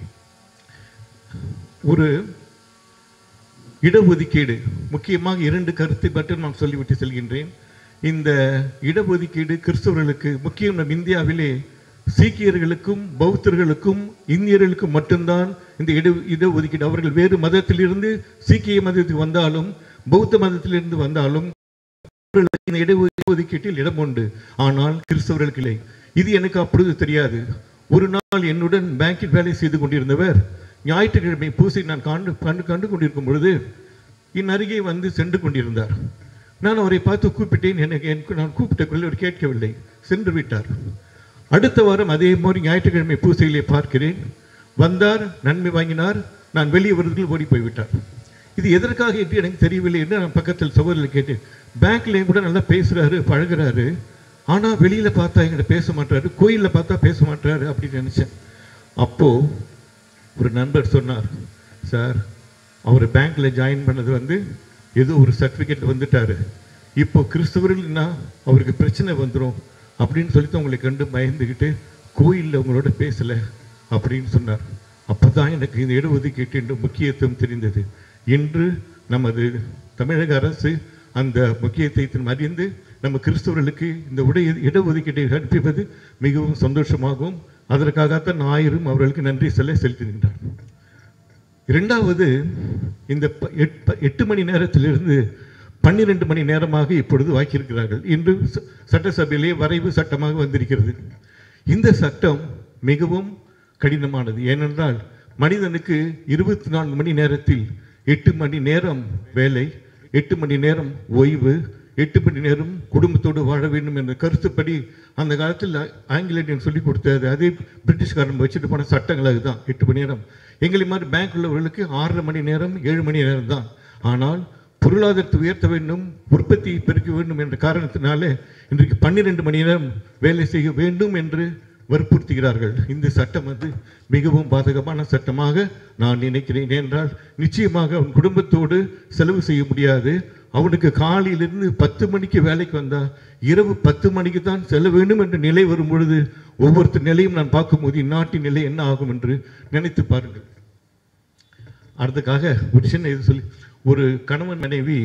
ஒரு இடஒதுக்கீடு முக்கியமாக இரண்டு கருத்தை மட்டும் நான் சொல்லிவிட்டு செல்கின்றேன் இந்த இடஒதுக்கீடு கிறிஸ்தவர்களுக்கு முக்கியம் நம் இந்தியாவிலே சீக்கியர்களுக்கும் பௌத்தர்களுக்கும் இந்தியர்களுக்கும் மட்டும்தான் இந்த இட இடஒதுக்கீடு அவர்கள் வேறு மதத்திலிருந்து சீக்கிய மதத்துக்கு வந்தாலும் பௌத்த மதத்திலிருந்து வந்தாலும் அவர்களுக்கு இந்த இட ஒதுக்கீட்டில் இடம் உண்டு ஆனால் கிறிஸ்தவர்களுக்கு இல்லை இது எனக்கு அப்பொழுது தெரியாது ஒரு நாள் என்னுடன் பேங்கில் வேலை செய்து கொண்டிருந்தவர் ஞாயிற்றுக்கிழமை பூசை நான் காண்டு கண்டு கண்டு கொண்டிருக்கும் பொழுது என் அருகே வந்து சென்று கொண்டிருந்தார் நான் அவரை பார்த்து கூப்பிட்டேன் எனக்கு எனக்கு நான் கூப்பிட்ட குரல் அவர் கேட்கவில்லை சென்று விட்டார் அடுத்த வாரம் அதே மாதிரி ஞாயிற்றுக்கிழமை பூசையிலே பார்க்கிறேன் வந்தார் நன்மை வாங்கினார் நான் வெளியே வருவதில் ஓடி போய்விட்டார் இது எதற்காக என்று எனக்கு தெரியவில்லை என்று நான் பக்கத்தில் சகோதரில் கேட்டேன் பேங்க்லேயும் கூட நல்லா பேசுகிறாரு பழகுறாரு ஆனால் வெளியில் பார்த்தா எங்கிட்ட பேச மாட்டாரு கோயிலில் பார்த்தா பேச மாட்டாரு அப்படின்னு நினச்சேன் அப்போது ஒரு நண்பர் சொன்னார் சார் அவர் பேங்க்கில் ஜாயின் பண்ணது வந்து ஏதோ ஒரு சர்டிஃபிகேட் வந்துட்டாரு இப்போ கிறிஸ்தவர்கள்னா அவருக்கு பிரச்சனை வந்துடும் அப்படின்னு சொல்லிட்டு உங்களை கண்டு பயந்துக்கிட்டு கோயிலில் உங்களோட பேசலை அப்படின்னு சொன்னார் அப்போ தான் எனக்கு இந்த இடஒதுக்கீட்டின் முக்கியத்துவம் தெரிந்தது இன்று நமது தமிழக அரசு அந்த முக்கியத்துவத்தை அறிந்து நம்ம கிறிஸ்தவர்களுக்கு இந்த உடை இடஒதுக்கீட்டை அனுப்பிவது மிகவும் சந்தோஷமாகவும் அதற்காகத்தான் ஞாயிறும் அவர்களுக்கு நன்றி சொல்ல செலுத்துகின்றார் இரண்டாவது இந்த ப- எட்- ப- எட்டு மணி நேரத்திலிருந்து பன்னிரெண்டு மணி நேரமாக இப்பொழுது வாக்கியிருக்கிறார்கள் இன்று ச- சட்டசபையிலே வரைவு சட்டமாக வந்திருக்கிறது இந்த சட்டம் மிகவும் கடினமானது ஏனென்றால் மனிதனுக்கு இருபத்தி நான்கு மணி நேரத்தில் எட்டு மணி நேரம் வேலை எட்டு மணி நேரம் ஓய்வு எட்டு மணி நேரம் குடும்பத்தோடு வாழ வேண்டும் என்ற கருத்துப்படி அந்த காலத்தில் ஆங்கிலேயன் சொல்லி கொடுத்தது அதே பிரிட்டிஷ்காரன் வச்சுட்டு போன சட்டங்கள் அதுதான் எட்டு மணி நேரம் எங்களை மாதிரி பேங்க் உள்ளவர்களுக்கு ஆறரை மணி நேரம் ஏழு மணி நேரம் தான் ஆனால் பொருளாதாரத்தை உயர்த்த வேண்டும் உற்பத்தியை பெருக்க வேண்டும் என்ற காரணத்தினாலே இன்றைக்கு பன்னிரெண்டு மணி நேரம் வேலை செய்ய வேண்டும் என்று வற்புறுத்துகிறார்கள் இந்த சட்டம் வந்து மிகவும் பாதகமான சட்டமாக நான் நினைக்கிறேன் என்றால் நிச்சயமாக அவன் குடும்பத்தோடு செலவு செய்ய முடியாது அவனுக்கு காலையிலிருந்து பத்து மணிக்கு வேலைக்கு வந்தா இரவு பத்து மணிக்கு தான் செல்ல வேண்டும் என்ற நிலை வரும் பொழுது ஒவ்வொருத்தர் நிலையும் நான் பார்க்கும்போது இந்நாட்டின் நிலை என்ன ஆகும் என்று நினைத்து பாருங்கள் அடுத்தக்காக ஒரு சின்ன இது சொல்லி ஒரு கணவன் மனைவி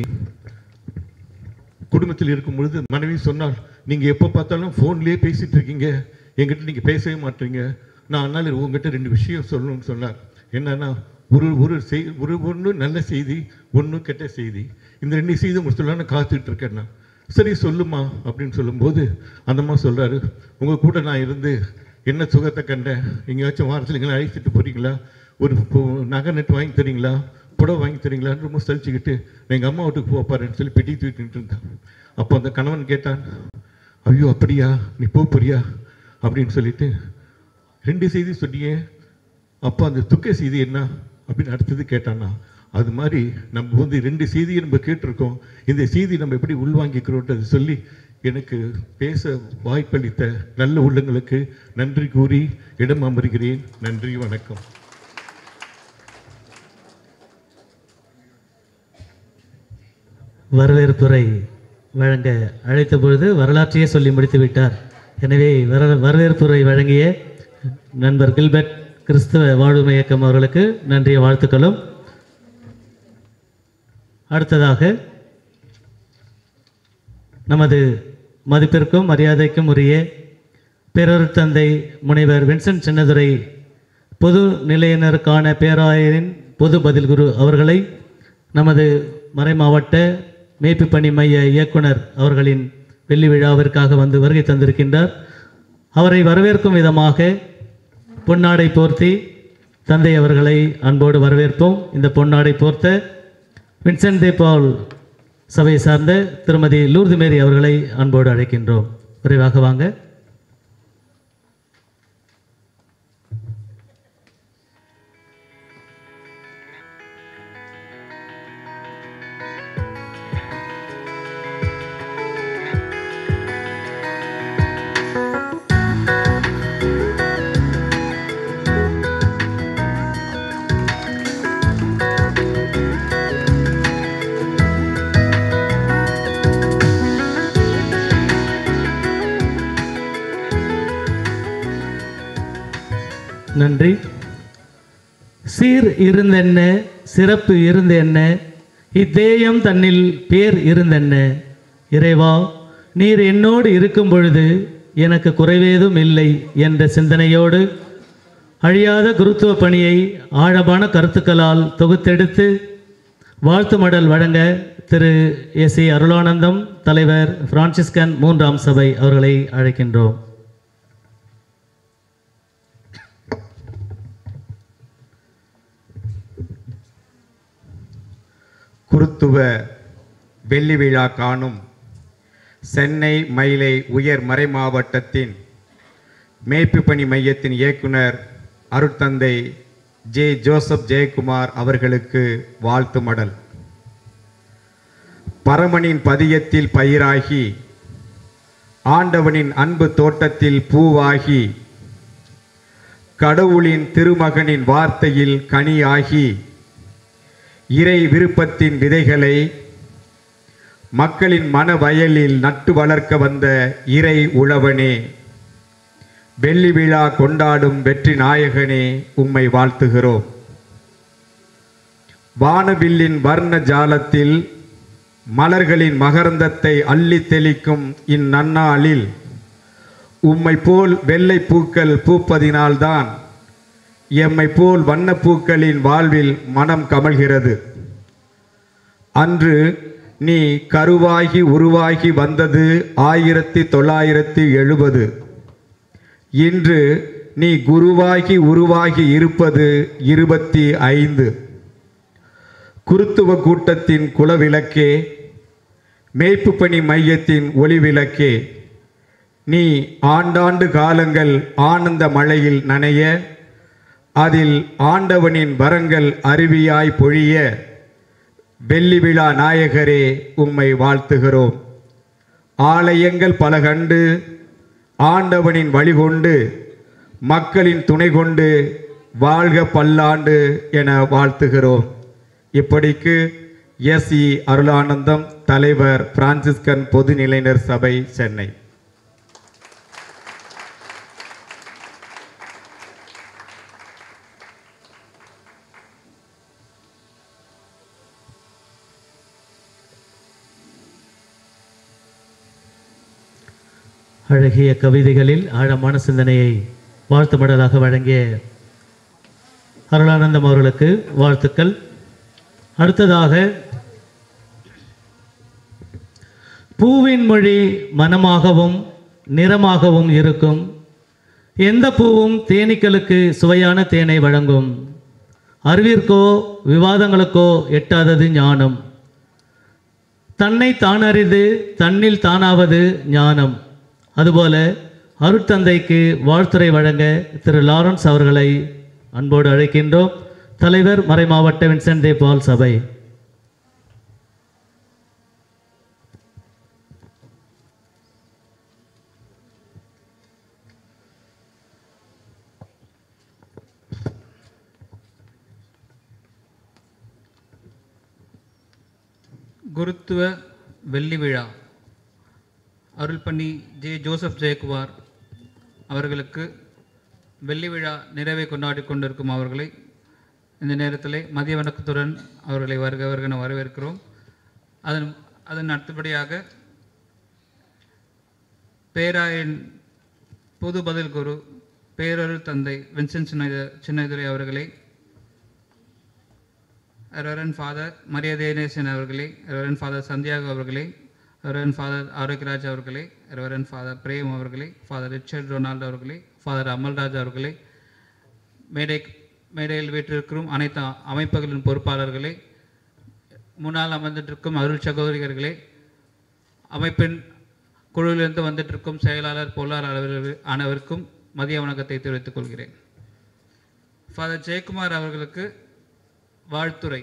குடும்பத்தில் இருக்கும் பொழுது மனைவி சொன்னால் நீங்கள் எப்போ பார்த்தாலும் ஃபோன்லேயே பேசிட்டு இருக்கீங்க என்கிட்ட நீங்கள் பேசவே மாட்டீங்க நான் அதனால் உங்ககிட்ட ரெண்டு விஷயம் சொல்லணும்னு சொன்னார் என்னன்னா ஒரு ஒரு செய் ஒரு ஒன்று நல்ல செய்தி ஒன்று கெட்ட செய்தி இந்த ரெண்டு செய்தி உங்களுக்கு சொல்லலாம்னு காத்துட்டு இருக்கேன் நான் சரி சொல்லுமா அப்படின்னு சொல்லும்போது அந்த அம்மா சொல்கிறாரு உங்கள் கூட நான் இருந்து என்ன சுகத்தை கண்டேன் எங்கேயாச்சும் வாரத்தில் எங்களை அழைச்சிட்டு போகிறீங்களா ஒரு பொ- நகை நட்டு வாங்கி தரீங்களா புடவை வாங்கி தரீங்களான்னு ரொம்ப சலிச்சுக்கிட்டு எங்கள் அம்மா வீட்டுக்கு போப்பாருன்னு சொல்லி பெட்டி தூக்கிட்டு இருந்தான் அப்போ அந்த கணவன் கேட்டான் ஐயோ அப்படியா நீ போ போறியா அப்படின்னு சொல்லிட்டு ரெண்டு செய்தி சொன்னியே அப்போ அந்த துக்க செய்தி என்ன அப்படின்னு அடுத்தது கேட்டானா அது மாதிரி நம்ம வந்து ரெண்டு செய்தியை நம்ம கேட்டிருக்கோம் இந்த செய்தி நம்ம எப்படி உள்வாங்கிக்கிறோன்றது சொல்லி எனக்கு பேச வாய்ப்பளித்த நல்ல உள்ளங்களுக்கு நன்றி கூறி இடம் அமர்கிறேன் நன்றி வணக்கம் வரவேற்புரை வழங்க அழைத்த பொழுது வரலாற்றையே சொல்லி முடித்து விட்டார் எனவே வர வரவேற்புரை வழங்கிய நண்பர் கில்பர்ட் கிறிஸ்தவ வாழ்வுமை இயக்கம் அவர்களுக்கு நன்றிய வாழ்த்துக்களும் அடுத்ததாக நமது மதிப்பிற்கும் மரியாதைக்கும் உரிய பேரொரு தந்தை முனைவர் வின்சென்ட் சின்னதுரை பொது நிலையினருக்கான பேராயரின் பொது பதில் குரு அவர்களை நமது மறைமாவட்ட மேய்ப்பு பணி மைய இயக்குனர் அவர்களின் வெள்ளி விழாவிற்காக வந்து வருகை தந்திருக்கின்றார் அவரை வரவேற்கும் விதமாக பொன்னாடை போர்த்தி தந்தை அவர்களை அன்போடு வரவேற்போம் இந்த பொன்னாடை போர்த்த வின்சென்ட் தே பால் சபை சார்ந்த திருமதி லூர்து மேரி அவர்களை அன்போடு அழைக்கின்றோம் விரைவாக வாங்க நன்றி சீர் இருந்தென்ன சிறப்பு இருந்தென்ன இத்தேயம் தன்னில் பேர் இருந்தென்ன இறைவா நீர் என்னோடு இருக்கும் பொழுது எனக்கு குறைவேதும் இல்லை என்ற சிந்தனையோடு அழியாத குருத்துவ பணியை ஆழமான கருத்துக்களால் தொகுத்தெடுத்து வாழ்த்து மடல் வழங்க திரு எஸ் சி அருளானந்தம் தலைவர் பிரான்சிஸ்கன் மூன்றாம் சபை அவர்களை அழைக்கின்றோம் குருத்துவ வெள்ளி விழா காணும் சென்னை மயிலை உயர் மறை மாவட்டத்தின் மேய்ப்பு பணி மையத்தின் இயக்குனர் அருட்தந்தை ஜே ஜோசப் ஜெயக்குமார் அவர்களுக்கு வாழ்த்து மடல் பரமனின் பதியத்தில் பயிராகி ஆண்டவனின் அன்பு தோட்டத்தில் பூவாகி கடவுளின் திருமகனின் வார்த்தையில் கனியாகி இறை விருப்பத்தின் விதைகளை மக்களின் மன வயலில் நட்டு வளர்க்க வந்த இறை உழவனே வெள்ளி விழா கொண்டாடும் வெற்றி நாயகனே உம்மை வாழ்த்துகிறோம் வானவில்லின் வர்ண ஜாலத்தில் மலர்களின் மகரந்தத்தை அள்ளி தெளிக்கும் இந்நன்னாளில் உம்மை போல் வெள்ளை பூக்கள் பூப்பதினால்தான் எம்மை போல் வண்ணப்பூக்களின் வாழ்வில் மனம் கமழ்கிறது அன்று நீ கருவாகி உருவாகி வந்தது ஆயிரத்தி தொள்ளாயிரத்தி எழுபது இன்று நீ குருவாகி உருவாகி இருப்பது இருபத்தி ஐந்து குருத்துவ கூட்டத்தின் குலவிளக்கே மேய்ப்பு பணி மையத்தின் ஒளிவிளக்கே நீ ஆண்டாண்டு காலங்கள் ஆனந்த மழையில் நனைய அதில் ஆண்டவனின் வரங்கள் அருவியாய் பொழிய வெள்ளி விழா நாயகரே உம்மை வாழ்த்துகிறோம் ஆலயங்கள் பல கண்டு ஆண்டவனின் வழிகொண்டு மக்களின் துணை கொண்டு வாழ்க பல்லாண்டு என வாழ்த்துகிறோம் இப்படிக்கு எஸ் இ அருளானந்தம் தலைவர் பிரான்சிஸ்கன் பொதுநிலையினர் சபை சென்னை அழகிய கவிதைகளில் ஆழமான சிந்தனையை வாழ்த்து மடலாக வழங்கிய அருளானந்தம் அவர்களுக்கு வாழ்த்துக்கள் அடுத்ததாக பூவின் மொழி மனமாகவும் நிறமாகவும் இருக்கும் எந்த பூவும் தேனீக்களுக்கு சுவையான தேனை வழங்கும் அறிவிற்கோ விவாதங்களுக்கோ எட்டாதது ஞானம் தன்னை தானறிந்து தன்னில் தானாவது ஞானம் அதுபோல அருட்தந்தைக்கு வாழ்த்துரை வழங்க திரு லாரன்ஸ் அவர்களை அன்போடு அழைக்கின்றோம் தலைவர் மறைமாவட்ட வின்சென்ட் தே பால் சபை குருத்துவ வெள்ளி விழா அருள்பணி ஜே ஜோசப் ஜெயக்குமார் அவர்களுக்கு வெள்ளி விழா நிறைவை கொண்டாடி கொண்டிருக்கும் அவர்களை இந்த நேரத்தில் மதிய வணக்கத்துடன் அவர்களை வருக வருகன வரவேற்கிறோம் அதன் அதன் அடுத்தபடியாக பேராயன் பொது பதில் குரு பேரருள் தந்தை வின்சென்ட் சின்ன சின்னதுரை அவர்களை ரெவரன் ஃபாதர் மரியாதைநேசன் அவர்களே ரெவரன் ஃபாதர் சந்தியாகு அவர்களே ரெவரன் ஃபாதர் ஆரோக்கியராஜ் அவர்களே ரெவரன் ஃபாதர் பிரேம் அவர்களே ஃபாதர் ரிச்சர்ட் ரொனால்டோ அவர்களே ஃபாதர் அமல்ராஜ் அவர்களே மேடை மேடையில் வீற்றிருக்கும் அனைத்து அமைப்புகளின் பொறுப்பாளர்களே முன்னால் அமர்ந்துட்டிருக்கும் அருள் சகோதரிகளே அமைப்பின் குழுவிலிருந்து வந்துட்டிருக்கும் செயலாளர் பொருளாளர் அனைவருக்கும் மதிய வணக்கத்தை தெரிவித்துக் கொள்கிறேன் ஃபாதர் ஜெயக்குமார் அவர்களுக்கு வாழ்த்துறை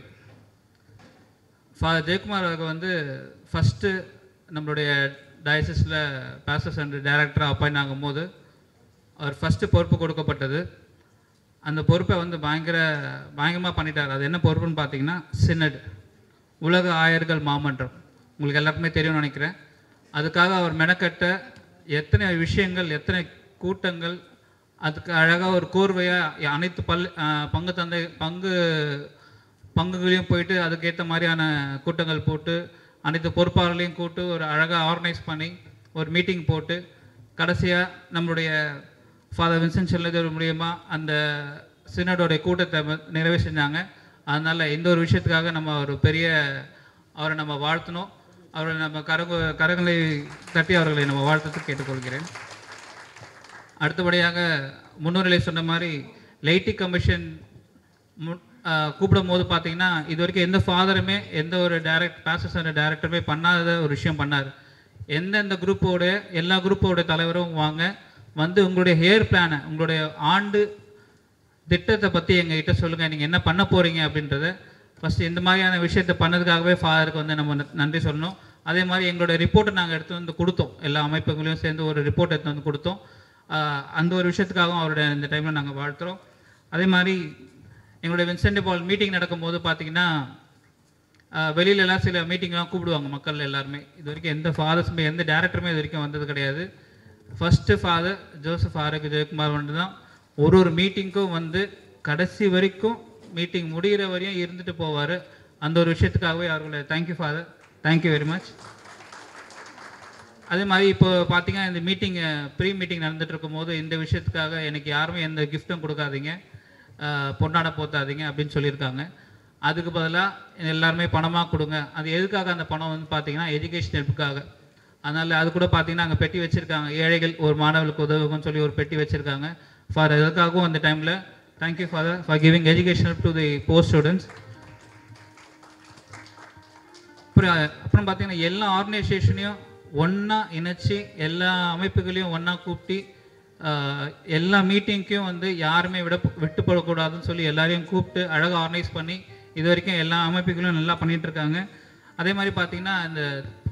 ஃபாதர் ஜெயக்குமார் அவர்கள் வந்து ஃபஸ்ட்டு நம்மளுடைய டயசிஸில் பாஸ்டர்ஸ் அண்ட் டைரக்டராக அப்பாயின் ஆகும்போது அவர் ஃபஸ்ட்டு பொறுப்பு கொடுக்கப்பட்டது அந்த பொறுப்பை வந்து பயங்கர பயங்கரமாக பண்ணிட்டார் அது என்ன பொறுப்புன்னு பார்த்தீங்கன்னா சின்னட் உலக ஆயர்கள் மாமன்றம் உங்களுக்கு எல்லாருக்குமே தெரியும்னு நினைக்கிறேன் அதுக்காக அவர் மெனக்கட்ட எத்தனை விஷயங்கள் எத்தனை கூட்டங்கள் அதுக்கு அழகாக ஒரு கோர்வையாக அனைத்து பல் பங்கு தந்தை பங்கு பங்குகளையும் போயிட்டு அதுக்கேற்ற மாதிரியான கூட்டங்கள் போட்டு அனைத்து பொறுப்பாளர்களையும் கூட்டு ஒரு அழகாக ஆர்கனைஸ் பண்ணி ஒரு மீட்டிங் போட்டு கடைசியாக நம்மளுடைய ஃபாதர் வின்சென்ட் செல்லதேவர் மூலியமாக அந்த சினடோடைய கூட்டத்தை நிறைவு செஞ்சாங்க அதனால் இந்த ஒரு விஷயத்துக்காக நம்ம ஒரு பெரிய அவரை நம்ம வாழ்த்தணும் அவரை நம்ம கரகு கரங்களை தட்டி அவர்களை நம்ம வாழ்த்துறதுக்கு கேட்டுக்கொள்கிறேன் அடுத்தபடியாக முன்னுரையிலே சொன்ன மாதிரி லைட்டி கமிஷன் கூப்பிடும் போது பார்த்தீங்கன்னா இது வரைக்கும் எந்த ஃபாதருமே எந்த ஒரு டைரக்ட் பாசஸ் அண்ட் டைரக்டருமே பண்ணாத ஒரு விஷயம் பண்ணார் எந்தெந்த குரூப்போட எல்லா குரூப்போட தலைவரும் வாங்க வந்து உங்களுடைய ஹேர் பிளானை உங்களுடைய ஆண்டு திட்டத்தை பற்றி எங்ககிட்ட சொல்லுங்கள் நீங்கள் என்ன பண்ண போகிறீங்க அப்படின்றத ஃபஸ்ட்டு இந்த மாதிரியான விஷயத்தை பண்ணதுக்காகவே ஃபாதருக்கு வந்து நம்ம நன்றி சொல்லணும் அதே மாதிரி எங்களோட ரிப்போர்ட்டை நாங்கள் எடுத்து வந்து கொடுத்தோம் எல்லா அமைப்புகளையும் சேர்ந்து ஒரு ரிப்போர்ட் எடுத்து வந்து கொடுத்தோம் அந்த ஒரு விஷயத்துக்காகவும் அவருடைய இந்த டைமில் நாங்கள் வாழ்த்துறோம் அதே மாதிரி எங்களுடைய வின்சென்ட் பால் மீட்டிங் நடக்கும்போது பார்த்தீங்கன்னா வெளியிலலாம் சில மீட்டிங்லாம் கூப்பிடுவாங்க மக்கள் எல்லாருமே இது வரைக்கும் எந்த ஃபாதர்ஸுமே எந்த டேரக்டருமே இது வரைக்கும் வந்தது கிடையாது ஃபஸ்ட்டு ஃபாதர் ஜோசப் ஆரோக்கிய ஜெயக்குமார் வந்து தான் ஒரு ஒரு மீட்டிங்க்கும் வந்து கடைசி வரைக்கும் மீட்டிங் முடிகிற வரையும் இருந்துட்டு போவார் அந்த ஒரு விஷயத்துக்காகவே அவர்களை thank you father thank you very much அதே மாதிரி இப்போ பார்த்தீங்கன்னா இந்த மீட்டிங் ப்ரீ மீட்டிங் நடந்துட்டு இருக்கும்போது இந்த விஷயத்துக்காக எனக்கு யாருமே எந்த கிஃப்ட்டும் கொடுக்காதீங்க அஹ், பொன்னாட போத்தாதீங்க அப்படின்னு சொல்லியிருக்காங்க அதுக்கு பதிலாக எல்லாருமே பணமாக கொடுங்க அது எதுக்காக அந்த பணம் வந்து பார்த்தீங்கன்னா எஜுகேஷன் ஹெல்ப்புக்காக அதனால் அது கூட பார்த்தீங்கன்னா அங்கே பெட்டி வச்சுருக்காங்க ஏழைகள் ஒரு மாணவர்களுக்கு உதவுங்கன்னு சொல்லி ஒரு பெட்டி வச்சுருக்காங்க ஃபார் எதுக்காகவும் அந்த டைமில் thank you for for giving education to the post students அப்புறம் அப்புறம் பார்த்தீங்கன்னா எல்லா ஆர்கனைசேஷனையும் ஒன்றா இணைச்சி எல்லா அமைப்புகளையும் ஒன்றா கூப்பிட்டு ஆஹ், எல்லா மீட்டிங்க்கும் வந்து யாருமே விட விட்டு போடக்கூடாதுன்னு சொல்லி எல்லாரையும் கூப்பிட்டு அழகாக ஆர்கனைஸ் பண்ணி இது வரைக்கும் எல்லா அமைப்புகளும் நல்லா பண்ணிட்டு இருக்காங்க அதே மாதிரி பார்த்தீங்கன்னா இந்த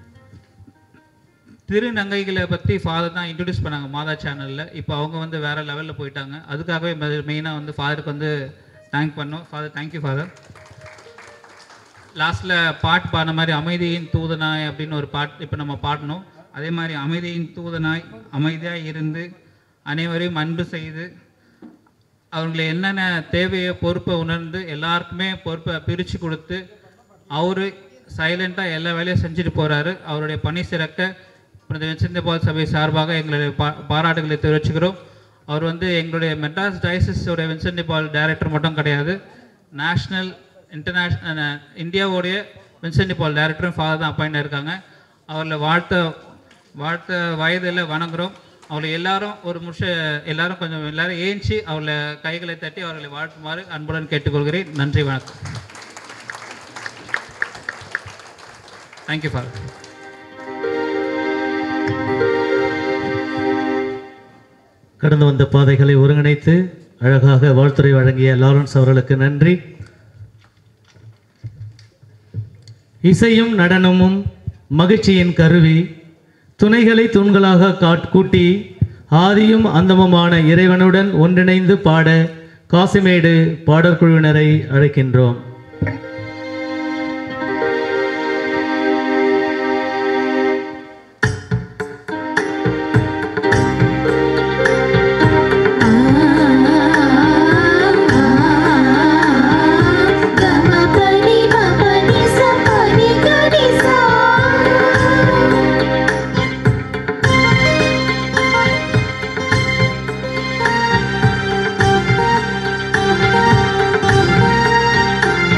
திருநங்கைகளை பற்றி ஃபாதர் தான் இன்ட்ரடியூஸ் பண்ணாங்க மாதா சேனலில் இப்போ அவங்க வந்து வேறு லெவலில் போயிட்டாங்க அதுக்காகவே மெயினாக வந்து ஃபாதருக்கு வந்து தேங்க் பண்ணோம் ஃபாதர் தேங்க்யூ ஃபாதர் லாஸ்ட்டில் பாட்டு பாடின மாதிரி அமைதியின் தூதனாய் அப்படின்னு ஒரு பாட்டு இப்போ நம்ம பாடணும் அதே மாதிரி அமைதியின் தூதனாய் அமைதியாக இருந்து அனைவரையும் அன்பு செய்து அவங்களை என்னென்ன தேவையோ பொறுப்பை உணர்ந்து எல்லாருக்குமே பொறுப்பை பிரித்து கொடுத்து அவர் சைலண்ட்டாக எல்லா வேலையும் செஞ்சுட்டு போகிறாரு அவருடைய பணி சிறக்க புனித வின்சென்ட் பால் சபை சார்பாக எங்களுடைய பா பாராட்டுகளை தெரிவிச்சுக்கிறோம் அவர் வந்து எங்களுடைய மெட்ராஸ் டயசிஸோட வின்சென்ட் பால் டைரக்டர் மட்டும் கிடையாது நேஷ்னல் இன்டர்நேஷ்னல் இந்தியாவுடைய வின்சென்ட் பால் டைரக்டரும் ஃபாதர் தான் அப்பாயிண்ட் இருக்காங்க அவர்களை வாழ்த்த வாழ்த்த வயதில் வணங்குறோம் அவளை எல்லாரும் ஒரு முஷ எல்லாரும் கொஞ்சம் எல்லாரும் ஏஞ்சி அவளை கைகளை தட்டி அவர்களை வாழ்த்துமாறு அன்புடன் கேட்டுக்கொள்கிறேன் நன்றி வணக்கம் தேங்க்யூ ஃபாதர் கடந்து வந்த பாதைகளை ஒருங்கிணைத்து அழகாக வாழ்த்துறை வழங்கிய லாரன்ஸ் அவர்களுக்கு நன்றி இசையும் நடனமும் மகிழ்ச்சியின் கருவி துணைகளை தூண்களாக காட் கூட்டி ஆதியும் அந்தமுமான இறைவனுடன் ஒன்றிணைந்து பாட காசிமேடு பாடற்குழுவினரை அழைக்கின்றோம் ஆ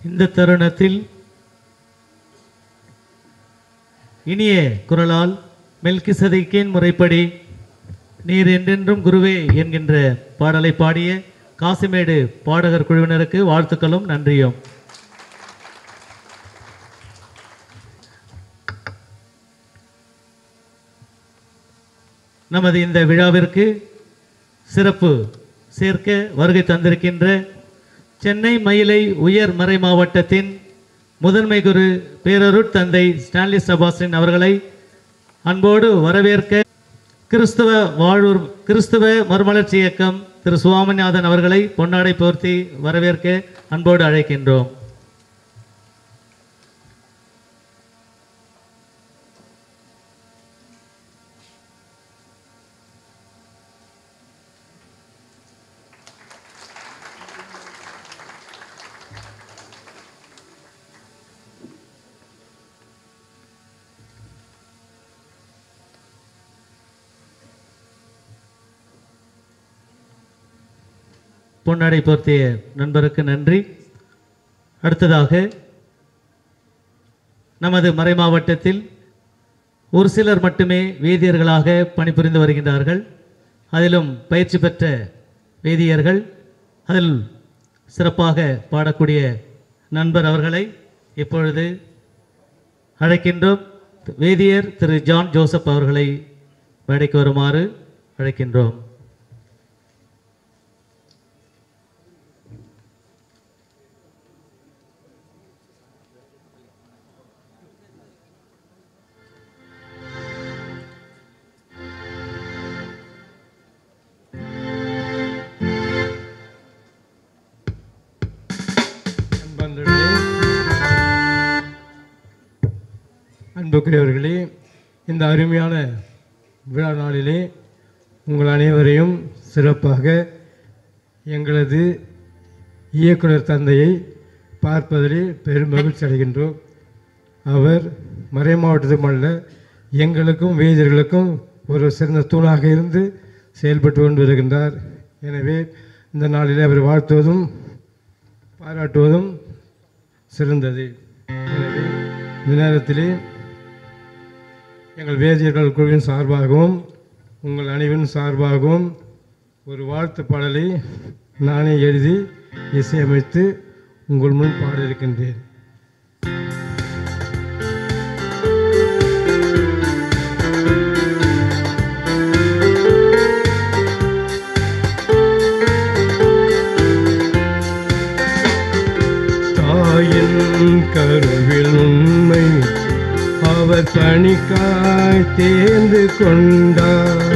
இந்த தருணத்தில் இனிய குரலால் மெல்கிசதைக்கின் முறைப்படி நீர் என்றென்றும் குருவே என்கின்ற பாடலை பாடிய காசிமேடு பாடகர் குழுவினருக்கு வாழ்த்துக்களும் நன்றியும் நமது இந்த விழாவிற்கு சிறப்பு சேர்க்க வருகை தந்திருக்கின்ற சென்னை மயிலை உயர் மறை மாவட்டத்தின் முதன்மை குரு பேரருட் தந்தை ஸ்டான்லி செபாஸ்டின் அவர்களை அன்போடு வரவேற்க கிறிஸ்துவ வாழ்வுர் கிறிஸ்துவ மறுமலர்ச்சி இயக்கம் திரு சுவாமிநாதன் அவர்களை பொன்னாடை போர்த்தி வரவேற்க அன்போடு அழைக்கின்றோம் பொன்னாடை போர்த்திய நண்பருக்கு நன்றி அடுத்ததாக நமது மறை மாவட்டத்தில் ஒரு சிலர் மட்டுமே வேதியர்களாக பணிபுரிந்து வருகின்றார்கள் அதிலும் பயிற்சி பெற்ற வேதியர்கள் அதில் சிறப்பாக பாடக்கூடிய நண்பர் அவர்களை இப்பொழுது அழைக்கின்றோம் வேதியர் திரு ஜான் ஜோசப் அவர்களை மேடைக்கு வருமாறு அழைக்கின்றோம் அன்புக்குரியவர்களே இந்த அருமையான விழா நாளிலே உங்கள் அனைவரையும் சிறப்பாக எங்களது இயக்குனர் தந்தையை பார்ப்பதிலே பெரும் மகிழ்ச்சி அடைகின்றோம் அவர் மறை மாவட்டத்தும் அல்ல எங்களுக்கும் வேதியர்களுக்கும் ஒரு சிறந்த தூணாக இருந்து செயல்பட்டு கொண்டு வருகின்றார் எனவே இந்த நாளிலே அவர் வாழ்த்துவதும் பாராட்டுவதும் சிறந்தது எனவே இந்த நேரத்திலே எங்கள் வேதியர்கள் குழுவின் சார்பாகவும் உங்கள் அனைவரின் சார்பாகவும் ஒரு வாழ்த்து பாடலை நானே எழுதி இசையமைத்து உங்கள் முன் பாட இருக்கின்றேன் தாயின் கருவில் உண்மை அவர் பணிக்காய் தேர்ந்து கொண்டார்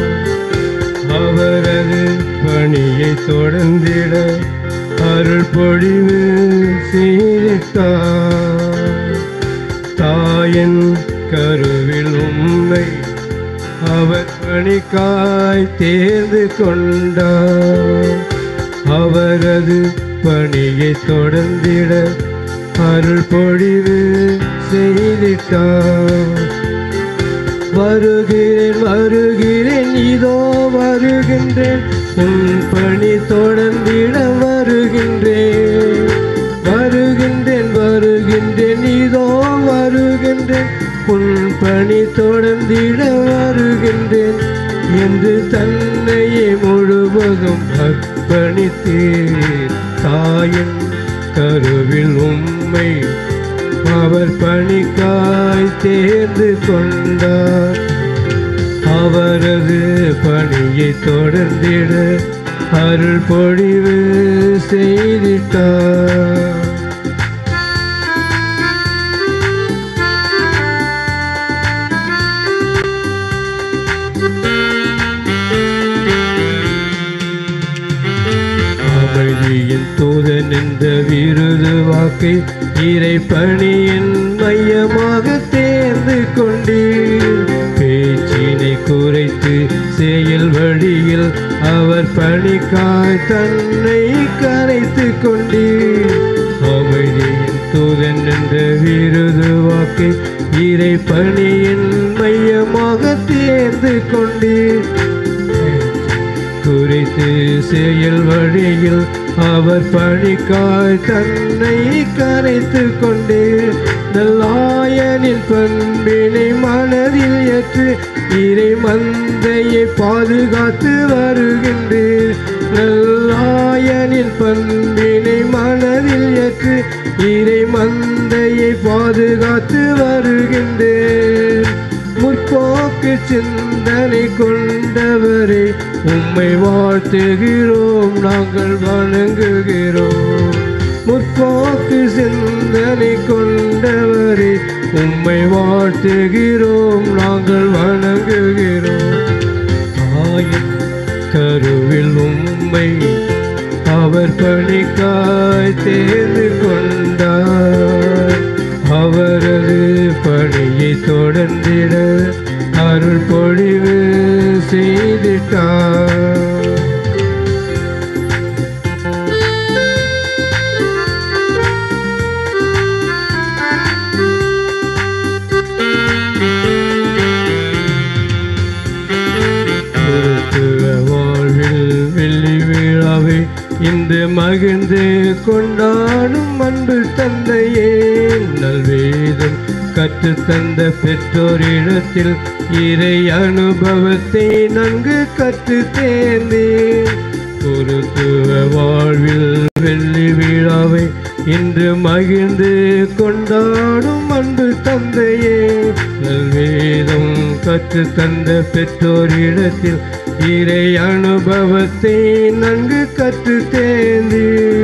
அவரது பணியை தொடர்ந்திட அருள் பொழிவு செய்தார் தாயின் கருவில் உண்மை அவர் பணிக்காய் தேர்ந்து கொண்டார் அவரது பணியை தொடர்ந்திட அருள் பொழிவு செய்திட்டார் வருகிறேன் வருகிறேன் இதோ வருகின்றேன் உன் பணி தொடர்ந்திட வருகின்றேன் வருகின்றேன் வருகின்றேன் இதோ வருகின்றேன் உன் பணி தொடர்ந்திட வருகின்றேன் என்று தன்னையே முழுவதும் அர்ப்பணித்தேன் தாயின் கருவில் உண்மை அவர் பணிக்காய் தேர்ந்து கொண்டார் அவரது பணியை தொடர்ந்திட அருள் பொழிவு செய்திட்டார் அமைதியின் தூதன் என்ற விருது வாக்கை இறை பணியின் மையமாக தேர்ந்து கொண்டீர் பேச்சினை குறைத்து செயல் வழியில் அவர் பணிக்காய் தன்னை கரைத்து கொண்டீர் அமைதியின் தூதன் என்ற விருது வாக்கை இறை பணியின் மையமாக தேர்ந்து கொண்டீர் குறித்த வைத்து செயல் வழியில் அவர் பணிக்காய் தன்னை கரைத்து கொண்டே நல்லாயனின் பண்பினை மனதில் ஏற்று இறை மந்தையை பாதுகாத்து வருகின்றேன் நல்லாயனின் பண்பினை மனதில் ஏற்று இறை மந்தையை பாதுகாத்து வருகின்றேன் முற்போக்கு சிந்தனை கொண்டவரே உம்மை வாழ்த்துகிறோம் நாங்கள் வணங்குகிறோம் முற்போக்கு சிந்தனை கொண்டவரே உம்மை வாழ்த்துகிறோம் நாங்கள் வணங்குகிறோம் தாயின் கருவில் உம்மை அவர் பணிக்காய் தேர்ந்து கொண்டார் அவரது பணியை தொடர்ந்திட அருள் பொழிவு செய்திட்டார் கிறிஸ்துவ வாழ்வில் வெள்ளி விழாவை இன்று மகிழ்ந்து கொண்டாடும் அன்பு தந்தையே நல்வேதம் கற்று தந்த பெற்றோரிடத்தில் இறை அனுபவத்தை நன்கு கற்று தேர்ந்தேன் குருத்துவ வாழ்வில் வெள்ளி விழாவை இன்று மகிழ்ந்து கொண்டாடும் அன்பு தந்தையே நல்வேதம் கற்று தந்த பெற்றோரிடத்தில் இறை அனுபவத்தை நன்கு கற்று தேர்ந்து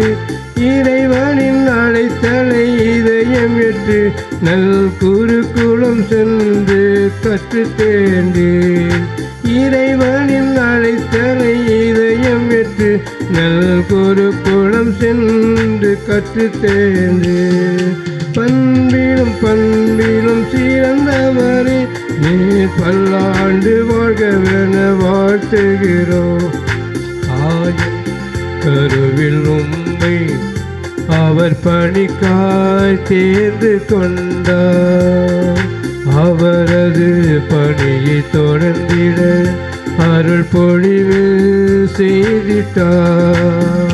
இறைவனின் அழைத்தலை இதயம் எட்டு நல் குருகுலம் சென்று கற்று தேர்ந்தேன் இறைவனின் அழைத்தலை இதயம் எட்டு நல் குருகுலம் சென்று கற்று தேர்ந்து பண்பிலும் பண்பிலும் சிறந்தவரே நீ பல்லாண்டு வாழ்கவென வாழ்த்துகிறோம் ஆயின் கருவில் உம்மை அவர் பணிக்காய் தேர்ந்து கொண்டார் அவரது பணியை தொடர்ந்திட அருள் பொழிவு செய்திட்டார்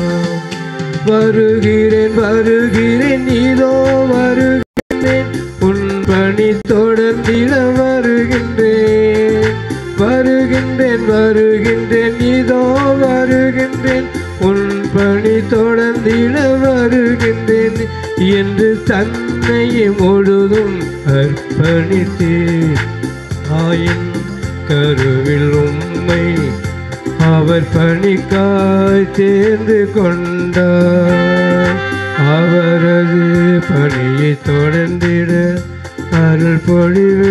வருகிறேன் வருகிறேன் இதோ வருகிறேன் உன் பணி தொடர்ந்திட வருகின்றேன் வருகின்றேன் வருகின்றேன் இதோ வருகின்றேன் உன் பணி தொடர்ந்திட வருகின்றேன் என்று தன்னையை முழுதும் அர்ப்பணித்தேன் ஆயின் கருவில் உம்மை அவர் பணிக்காய் தேர்ந்து கொண்டார் அவரது பணியை தொடர்ந்திட அருள் பொழிவு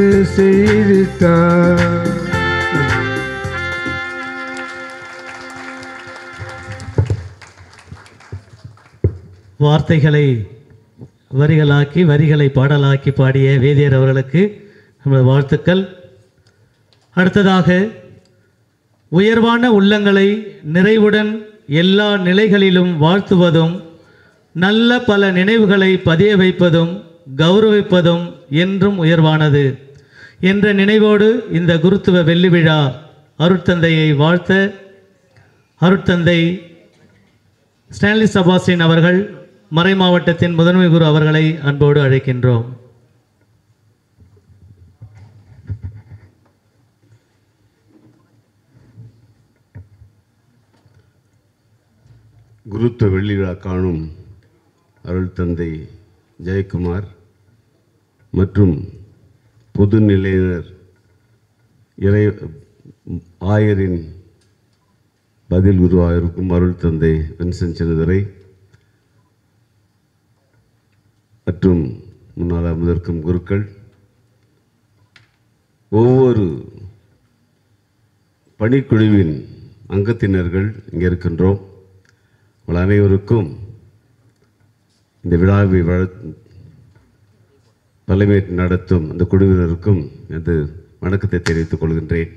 செய்தித்தார் வார்த்தைகளை வரிகளாக்கி வரிகளை பாடலாக்கி பாடிய வேதியர் அவர்களுக்கு நமது வாழ்த்துக்கள் அடுத்ததாக உயர்வான உள்ளங்களை நிறைவுடன் எல்லா நிலைகளிலும் வாழ்த்துவதும் நல்ல பல நினைவுகளை பதிய வைப்பதும் கௌரவிப்பதும் என்றும் உயர்வானது என்ற நினைவோடு இந்த குருத்துவ வெள்ளி விழா அருட்தந்தையை வாழ்த்த அருட்தந்தை ஸ்டான்லி சபாஸ்டின் அவர்கள் மறை மாவட்டத்தின் முதன்மை குரு அவர்களை அன்போடு அழைக்கின்றோம் குருத்துவ வெள்ளி விழா காணும் அருள் தந்தை ஜெயக்குமார் மற்றும் பொது நிலையினர் இறை ஆயரின் பதில் குருவாயிருக்கும் அருள் தந்தை வின்சென்ட் சின்னதுரை மற்றும் முன்னாள் அமர்ந்திருக்கும் குருக்கள் ஒவ்வொரு பணிக்குழுவின் அங்கத்தினர்கள் இங்கே இருக்கின்றோம் உங்கள் அனைவருக்கும் இந்த விழாவை வழ- தலைமையேற்று நடத்தும் அந்த குழுவினருக்கும் எனது வணக்கத்தை தெரிவித்துக் கொள்கின்றேன்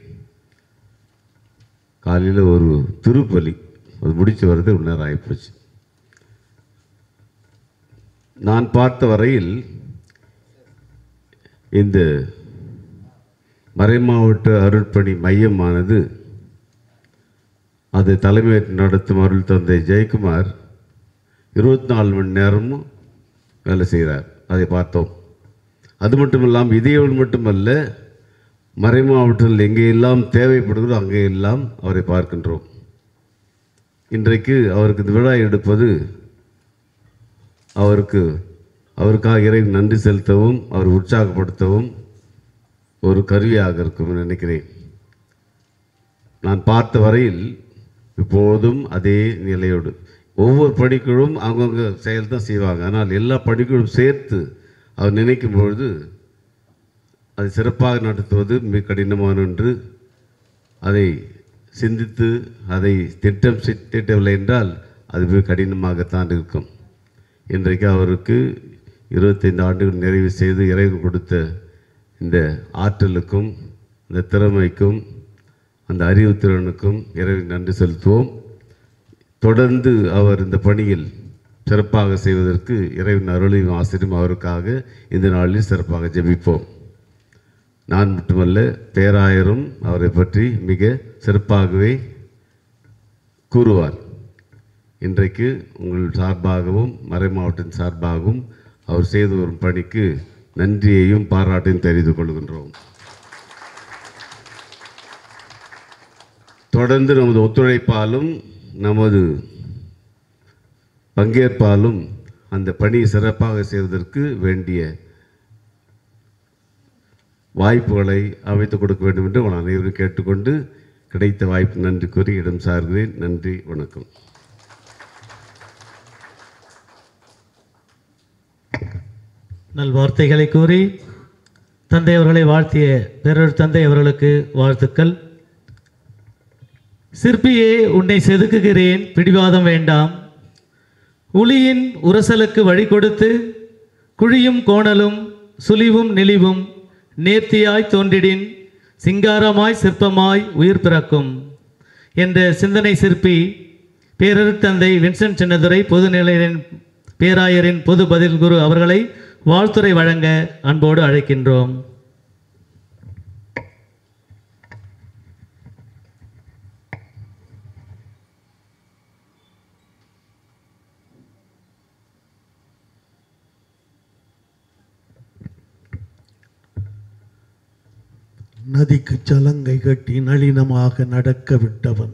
காலையில் ஒரு திருப்பலி அது முடிச்சு வரது ஒரு நேரம் ஆகிப்போச்சு நான் பார்த்த வரையில் இந்த மறைமாவட்ட அருட்பணி மையமானது அதை தலைமை நடத்தும் அருள் தந்தை ஜெயக்குமார் இருபத்தி நாலு மணி நேரமும் வேலை செய்கிறார் அதை பார்த்தோம் அது மட்டும் இல்லாமல் இதயவன் மட்டுமல்ல மறை மாவட்டத்தில் எங்கெல்லாம் தேவைப்படுகிறதோ அங்கெல்லாம் அவரை பார்க்கின்றோம் இன்றைக்கு அவருக்கு இந்த விழா எடுப்பது அவருக்கு அவருக்காக இறை நன்றி செலுத்தவும் அவர் உற்சாகப்படுத்தவும் ஒரு கருவியாக இருக்கும் என்று நினைக்கிறேன் நான் பார்த்த வரையில் இப்போதும் அதே நிலையோடு ஒவ்வொரு பணிக்குழும் அவங்கவுங்க செயல் தான் செய்வாங்க ஆனால் எல்லா பணிக்குழும் சேர்த்து அவர் நினைக்கும் பொழுது அதை சிறப்பாக நடத்துவது மிக கடினமான ஒன்று அதை சிந்தித்து அதை திட்டம் சி- தீட்டவில்லை என்றால் அது மிக கடினமாகத்தான் இருக்கும் இன்றைக்கு அவருக்கு இருபத்தைந்து ஆண்டுகள் நிறைவு செய்து இறைவன் கொடுத்த இந்த ஆற்றலுக்கும் இந்த திறமைக்கும் அந்த அறிவுத்திறனுக்கும் இறைவன் நன்றி செலுத்துவோம் தொடர்ந்து அவர் இந்த பணியில் சிறப்பாக செய்வதற்கு இறைவன் அருளையும் ஆசிரியும் அவருக்காக இந்த நாளில் சிறப்பாக ஜெபிப்போம் நான் மட்டுமல்ல பேராயரும் அவரை பற்றி மிக சிறப்பாகவே கூறுவார் இன்றைக்கு உங்கள் சார்பாகவும் மறை மாவட்டத்தின் சார்பாகவும் அவர் செய்து வரும் பணிக்கு நன்றியையும் பாராட்டையும் தெரிந்து கொள்கின்றோம் தொடர்ந்து நமது ஒத்துழைப்பாலும் நமது பங்கேற்பாலும் அந்த பணியை சிறப்பாக செய்வதற்கு வேண்டிய வாய்ப்புகளை அமைத்து கொடுக்க வேண்டும் என்று உங்கள் அனைவரும் கேட்டுக்கொண்டு கிடைத்த வாய்ப்பு நன்றி கூறி இடம் சார்கிறேன் நன்றி வணக்கம் நல் வார்த்தைகளை கூறி தந்தை அவர்களை வாழ்த்திய பிறர் தந்தை அவர்களுக்கு வாழ்த்துக்கள் சிற்பியே உன்னை செதுக்குகிறேன் பிடிவாதம் வேண்டாம் உளியின் உரசலுக்கு வழி கொடுத்து குழியும் கோணலும் சுழிவும் நெளிவும் நேர்த்தியாய் தோன்றிடின் சிங்காரமாய் சிற்பமாய் உயிர் பிறக்கும் என்ற சிந்தனை சிற்பி பேரர் தந்தை வின்சென்ட் சின்னதுரை பொதுநிலையரின் பேராயரின் பொது பதில் குரு அவர்களை வாழ்த்துரை வழங்க அன்போடு அழைக்கின்றோம் நதிக்கு சலங்கை கட்டி நளினமாக நடக்க விட்டவன்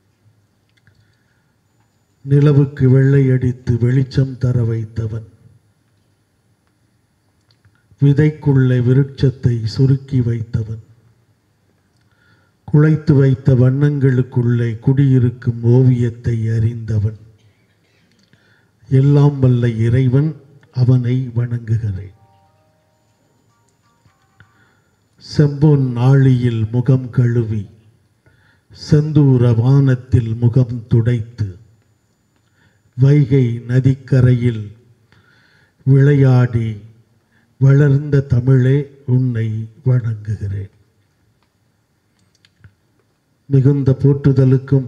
நிலவுக்கு வெள்ளை அடித்து வெளிச்சம் தர வைத்தவன் விதைக்குள்ளே விருட்சத்தை சுருக்கி வைத்தவன் குழைத்து வைத்த வண்ணங்களுக்குள்ளே குடியிருக்கும் ஓவியத்தை அறிந்தவன் எல்லாம் வல்ல இறைவன் அவனை வணங்குகிறேன் செம்பொன் ஆழியில் முகம் கழுவி செந்தூர வானத்தில் முகம் துடைத்து வைகை நதிக்கரையில் விளையாடி வளர்ந்த தமிழே உன்னை வணங்குகிறேன் மிகுந்த போற்றுதலுக்கும்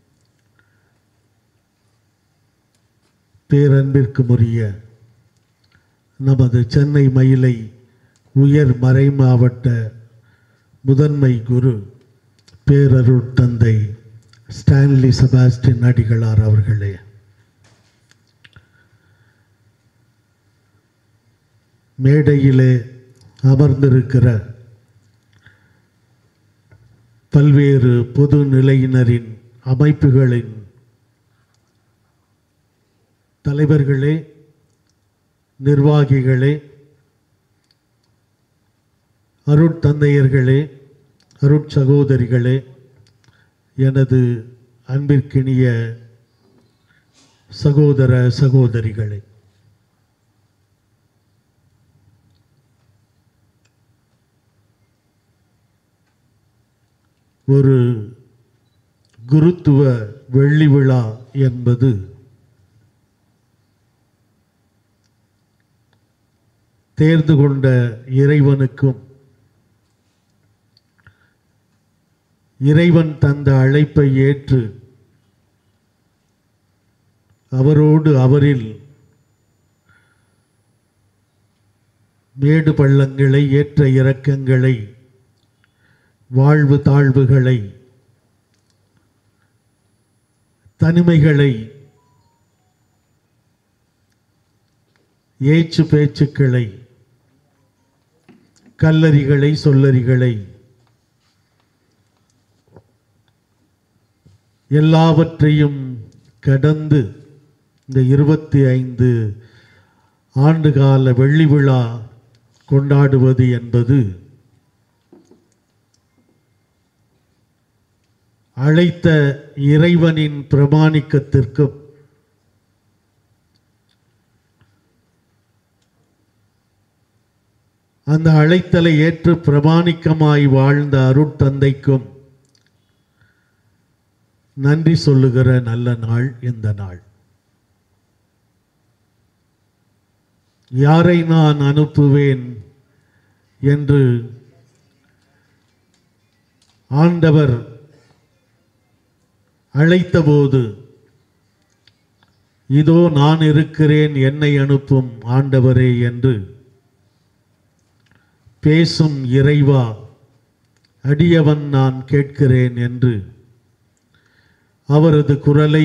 பேரன்பிற்குமுரிய நமது சென்னை மயிலை உயர் மறை மாவட்ட முதன்மை குரு பேரருட் தந்தை ஸ்டான்லி செபாஸ்டின் அடிகளார் அவர்களே மேடையிலே அமர்ந்திருக்கிற பல்வேறு பொது நிலையினரின் அமைப்புகளின் தலைவர்களே நிர்வாகிகளே அருட்தந்தையர்களே அருட்சகோதரிகளே எனது அன்பிற்கினிய சகோதர சகோதரிகளே ஒரு குருத்துவ வெள்ளி விழா என்பது தேர்ந்து கொண்ட இறைவனுக்கும் இறைவன் தந்த அழைப்பை ஏற்று அவரோடு அவரில் மேடு பள்ளங்களை ஏற்ற இறக்கங்களை வாழ்வு தாழ்வுகளை தனிமைகளை ஏச்சு பேச்சுக்களை கல்லறிகளை சொல்லறிகளை எல்லாவற்றையும் கடந்து இந்த இருபத்தி ஐந்து ஆண்டுகால வெள்ளி விழா கொண்டாடுவது என்பது அழைத்த இறைவனின் பிரமாணிக்கத்திற்கும் அந்த அழைத்தலை ஏற்று பிரமாணிக்கமாய் வாழ்ந்த அருட்தந்தைக்கும் நன்றி சொல்லுகிற நல்ல நாள் இந்த நாள் யாரை நான் அனுப்புவேன் என்று ஆண்டவர் அழைத்தபோது இதோ நான் இருக்கிறேன் என்னை அனுப்பும் ஆண்டவரே என்று பேசும் இறைவா அடியவன் நான் கேட்கிறேன் என்று அவரது குரலை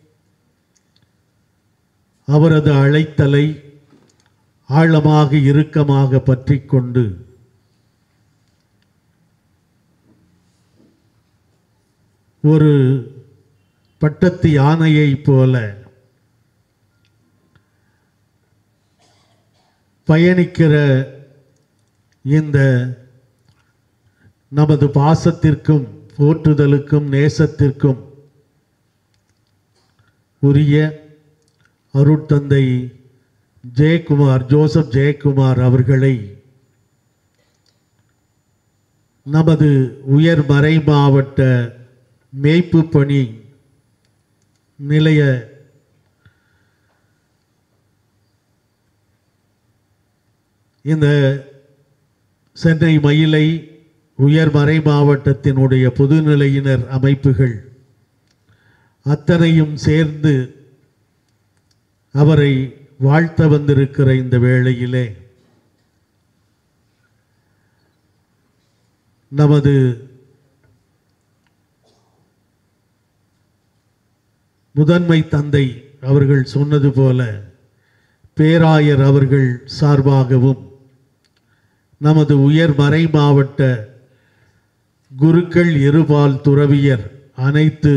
அவரது அழைத்தலை ஆழமாக இறுக்கமாக பற்றி கொண்டு ஒரு பட்டத்து யானையைப் போல பயணிக்கிற இந்த நமது பாசத்திற்கும் போற்றுதலுக்கும் நேசத்திற்கும் உரிய அருட்தந்தை ஜெயக்குமார் ஜோசப் ஜெயக்குமார் அவர்களை நமது உயர் மறை மாவட்ட மேய்ப்பு பணி நிலைய இந்த சென்னை மயிலை உயர்மறை மாவட்டத்தினுடைய பொதுநிலையினர் அமைப்புகள் அத்தனையும் சேர்ந்து அவரை வாழ்த்த வந்திருக்கிற இந்த வேளையிலே நமது முதன்மை தந்தை அவர்கள் சொன்னது போல பேராயர் அவர்கள் சார்பாகவும் நமது உயர் மறை மாவட்ட குருக்கள் இருபால் துறவியர் அனைத்து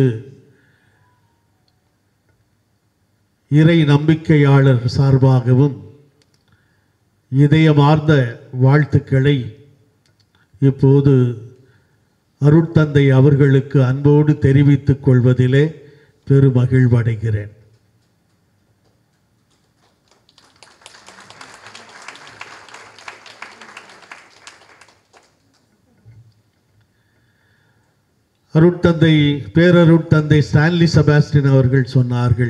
இறை நம்பிக்கையாளர் சார்பாகவும் இதயமார்ந்த வாழ்த்துக்களை இப்போது அருட்தந்தை அவர்களுக்கு அன்போடு தெரிவித்துக் கொள்வதிலே பெருமகிழ்வடைகிறேன் அருட்தந்தை பேரருட்தந்தை ஸ்டான்லி செபாஸ்டின் அவர்கள் சொன்னார்கள்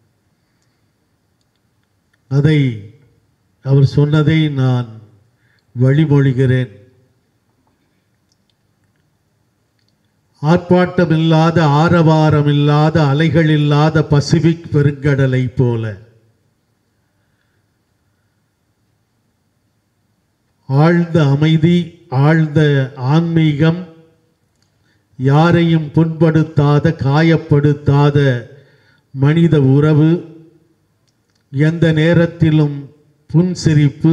அதை அவர் சொன்னதை நான் வழிமொழிகிறேன் ஆர்ப்பாட்டமில்லாத ஆரவாரமில்லாத அலைகள் இல்லாத பசிபிக் பெருங்கடலை போல ஆழ்ந்த அமைதி ஆழ்ந்த ஆன்மீகம் யாரையும் புண்படுத்தாத காயப்படுத்தாத மனித உறவு எந்த நேரத்திலும் புன்சிரிப்பு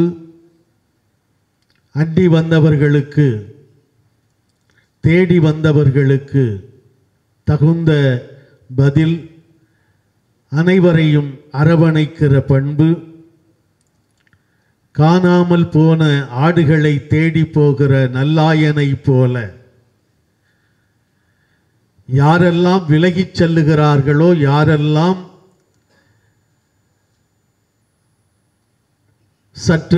அண்டி வந்தவர்களுக்கு தேடி வந்தவர்களுக்கு தகுந்த பதில் அனைவரையும் அரவணைக்கிற பண்பு காணாமல் போன ஆடுகளை தேடி போகிற நல்லாயனை போல யாரெல்லாம் விலகிச் செல்லுகிறார்களோ யாரெல்லாம் சற்று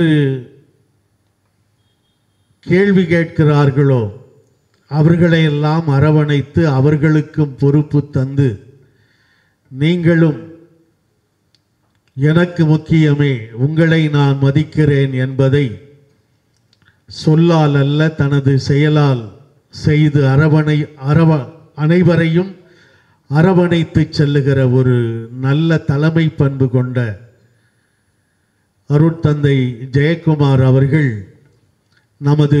கேள்வி கேட்கிறார்களோ அவர்களையெல்லாம் அரவணைத்து அவர்களுக்கும் பொறுப்பு தந்து நீங்களும் எனக்கு முக்கியமே உங்களை நான் மதிக்கிறேன் என்பதை சொல்லால் அல்ல தனது செயலால் செய்து அரவணை அரவ அனைவரையும் அரவணைத்து செல்லுகிற ஒரு நல்ல தலைமை பண்பு கொண்ட அருட்தந்தை ஜெயக்குமார் அவர்கள் நமது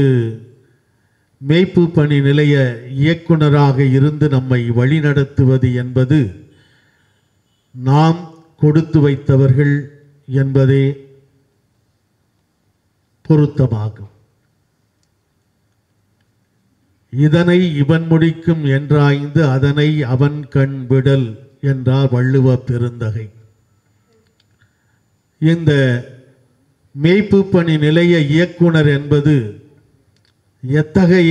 மேய்ப்பு பணி நிலைய இயக்குனராக இருந்து நம்மை வழிநடத்துவது என்பது நாம் கொடுத்து வைத்தவர்கள் என்பதே பொருத்தமாகும் இதனை இவன் முடிக்கும் என்றாய்ந்து அதனை அவன் கண் விடல் என்றார் வள்ளுவ பெருந்தகை இந்த மேய்ப்பு பணி நிலைய இயக்குனர் என்பது எத்தகைய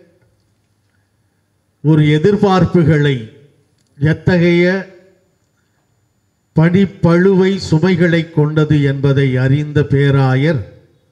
ஒரு எதிர்பார்ப்புகளை எத்தகைய பணிப்பழுவை சுமைகளை கொண்டது என்பதை அறிந்த பேராயர்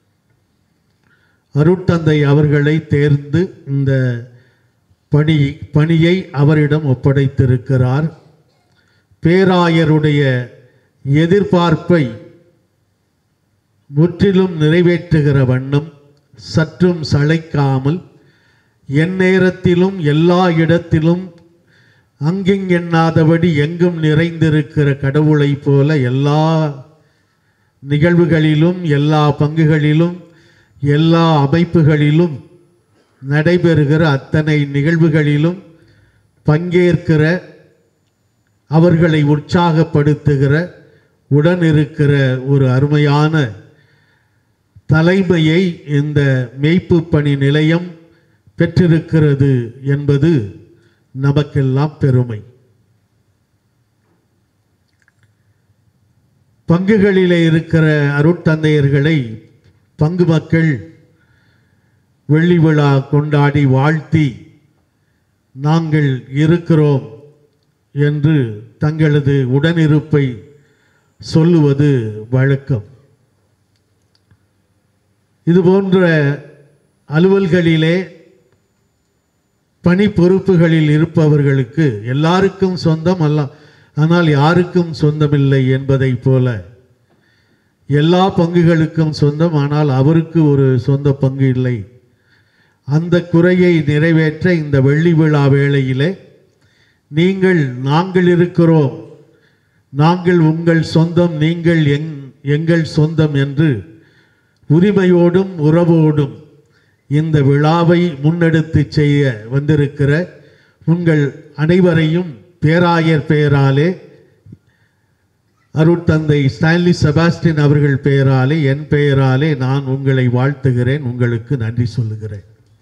அருட்தந்தை அவர்களை தேர்ந்து இந்த பணி பணியை அவரிடம் ஒப்படைத்திருக்கிறார் பேராயருடைய எதிர்பார்ப்பை முற்றிலும் நிறைவேற்றுகிற வண்ணம் சற்றும் சளைக்காமல் எந்நேரத்திலும் எல்லா இடத்திலும் அங்கிங்கெண்ணாதபடி எங்கும் நிறைந்திருக்கிற கடவுளைப் போல எல்லா நிகழ்வுகளிலும் எல்லா பங்குகளிலும் எல்லா அமைப்புகளிலும் நடைபெறுகிற அத்தனை நிகழ்வுகளிலும் பங்கேற்கிற அவர்களை உற்சாகப்படுத்துகிற உடன் இருக்கிற ஒரு அருமையான தலைமையை இந்த மெய்ப்பு பணி நிலையம் பெற்றிருக்கிறது என்பது நமக்கெல்லாம் பெருமை பங்குகளிலே இருக்கிற அருட்தந்தையர்களை பங்கு மக்கள் வெள்ளி விழா கொண்டாடி வாழ்த்தி நாங்கள் இருக்கிறோம் என்று தங்களது உடனிருப்பை சொல்லுவது வழக்கம் இது போன்ற அலுவல்களிலே பணி பொறுப்புகளில் இருப்பவர்களுக்கு எல்லாருக்கும் சொந்தம் அல்ல ஆனால் யாருக்கும் சொந்தமில்லை என்பதைப் போல எல்லா பங்குகளுக்கும் சொந்தம் ஆனால் அவருக்கு ஒரு சொந்த பங்கு இல்லை அந்த குறையை நிறைவேற்ற இந்த வெள்ளி விழா வேளையிலே நீங்கள் நாங்கள் இருக்கிறோம் நாங்கள் உங்கள் சொந்தம் நீங்கள் எங் எங்கள் சொந்தம் என்று உரிமையோடும் உறவோடும் இந்த விழாவை முன்னெடுத்து செய்ய வந்திருக்கிற உங்கள் அனைவரையும் பேராயர் பெயராலே அருட்தந்தை ஸ்டான்லி செபாஸ்டின் அவர்கள் பெயராலே என் பெயராலே நான் உங்களை வாழ்த்துகிறேன் உங்களுக்கு நன்றி சொல்லுகிறேன்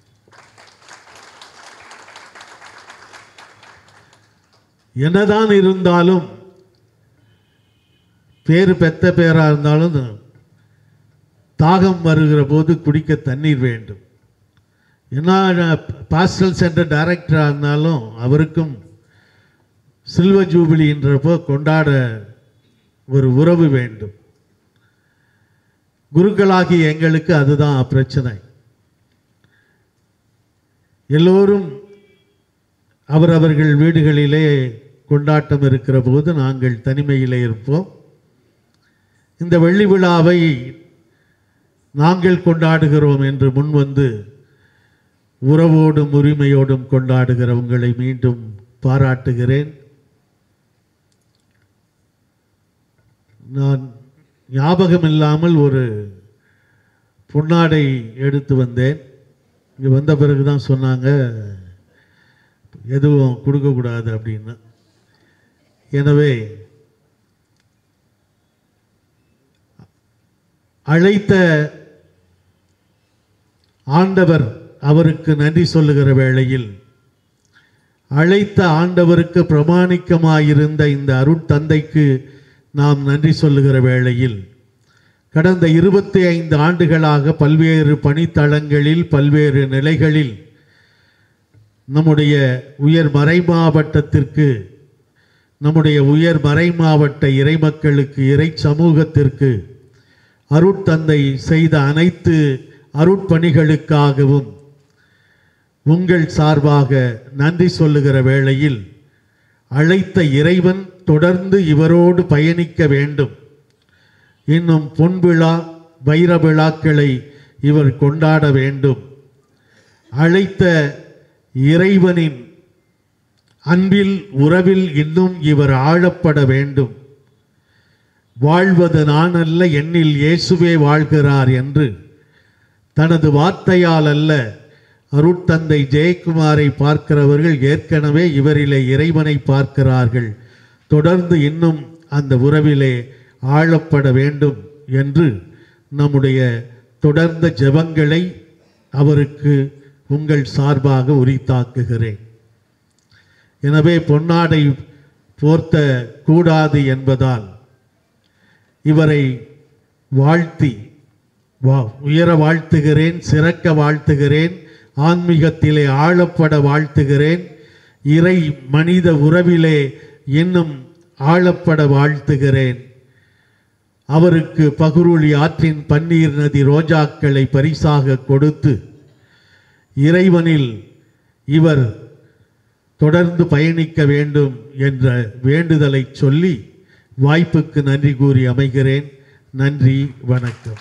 என்னதான் இருந்தாலும் பேரு பெத்த பேராக இருந்தாலும் தாகம் வருகிற போது குடிக்க தண்ணீர் வேண்டும் என்ன பாஸ்டல் சென்டர் டைரக்டராக இருந்தாலும் அவருக்கும் சில்வர் ஜூபிலின்றப்போ கொண்டாட ஒரு உறவு வேண்டும் குருக்களாகி எங்களுக்கு அதுதான் பிரச்சனை எல்லோரும் அவரவர்கள் வீடுகளிலே கொண்டாட்டம் இருக்கிற போது நாங்கள் தனிமையிலே இருப்போம் இந்த வெள்ளி விழாவை நாங்கள் கொண்டாடுகிறோம் என்று முன்வந்து உறவோடும் உரிமையோடும் கொண்டாடுகிற உங்களை மீண்டும் பாராட்டுகிறேன் நான் ஞாபகம் இல்லாமல் ஒரு பொன்னாடை எடுத்து வந்தேன் இங்கே வந்த பிறகு தான் சொன்னாங்க எதுவும் கொடுக்கக்கூடாது அப்படின்னு எனவே அழைத்த ஆண்டவர் அவருக்கு நன்றி சொல்லுகிற வேளையில் அழைத்த ஆண்டவருக்கு பிரமாணிக்கமாயிருந்த இந்த அருட்தந்தைக்கு நாம் நன்றி சொல்லுகிற வேளையில் கடந்த இருபத்தி ஐந்து ஆண்டுகளாக பல்வேறு பணித்தளங்களில் பல்வேறு நிலைகளில் நம்முடைய உயர் மறை மாவட்டத்திற்கு நம்முடைய உயர் மறை மாவட்ட இறைமக்களுக்கு இறை சமூகத்திற்கு அருட்தந்தை செய்த அனைத்து அருட்பணிகளுக்காகவும் உங்கள் சார்பாக நன்றி சொல்லுகிற வேளையில் அழைத்த இறைவன் தொடர்ந்து இவரோடு பயணிக்க வேண்டும் இன்னும் பொன்விழா வைர விழாக்களை இவர் கொண்டாட வேண்டும் அழைத்த இறைவனின் அன்பில் உறவில் இன்னும் இவர் ஆழப்பட வேண்டும் வாழ்வது நான் அல்ல என்னில் இயேசுவே வாழ்கிறார் என்று தனது வார்த்தையால் அல்ல அருட்தந்தை ஜெயக்குமாரை பார்க்கிறவர்கள் ஏற்கனவே இவரிலே இறைவனை பார்க்கிறார்கள் தொடர்ந்து இன்னும் அந்த உறவிலே ஆழப்பட வேண்டும் என்று நம்முடைய தொடர்ந்த ஜெபங்களை அவருக்கு உங்கள் சார்பாக உரித்தாக்குகிறேன் எனவே பொன்னாடை போர்த்த கூடாது என்பதால் இவரை வாழ்த்தி வா உயர வாழ்த்துகிறேன் சிறக்க வாழ்த்துகிறேன் ஆன்மீகத்திலே ஆழப்பட வாழ்த்துகிறேன் இறை மனித உறவிலே இன்னும் ஆழப்பட வாழ்த்துகிறேன் அவருக்கு பகுருளி ஆற்றின் பன்னீர் நதி ரோஜாக்களை பரிசாக கொடுத்து இறைவனில் இவர் தொடர்ந்து பயணிக்க வேண்டும் என்ற வேண்டுதலை சொல்லி வாய்ப்புக்கு நன்றி கூறி அமைகிறேன் நன்றி வணக்கம்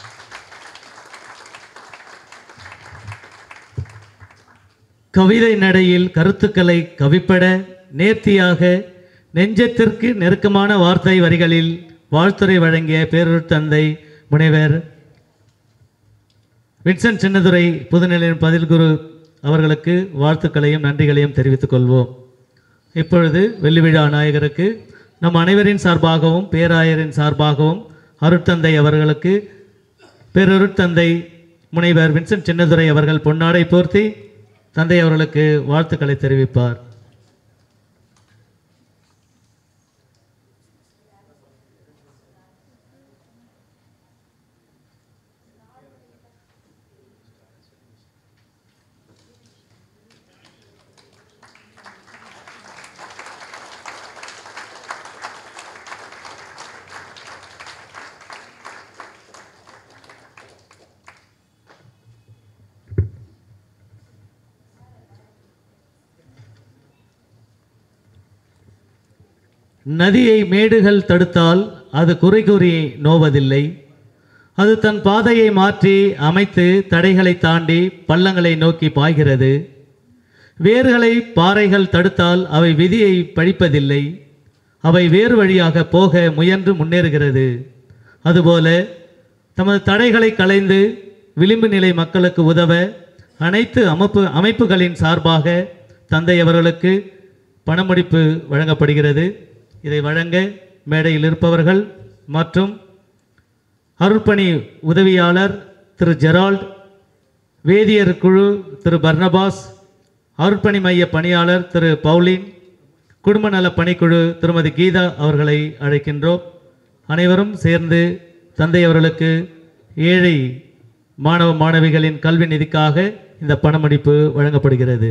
கவிதை நடையில் கருத்துக்களை கவிப்பட நேர்த்தியாக நெஞ்சத்திற்கு நெருக்கமான வார்த்தை வரிகளில் வாழ்த்துரை வழங்கிய பேரூர் தந்தை முனைவர் வின்சென்ட் சின்னதுரை புதுநிலையின் பதில் குரு அவர்களுக்கு வாழ்த்துக்களையும் நன்றிகளையும் தெரிவித்துக் கொள்வோம் இப்பொழுது வெள்ளி விழா நாயகருக்கு நம் அனைவரின் சார்பாகவும் பேராயரின் சார்பாகவும் அருட்தந்தை அவர்களுக்கு பேரருட்தந்தை முனைவர் வின்சென்ட் சின்னதுரை அவர்கள் பொன்னாடை போர்த்தி தந்தை அவர்களுக்கு வாழ்த்துக்களை தெரிவிப்பார் நதியை மேடுகள் தடுத்தால் அது குறை கூறி நோவதில்லை அது தன் பாதையை மாற்றி அமைத்து தடைகளை தாண்டி பள்ளங்களை நோக்கி பாய்கிறது வேர்களை பாறைகள் தடுத்தால் அவை விதியை பழிப்பதில்லை அவை வேறு வழியாக போக முயன்று முன்னேறுகிறது அதுபோல தமது தடைகளை களைந்து விளிம்பு நிலை மக்களுக்கு உதவ அனைத்து அமைப்பு அமைப்புகளின் சார்பாக தந்தை அவர்களுக்கு பணமுடிப்பு வழங்கப்படுகிறது இதை வழங்க மேடையில் இருப்பவர்கள் மற்றும் அருட்பணி உதவியாளர் திரு ஜெரால்ட் வேதியர் குழு திரு பர்னபாஸ் அருட்பணி மைய பணியாளர் திரு பவுலின் குடும்ப நல பணிக்குழு திருமதி கீதா அவர்களை அழைக்கின்றோம் அனைவரும் சேர்ந்து தந்தை அவர்களுக்கு ஏழை மாணவ மாணவிகளின் கல்வி நிதிக்காக இந்த பணமடிப்பு வழங்கப்படுகிறது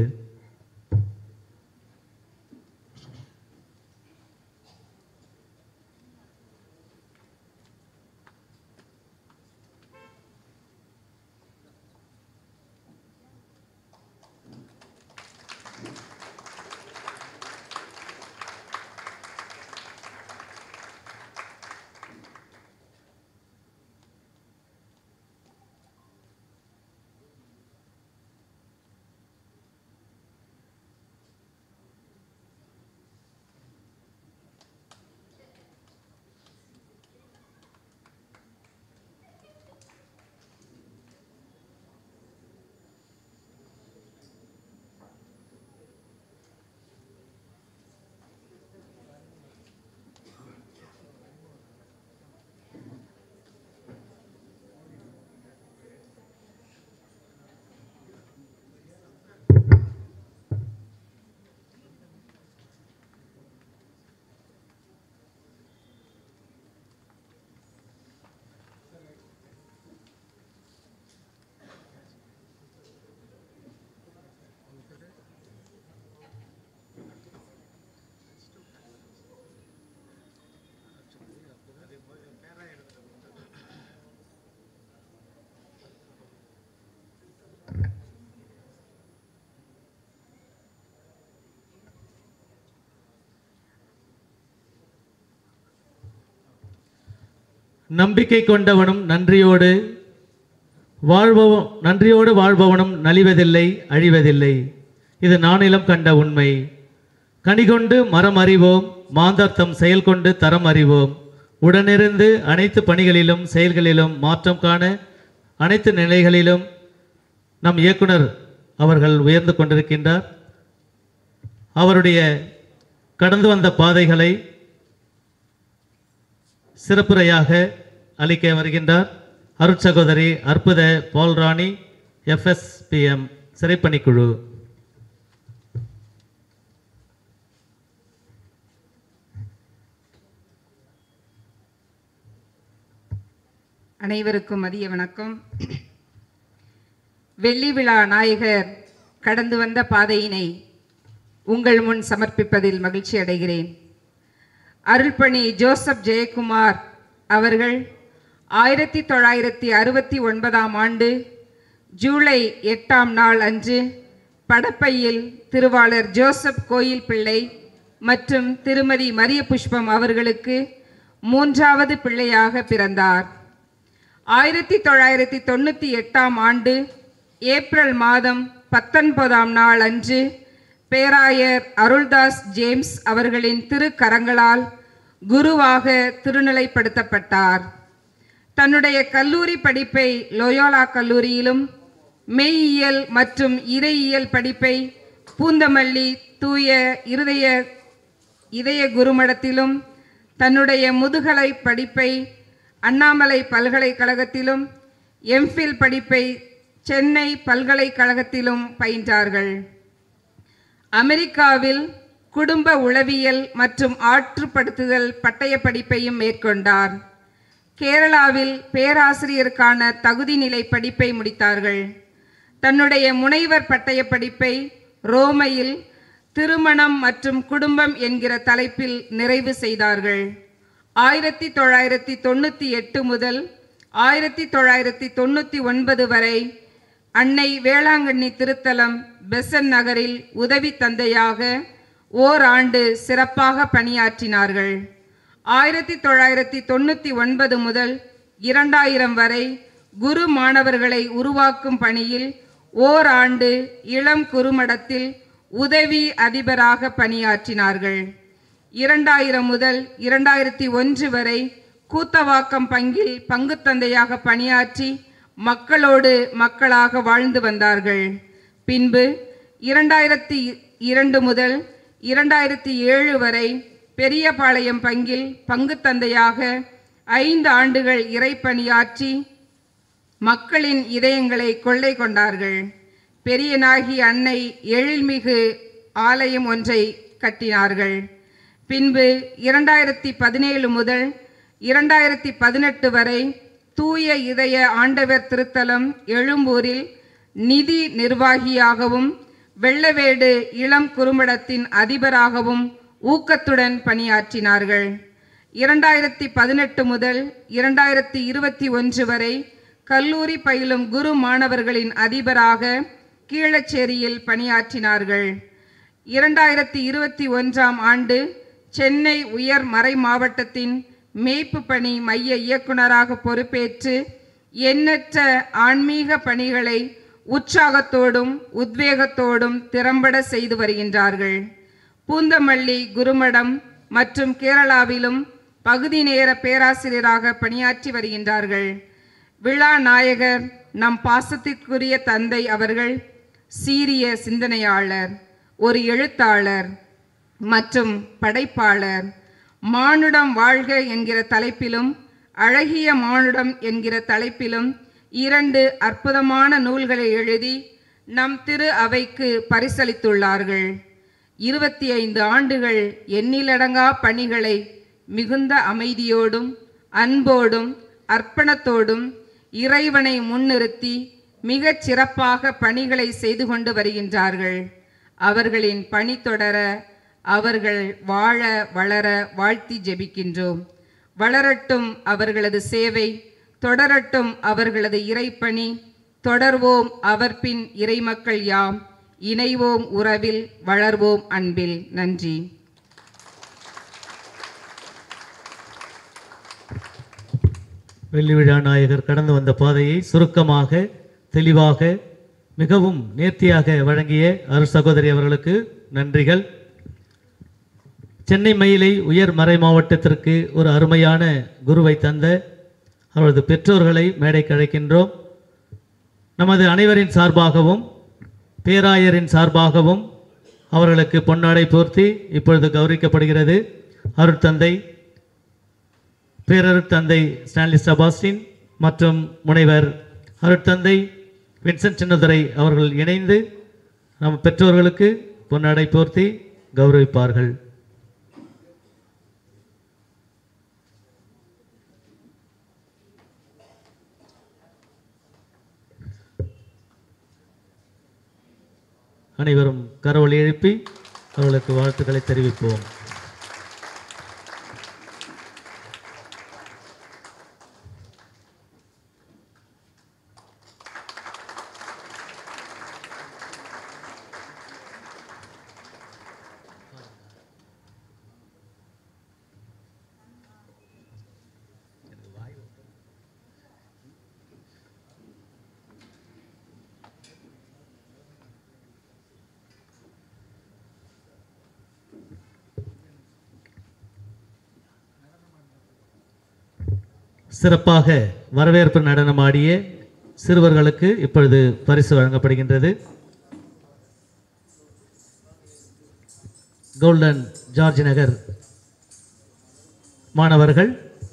நம்பிக்கை கொண்டவனும் நன்றியோடு வாழ்பவன் நன்றியோடு வாழ்பவனும் நலிவதில்லை அழிவதில்லை இது நானிலம் கண்ட உண்மை கனிகொண்டு மரம் அறிவோம் மாந்தர்த்தம் செயல் கொண்டு தரம் அறிவோம் உடனிருந்து அனைத்து பணிகளிலும் செயல்களிலும் மாற்றம் காண அனைத்து நிலைகளிலும் நம் இயக்குனர் அவர்கள் உயர்ந்து கொண்டிருக்கின்றார் அவருடைய கடந்து வந்த பாதைகளை சிறப்புரையாக அளிக்க வருகின்றார் அருட்சகோதரி அற்புத பால்ராணி எஃப்எஸ்பிஎம் சிறைப்பணிக்குழு அனைவருக்கும் மதிய வணக்கம் வெள்ளி விழா நாயகர் கடந்து வந்த பாதையினை உங்கள் முன் சமர்ப்பிப்பதில் மகிழ்ச்சி அடைகிறேன் அருள்பணி ஜோசப் ஜெயக்குமார் அவர்கள் ஆயிரத்தி தொள்ளாயிரத்தி அறுபத்தி ஒன்பதாம் ஆண்டு ஜூலை எட்டாம் நாள் அன்று படப்பையில் திருவாளர் ஜோசப் கோயில் பிள்ளை மற்றும் திருமதி மரிய புஷ்பம் அவர்களுக்கு மூன்றாவது பிள்ளையாக பிறந்தார் ஆயிரத்தி தொள்ளாயிரத்தி தொண்ணூற்றி எட்டாம் ஆண்டு ஏப்ரல் மாதம் பத்தொன்பதாம் நாள் அன்று பேராயர் அருள்தாஸ் ஜேம்ஸ் அவர்களின் திருக்கரங்களால் குருவாக திருநிலைப்படுத்தப்பட்டார் தன்னுடைய கல்லூரி படிப்பை லோயோலா கல்லூரியிலும் மெய்யியல் மற்றும் இறையியல் படிப்பை பூந்தமல்லி தூய இருதய இதய குருமடத்திலும் தன்னுடைய முதுகலை படிப்பை அண்ணாமலை பல்கலைக்கழகத்திலும் எம்ஃபில் படிப்பை சென்னை பல்கலைக்கழகத்திலும் பயின்றார்கள் அமெரிக்காவில் குடும்ப உளவியல் மற்றும் ஆற்றுப்படுத்துதல் பட்டய படிப்பையும் மேற்கொண்டார் கேரளாவில் பேராசிரியருக்கான தகுதிநிலை படிப்பை முடித்தார்கள் தன்னுடைய முனைவர் பட்டய படிப்பை ரோமையில் திருமணம் மற்றும் குடும்பம் என்கிற தலைப்பில் நிறைவு செய்தார்கள் ஆயிரத்தி தொள்ளாயிரத்தி தொண்ணூற்றி எட்டு முதல் ஆயிரத்தி தொள்ளாயிரத்தி தொண்ணூற்றி ஒன்பது வரை அன்னை வேளாங்கண்ணி திருத்தலம் பெசன் நகரில் உதவி தந்தையாக ஓராண்டு சிறப்பாக பணியாற்றினார்கள் ஆயிரத்தி தொள்ளாயிரத்தி தொண்ணூற்றி ஒன்பது முதல் இரண்டாயிரம் வரை குரு மாணவர்களை உருவாக்கும் பணியில் ஓராண்டு இளம் குறுமடத்தில் உதவி அதிபராக பணியாற்றினார்கள் இரண்டாயிரம் முதல் இரண்டாயிரத்தி ஒன்று வரை கூத்தவாக்கம் பங்கில் பங்குத்தந்தையாக பணியாற்றி மக்களோடு மக்களாக வாழ்ந்து வந்தார்கள் பின்பு இரண்டாயிரத்தி இரண்டு முதல் இரண்டாயிரத்தி ஏழு வரை பெரியபாளையம் பங்கில் பங்குத்தந்தையாக ஐந்து ஆண்டுகள் இறைப்பணியாற்றி மக்களின் இதயங்களை கொள்ளை கொண்டார்கள் பெரியனாகி அன்னை எழில்மிகு ஆலயம் ஒன்றை கட்டினார்கள் பின்பு இரண்டாயிரத்தி பதினேழு முதல் இரண்டாயிரத்தி பதினெட்டு வரை தூய இதய ஆண்டவர் திருத்தலம் எழும்பூரில் நிதி நிர்வாகியாகவும் வெள்ளவேடு இளம் குறும்படத்தின் அதிபராகவும் ஊக்கத்துடன் பணியாற்றினார்கள் இரண்டாயிரத்தி பதினெட்டு முதல் இரண்டாயிரத்தி இருபத்தி ஒன்று வரை கல்லூரி பயிலும் குரு மாணவர்களின் அதிபராக கீழச்சேரியில் பணியாற்றினார்கள் இரண்டாயிரத்தி இருபத்தி ஒன்றாம் ஆண்டு சென்னை உயர் மறை மாவட்டத்தின் மேய்ப்பு பணி மைய இயக்குனராக பொறுப்பேற்று எண்ணற்ற ஆன்மீக பணிகளை உற்சாகத்தோடும் உத்வேகத்தோடும் திறம்பட செய்து வருகின்றார்கள் பூந்தமல்லி குருமடம் மற்றும் கேரளாவிலும் பகுதி நேர பேராசிரியராக பணியாற்றி வருகின்றார்கள் விழா நாயகர் நம் பாசத்திற்குரிய தந்தை அவர்கள் சீரிய சிந்தனையாளர் ஒரு எழுத்தாளர் மற்றும் படைப்பாளர் மானுடம் வாழ்க என்கிற தலைப்பிலும் அழகிய மானுடம் என்கிற தலைப்பிலும் இரண்டு அற்புதமான நூல்களை எழுதி நம் திரு அவைக்கு பரிசளித்துள்ளார்கள் இருபத்தி ஐந்து ஆண்டுகள் எண்ணிலடங்கா பணிகளை மிகுந்த அமைதியோடும் அன்போடும் அர்ப்பணத்தோடும் இறைவனை முன்னிறுத்தி மிகச் சிறப்பாக பணிகளை செய்து கொண்டு வருகின்றார்கள் அவர்களின் பணி தொடர அவர்கள் வாழ வளர வாழ்த்தி ஜெபிக்கின்றோம் வளரட்டும் அவர்களது சேவை தொடரட்டும் அவர்களது இறைப்பணி தொடர்வோம் அவர் பின் இறைமக்கள் யாம் இணைவோம் உறவில் வளர்வோம் அன்பில் நன்றி வெள்ளி விழா நாயகர் கடந்து வந்த பாதையை சுருக்கமாக தெளிவாக மிகவும் நேர்த்தியாக வழங்கிய அரு சகோதரி அவர்களுக்கு நன்றிகள் சென்னை மயிலை உயர் மறை மாவட்டத்திற்கு ஒரு அருமையான குருவை தந்த அவரது பெற்றோர்களை மேடைக்கு அழைக்கின்றோம் நமது அனைவரின் சார்பாகவும் பேராயரின் சார்பாகவும் அவர்களுக்கு பொன்னாடை போர்த்தி இப்பொழுது கௌரவிக்கப்படுகிறது அருட்தந்தை பேரருட்தந்தை ஸ்டான்லி செபாஸ்டின் மற்றும் முனைவர் அருட்தந்தை வின்சென்ட் சின்னதுரை அவர்கள் இணைந்து நம் பெற்றோர்களுக்கு பொன்னாடை போர்த்தி கௌரவிப்பார்கள் அனைவரும் கரவொலி எழுப்பி அவர்களுக்கு வாழ்த்துக்களை தெரிவிப்போம் சிறப்பாக வரவேற்பு நடனமாடிய சிறுவர்களுக்கு இப்பொழுது பரிசு வழங்கப்படுகின்றது கோல்டன் ஜார்ஜ் நகர் மாணவர்கள்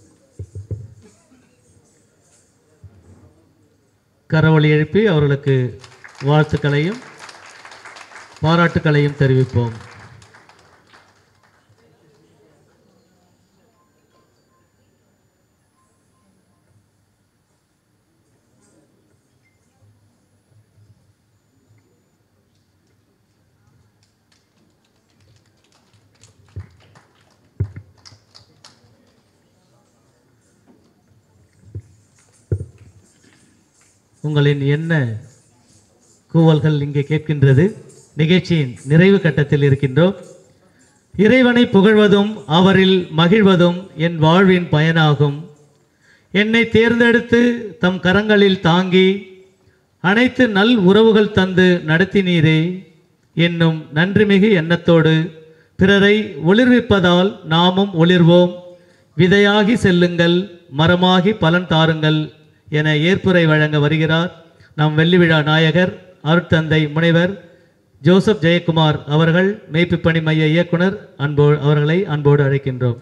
கரவொலி எழுப்பி அவர்களுக்கு வாழ்த்துக்களையும் பாராட்டுக்களையும் தெரிவிப்போம் உங்களின் என்ன கூவல்கள் இங்கே கேட்கின்றது நிகழ்ச்சியின் நிறைவு கட்டத்தில் இருக்கின்றோம் இறைவனை புகழ்வதும் அவரில் மகிழ்வதும் என் வாழ்வின் பயனாகும் என்னை தேர்ந்தெடுத்து தம் கரங்களில் தாங்கி அனைத்து நல் உறவுகள் தந்து நடத்தினீரே என்னும் நன்றிமிகு எண்ணத்தோடு பிறரை ஒளிர்விப்பதால் நாமும் ஒளிர்வோம் விதையாகி செல்லுங்கள் மரமாகி பலன் தாருங்கள் என ஏற்புரை வழங்க வருகிறார் நம் வெள்ளி விழா நாயகர் அருட்தந்தை முனைவர் ஜோசப் ஜெயக்குமார் அவர்கள் மெய்ப்புப் பணி மைய இயக்குனர் அன்போ அவர்களை அன்போடு அழைக்கின்றோம்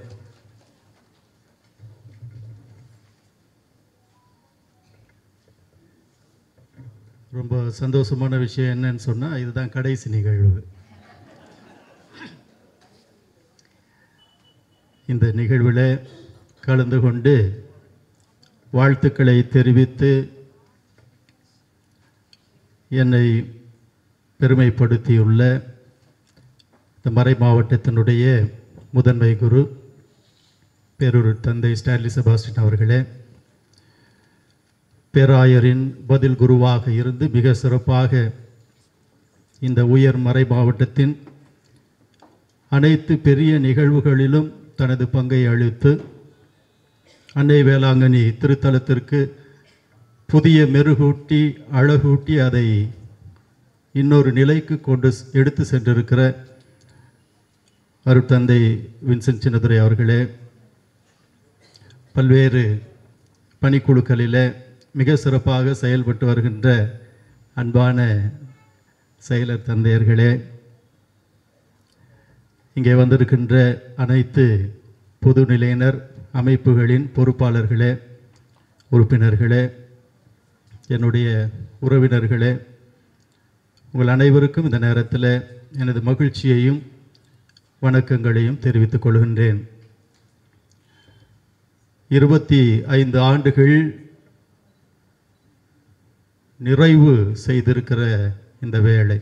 ரொம்ப சந்தோஷமான விஷயம் என்னன்னு சொன்னால் இதுதான் கடைசி நிகழ்வு இந்த நிகழ்வில் கலந்து கொண்டு வாழ்த்துக்களை தெரிவித்து என்னை பெருமைப்படுத்தியுள்ள இந்த மறை மாவட்டத்தினுடைய முதன்மை குரு பேரூர் தந்தை ஸ்டான்லி செபாஸ்டின் அவர்களே பேராயரின் பதில் குருவாக இருந்து மிக சிறப்பாக இந்த உயர் மறை மாவட்டத்தின் அனைத்து பெரிய நிகழ்வுகளிலும் தனது பங்கை அளித்து அன்னை வேளாங்கண்ணி திருத்தலத்திற்கு புதிய மெருகூட்டி அழகூட்டி அதை இன்னொரு நிலைக்கு கொண்டு ஸ்- எடுத்து சென்றிருக்கிற அருட்தந்தை வின்சென்ட் சின்னதுரை அவர்களே பல்வேறு பணிக்குழுக்களில் மிக சிறப்பாக செயல்பட்டு வருகின்ற அன்பான செயலர் தந்தையர்களே இங்கே வந்திருக்கின்ற அனைத்து பொதுநிலையினர் அமைப்புகளின் பொறுப்பாளர்களே உறுப்பினர்களே என்னுடைய உறவினர்களே உங்கள் அனைவருக்கும் இந்த நேரத்தில் எனது மகிழ்ச்சியையும் வணக்கங்களையும் தெரிவித்துக் கொள்கின்றேன் இருபத்தி ஐந்து ஆண்டுகள் நிறைவு செய்திருக்கிற இந்த வேலை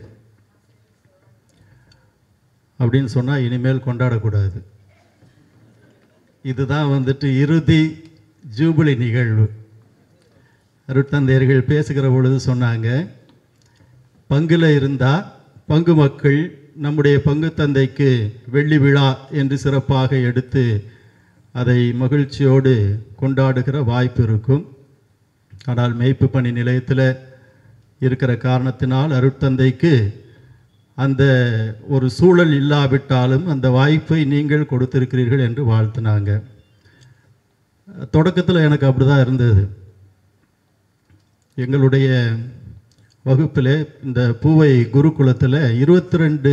அப்படின்னு சொன்னால் இனிமேல் கொண்டாடக்கூடாது இதுதான் வந்துட்டு இறுதி ஜூபிலி நிகழ்வு அருட்தந்தையர்கள் பேசுகிற பொழுது சொன்னாங்க பங்கில் இருந்தால் பங்கு மக்கள் நம்முடைய பங்கு தந்தைக்கு வெள்ளி விழா என்று சிறப்பாக எடுத்து அதை மகிழ்ச்சியோடு கொண்டாடுகிற வாய்ப்பு இருக்கும் ஆனால் மேய்ப்பு பணி நிலையத்தில் இருக்கிற காரணத்தினால் அருட்தந்தைக்கு அந்த ஒரு சூழல் இல்லாவிட்டாலும் அந்த வாய்ப்பை நீங்கள் கொடுத்திருக்கிறீர்கள் என்று வாழ்த்தினாங்க தொடக்கத்தில் எனக்கு அப்படி தான் இருந்தது எங்களுடைய வகுப்பில் இந்த பூவை குருகுலத்தில் இருபத்தி ரெண்டு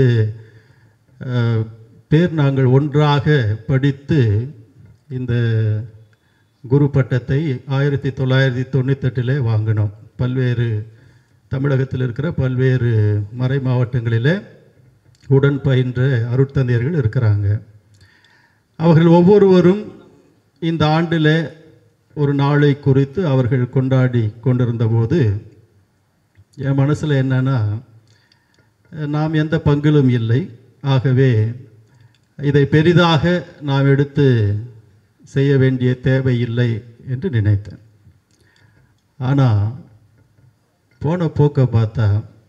பேர் நாங்கள் ஒன்றாக படித்து இந்த குரு பட்டத்தை ஆயிரத்தி தொள்ளாயிரத்தி தொண்ணூத்தெட்டில் வாங்கினோம் பல்வேறு தமிழகத்தில் இருக்கிற பல்வேறு மறை மாவட்டங்களில் உடன் பயின்ற அருட்தந்தையர்கள் இருக்கிறாங்க அவர்கள் ஒவ்வொருவரும் இந்த ஆண்டில் ஒரு நாளை குறித்து அவர்கள் கொண்டாடி கொண்டிருந்த போது என் மனசில் என்னன்னா நாம் எந்த பங்கிலும் இல்லை ஆகவே இதை பெரிதாக நாம் எடுத்து செய்ய வேண்டிய தேவையில்லை என்று நினைத்தேன் ஆனால் போன போக்க பார்த்தா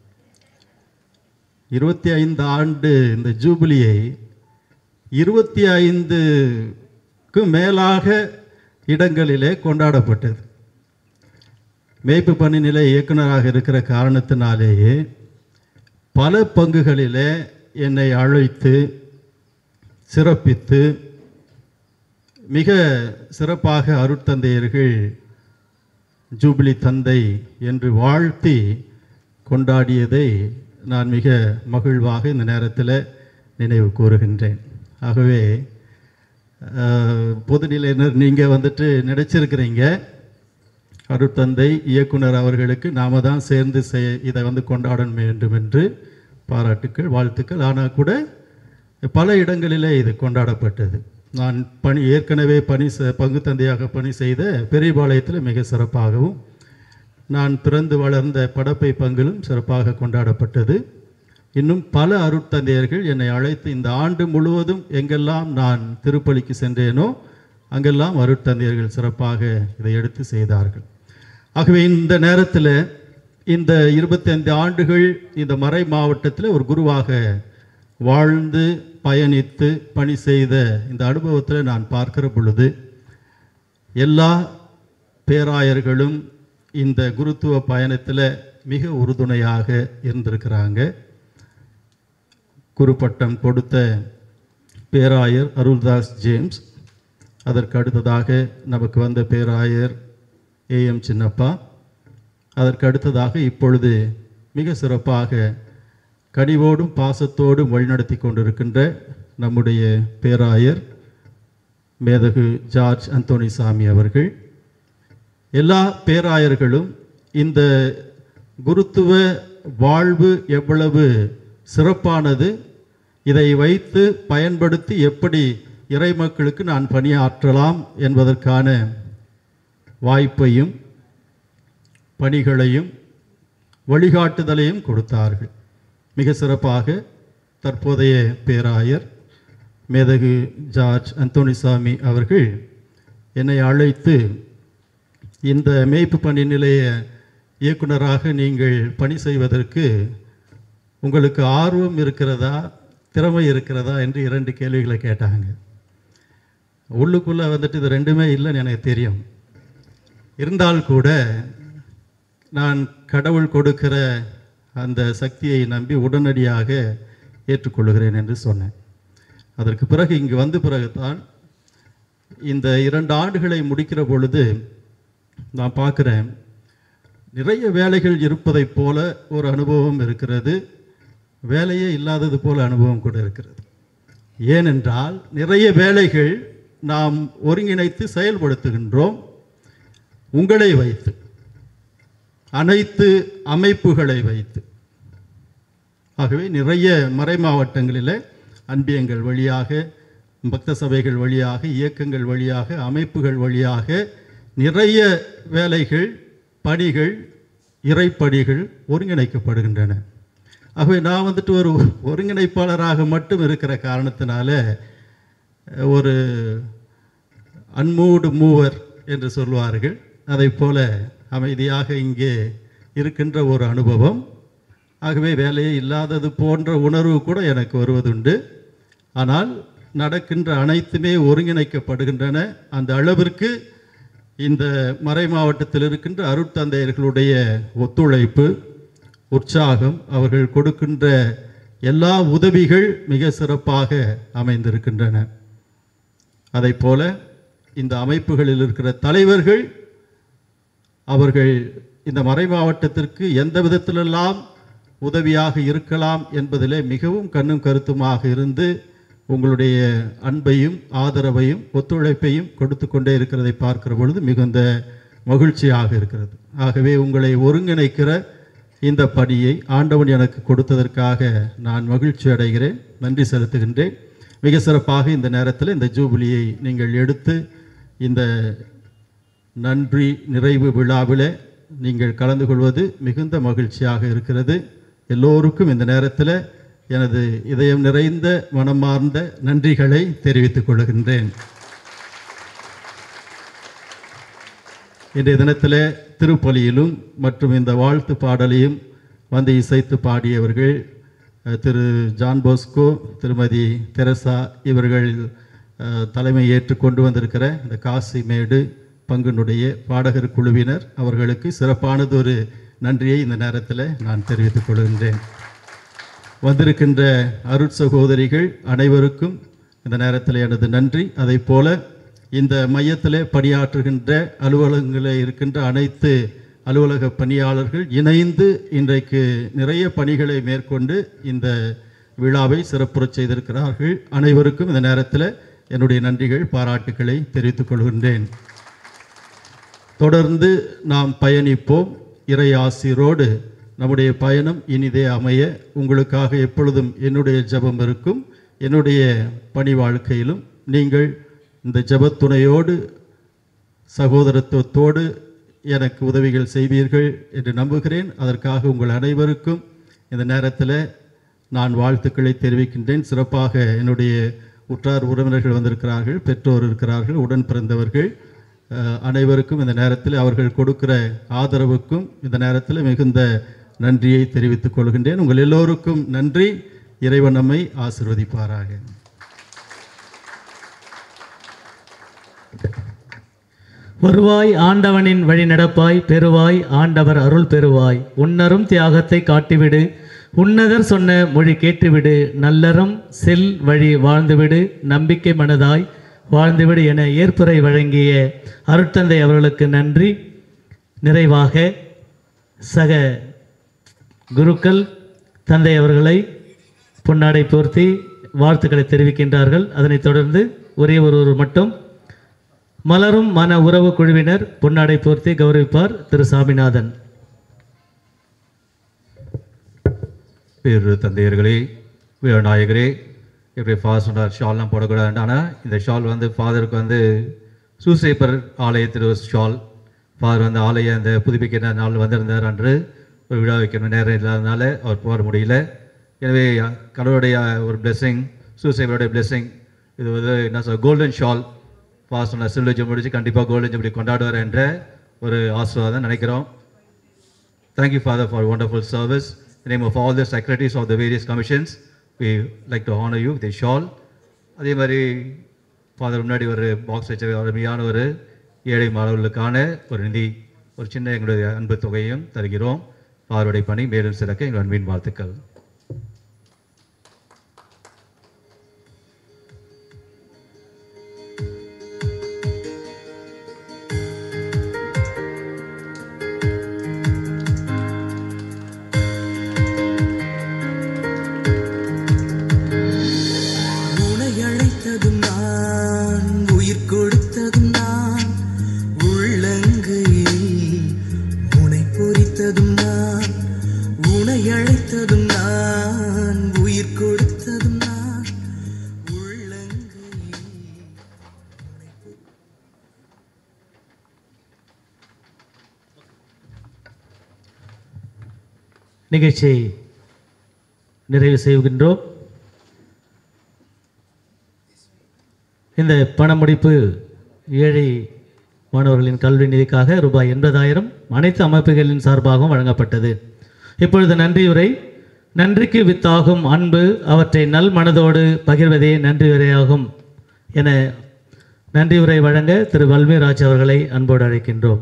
இருபத்தி ஐந்து ஆண்டு இந்த ஜூபிலியை இருபத்தி ஐந்துக்கு மேலாக இடங்களிலே கொண்டாடப்பட்டது மேய்ப்பு பணி நிலை இயக்குனராக இருக்கிற காரணத்தினாலேயே பல பங்குகளிலே என்னை அழைத்து சிறப்பித்து மிக சிறப்பாக அருட்தந்தையர்கள் ஜூபிலி தந்தை என்று வாழ்த்தி கொண்டாடியதை நான் மிக மகிழ்வாக இந்த நேரத்தில் நினைவு கூறுகின்றேன் ஆகவே அஹ், பொதுநிலையினர் நீங்கள் வந்துட்டு நினைச்சிருக்கிறீங்க அருட்தந்தை இயக்குனர் அவர்களுக்கு நாம தான் சேர்ந்து செய் இதை வந்து கொண்டாட வேண்டும் என்று பாராட்டுக்கள் வாழ்த்துக்கள் ஆனால் கூட பல இடங்களிலே இது கொண்டாடப்பட்டது நான் பணி ஏற்கனவே பணி செ பங்கு தந்தையாக பணி செய்த பெரியபாளையத்தில் மிக சிறப்பாகவும் நான் பிறந்து வளர்ந்த படப்பை பங்கிலும் சிறப்பாக கொண்டாடப்பட்டது இன்னும் பல அருட்தந்தையர்கள் என்னை அழைத்து இந்த ஆண்டு முழுவதும் எங்கெல்லாம் நான் திருப்பலிக்கு சென்றேனோ அங்கெல்லாம் அருட்தந்தையர்கள் சிறப்பாக இதை எடுத்து செய்தார்கள் ஆகவே இந்த நேரத்தில் இந்த இருபத்தைந்து ஆண்டுகள் இந்த மறை மாவட்டத்தில் ஒரு குருவாக வாழ்ந்து பயணித்து பணி செய்த இந்த அனுபவத்தில் நான் பார்க்கிற பொழுது எல்லா பேராயர்களும் இந்த குருத்துவ பயணத்தில் மிக உறுதுணையாக இருந்திருக்கிறாங்க குருப்பட்டம் கொடுத்த பேராயர் அருள்தாஸ் ஜேம்ஸ் அதற்கு அடுத்ததாக நமக்கு வந்த பேராயர் ஏஎம் சின்னப்பா அதற்கு அடுத்ததாக இப்பொழுது மிக சிறப்பாக கனிவோடும் பாசத்தோடும் வழிநடத்தி கொண்டிருக்கின்ற நம்முடைய பேராயர் மேதகு ஜார்ஜ் அந்தோணிசாமி அவர்கள் எல்லா பேராயர்களும் இந்த குருத்துவ வாழ்வு எவ்வளவு சிறப்பானது இதை வைத்து பயன்படுத்தி எப்படி இறை மக்களுக்கு நான் பணியாற்றலாம் என்பதற்கான வாய்ப்பையும் பணிகளையும் வழிகாட்டுதலையும் கொடுத்தார்கள் மிக சிறப்பாக தற்போதைய பேராயர் மேதகு ஜார்ஜ் அந்தோணிசாமி அவர்கள் என்னை அழைத்து இந்த மேய்ப்பு பணி நிலைய இயக்குனராக நீங்கள் பணி செய்வதற்கு உங்களுக்கு ஆர்வம் இருக்கிறதா திறமை இருக்கிறதா என்று இரண்டு கேள்விகளை கேட்டாங்க உள்ளுக்குள்ளே வந்துட்டு இது ரெண்டுமே இல்லைன்னு எனக்கு தெரியும் இருந்தால் கூட நான் கடவுள் கொடுக்கிற அந்த சக்தியை நம்பி உடனடியாக ஏற்றுக்கொள்கிறேன் என்று சொன்னேன் அதற்கு பிறகு இங்கு வந்த பிறகுதான் இந்த இரண்டு ஆண்டுகளை முடிக்கிற பொழுது நான் பார்க்குறேன் நிறைய வேலைகள் இருப்பதைப் போல ஒரு அனுபவம் இருக்கிறது வேலையே இல்லாதது போல அனுபவம் கூட இருக்கிறது ஏனென்றால் நிறைய வேலைகள் நாம் ஒருங்கிணைத்து செயல்படுத்துகின்றோம் உங்களை வைத்து அனைத்து அமைப்புகளை வைத்து ஆகவே நிறைய மறை மாவட்டங்களில் அன்பியங்கள் வழியாக பக்த சபைகள் வழியாக இயக்கங்கள் வழியாக அமைப்புகள் வழியாக நிறைய வேலைகள் பணிகள் இறைப்பணிகள் ஒருங்கிணைக்கப்படுகின்றன ஆகவே நான் வந்துட்டு ஒரு ஒருங்கிணைப்பாளராக மட்டும் இருக்கிற காரணத்தினால ஒரு அன்மூடு மூவர் என்று சொல்வார்கள் அதை போல அமைதியாக இங்கே இருக்கின்ற ஒரு அனுபவம் ஆகவே வேலையே இல்லாதது போன்ற உணர்வு கூட எனக்கு வருவதுண்டு ஆனால் நடக்கின்ற அனைத்துமே ஒருங்கிணைக்கப்படுகின்றன அந்த அளவிற்கு இந்த மறை மாவட்டத்தில் இருக்கின்ற அருட்தந்தையர்களுடைய ஒத்துழைப்பு உற்சாகம் அவர்கள் கொடுக்கின்ற எல்லா உதவிகள் மிக சிறப்பாக அமைந்திருக்கின்றன அதைப் போல இந்த அமைப்புகளில் இருக்கிற தலைவர்கள் அவர்கள் இந்த மறை மாவட்டத்திற்கு எந்த விதத்திலெல்லாம் உதவியாக இருக்கலாம் என்பதிலே மிகவும் கண்ணும் கருத்துமாக இருந்து உங்களுடைய அன்பையும் ஆதரவையும் ஒத்துழைப்பையும் கொடுத்து கொண்டே இருக்கிறதை பார்க்கிற பொழுது மிகுந்த மகிழ்ச்சியாக இருக்கிறது ஆகவே உங்களை ஒருங்கிணைக்கிற இந்த பணியை ஆண்டவன் எனக்கு கொடுத்ததற்காக நான் மகிழ்ச்சி அடைகிறேன் நன்றி செலுத்துகின்றேன் மிக சிறப்பாக இந்த நேரத்தில் இந்த ஜூபிலியை நீங்கள் எடுத்து இந்த நன்றி நிறைவு விழாவில் நீங்கள் கலந்து கொள்வது மிகுந்த மகிழ்ச்சியாக இருக்கிறது எல்லோருக்கும் இந்த நேரத்தில் எனது இதயம் நிறைந்த மனமார்ந்த நன்றிகளை தெரிவித்துக் கொள்கின்றேன் இன்றைய தினத்தில் திருப்பலியிலும் மற்றும் இந்த வாழ்த்து பாடலையும் வந்து இசைத்து பாடியவர்கள் அஹ், Thiru John Bosco Thirumathi Teresa இவர்கள் அஹ், தலைமை ஏற்று கொண்டு வந்திருக்கிற இந்த காசி மேடு பங்கினுடைய பாடகர் குழுவினர் அவர்களுக்கு சிறப்பானதொரு நன்றியை இந்த நேரத்தில் நான் தெரிவித்துக் கொள்கின்றேன் வந்திருக்கின்ற அருட் சகோதரிகள் அனைவருக்கும் இந்த நேரத்தில் எனது நன்றி அதை போல இந்த மையத்திலே பணியாற்றுகின்ற அலுவலகங்களில் இருக்கின்ற அனைத்து அலுவலக பணியாளர்கள் இணைந்து இன்றைக்கு நிறைய பணிகளை மேற்கொண்டு இந்த விழாவை சிறப்புறச் செய்திருக்கிறார்கள் அனைவருக்கும் இந்த நேரத்தில் என்னுடைய நன்றிகள் பாராட்டுக்களை தெரிவித்துக் கொள்கின்றேன் தொடர்ந்து நாம் பயணிப்போம் இறை ஆசிரோடு நம்முடைய பயணம் இனிதே அமைய உங்களுக்காக எப்பொழுதும் என்னுடைய ஜெபம் இருக்கும் என்னுடைய பணி வாழ்க்கையிலும் நீங்கள் இந்த ஜெபத்துணையோடு சகோதரத்துவத்தோடு எனக்கு உதவிகள் செய்வீர்கள் என்று நம்புகிறேன் அதற்காக உங்கள் அனைவருக்கும் இந்த நேரத்தில் நான் வாழ்த்துக்களை தெரிவிக்கின்றேன் சிறப்பாக என்னுடைய உற்றார் உறவினர்கள் வந்திருக்கிறார்கள் பெற்றோர் இருக்கிறார்கள் உடன் பிறந்தவர்கள் அஹ், அனைவருக்கும் இந்த நேரத்தில் அவர்கள் கொடுக்கிற ஆதரவுக்கும் இந்த நேரத்தில் மிகுந்த நன்றியை தெரிவித்துக் கொள்கின்றேன் உங்கள் எல்லோருக்கும் நன்றி இறைவன் நம்மை ஆசிர்வதிப்பாராக வருவாய் ஆண்டவனின் வழி நடப்பாய் பெறுவாய் ஆண்டவர் அருள் பெறுவாய் உன்னரும் தியாகத்தை காட்டிவிடு உன்னதர் சொன்ன மொழி கேட்டுவிடு நல்லறம் செல் வழி வாழ்ந்துவிடு நம்பிக்கை மனதாய் வாழ்ந்துவிடு என ஏற்புரை வழங்கிய அருட்தந்தை அவர்களுக்கு நன்றி நிறைவாக சக குருக்கள் தந்தை அவர்களை பொன்னாடை போர்த்தி வாழ்த்துக்களை தெரிவிக்கின்றார்கள் அதனைத் தொடர்ந்து ஒரே ஒருவர் மட்டும் மலரும் மன உறவு குழுவினர் பொன்னாடை போர்த்தி கௌரவிப்பார் திரு சாமிநாதன் பேரு தந்தையர்களே நாயகரே எப்படி ஃபாதர் சொன்னார் ஷால்லாம் போடக்கூடாது ஆனால் இந்த ஷால் வந்து ஃபாதருக்கு வந்து சூசேப்பர் ஆலயத்தில் ஒரு ஷால் ஃபாதர் வந்து ஆலயம் அந்த புதுப்பிக்கிற நாள் வந்திருந்தார் அன்று ஒரு விழா வைக்கணும் நேரம் இல்லாதனால அவர் போக முடியல எனவே கடவுளுடைய ஒரு blessing சூசேப்பருடைய blessing இது வந்து என்ன சொல் கோல்டன் ஷால் ஃபாதர் சொன்ன சில்வர் ஜூம் முடிச்சு கண்டிப்பாக கோல்டன் ஜூப்ளி கொண்டாடுவார் என்ற ஒரு ஆசீர்வாதம் நினைக்கிறோம் Thank you, Father, for wonderful service. In the name of all the secretaries of the various commissions, we like to honor you with a shawl. அதே மாதிரி ஃபாதர் முன்னாடி ஒரு பாக்ஸ் வச்ச அருமையான ஒரு ஏழை மாணவர்களுக்கான ஒரு நிதி ஒரு சின்ன எங்களுடைய அன்பு தொகையும் தருகிறோம் ஃபாதருடைய பணி மேலும் சிறக்க எங்கள் அன்பின் வாழ்த்துக்கள் உனை அழைத்ததும் நான் உயிர் கொடுத்ததும் நான் உள்ளங்கையில் உனை பொறித்ததும் நான் உனை அழைத்ததும் நான் உயிர் கொடுத்ததும் நான் உள்ளங்கையில் நிகழ்ச்சியை நிறைவு செய்கின்றோம் இந்த பணமுடிப்பு ஏழை மாணவர்களின் கல்வி நிதிக்காக ரூபாய் எண்பதாயிரம் அனைத்து அமைப்புகளின் சார்பாகவும் வழங்கப்பட்டது இப்பொழுது நன்றியுரை நன்றிக்கு வித்தாகும் அன்பு அவற்றை நல் மனதோடு பகிர்வதே நன்றியுரையாகும் என நன்றியுரை வழங்க திரு வல்மீராஜ் அவர்களை அன்போடு அழைக்கின்றோம்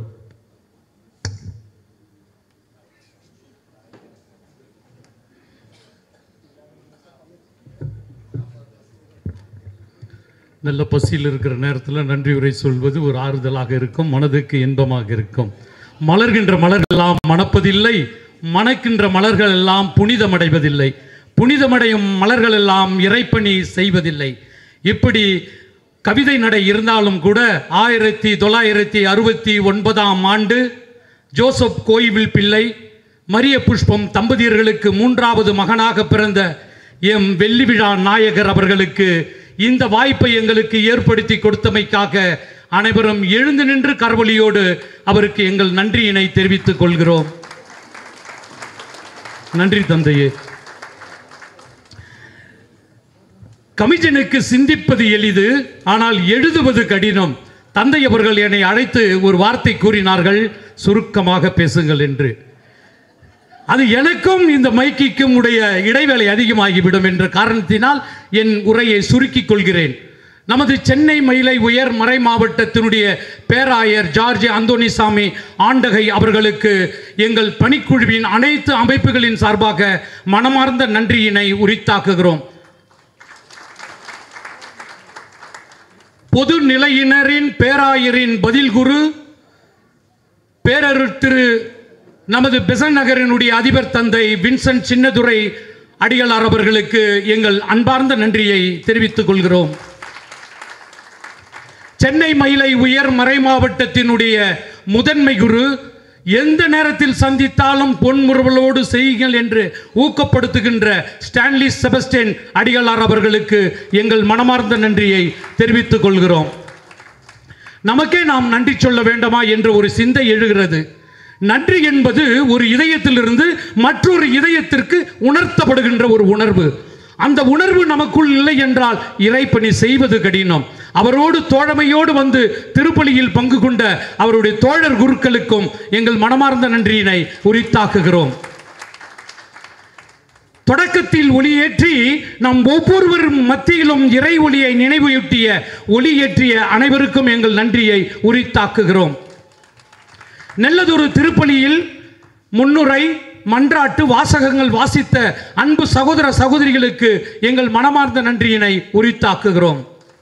நல்ல பசியில் இருக்கிற நேரத்தில் நன்றி உரை சொல்வது ஒரு ஆறுதலாக இருக்கும் மனதுக்கு இன்பமாக இருக்கும் மலர்கின்ற மலர்கள் எல்லாம் மணப்பதில்லை மணக்கின்ற மலர்கள் எல்லாம் புனிதமடைவதில்லை புனிதமடையும் மலர்கள் எல்லாம் இறைப்பணி செய்வதில்லை இப்படி கவிதை நடை இருந்தாலும் கூட ஆயிரத்தி தொள்ளாயிரத்தி அறுபத்தி ஒன்பதாம் ஆண்டு ஜோசப் கோயிவில் பிள்ளை மரிய புஷ்பம் தம்பதியர்களுக்கு மூன்றாவது மகனாக பிறந்த எம் வெள்ளி விழா நாயகர் அவர்களுக்கு இந்த வாய்ப்பை எங்களுக்கு ஏற்படுத்தி கொடுத்தமைக்காக அனைவரும் எழுந்து நின்று கரவொலியோடு அவருக்கு எங்கள் நன்றியினை தெரிவித்துக் கொள்கிறோம் நன்றி தந்தையே கமிஷனுக்கு சிந்திப்பது எளிது ஆனால் எழுதுவது கடினம் தந்தை அவர்கள் என்னை அழைத்து ஒரு வார்த்தை கூறினார்கள் சுருக்கமாக பேசுங்கள் என்று அது எனக்கும் இந்த மைக்கிக்கும் உடைய இடைவேளை அதிகமாகிவிடும் என்ற காரணத்தினால் என் உரையை சுருக்கிக் கொள்கிறேன் நமது சென்னை மயிலை உயர் மறை மாவட்டத்தினுடைய பேராயர் ஜார்ஜ் அந்தோனிசாமி ஆண்டகை அவர்களுக்கு எங்கள் பணிக்குழுவின் அனைத்து அமைப்புகளின் சார்பாக மனமார்ந்த நன்றியினை உரித்தாக்குகிறோம் பொது நிலையினரின் பேராயரின் பதில் குரு பேரருட் திரு நமது பெசன் நகரினுடைய அதிபர் தந்தை வின்சென்ட் சின்னதுரை அடிகளார் அவர்களுக்கு எங்கள் அன்பார்ந்த நன்றியை தெரிவித்துக் கொள்கிறோம் சென்னை மயிலை உயர் மறை மாவட்டத்தினுடைய முதன்மை குரு எந்த நேரத்தில் சந்தித்தாலும் பொன்முறுவலோடு செய்யுங்கள் என்று ஊக்கப்படுத்துகின்ற ஸ்டான்லி செபஸ்டின் அடிகளார் அவர்களுக்கு எங்கள் மனமார்ந்த நன்றியை தெரிவித்துக் கொள்கிறோம் நமக்கே நாம் நன்றி சொல்ல வேண்டுமா என்ற ஒரு சிந்தை எழுகிறது நன்றி என்பது ஒரு இதயத்திலிருந்து மற்றொரு இதயத்திற்கு உணர்த்தப்படுகின்ற ஒரு உணர்வு அந்த உணர்வு நமக்குள் இல்லை என்றால் இறைப்பணி செய்வது கடினம் அவரோடு தோழமையோடு வந்து திருப்பலியில் பங்கு கொண்ட அவருடைய தோழர் குருக்களுக்கும் எங்கள் மனமார்ந்த நன்றியினை உரித்தாக்குகிறோம் தொடக்கத்தில் ஒளியேற்றி நம் ஒவ்வொருவரும் மத்தியிலும் இறை ஒளியை நினைவூட்டிய ஒளியேற்றிய அனைவருக்கும் எங்கள் நன்றியை உரித்தாக்குகிறோம் நல்லதொரு திருப்பலியில் முன்னுரை மன்றாட்டு வாசகங்கள் வாசித்த அன்பு சகோதர சகோதரிகளுக்கு எங்கள் மனமார்ந்த நன்றியினை உரித்தாக்குகிறோம்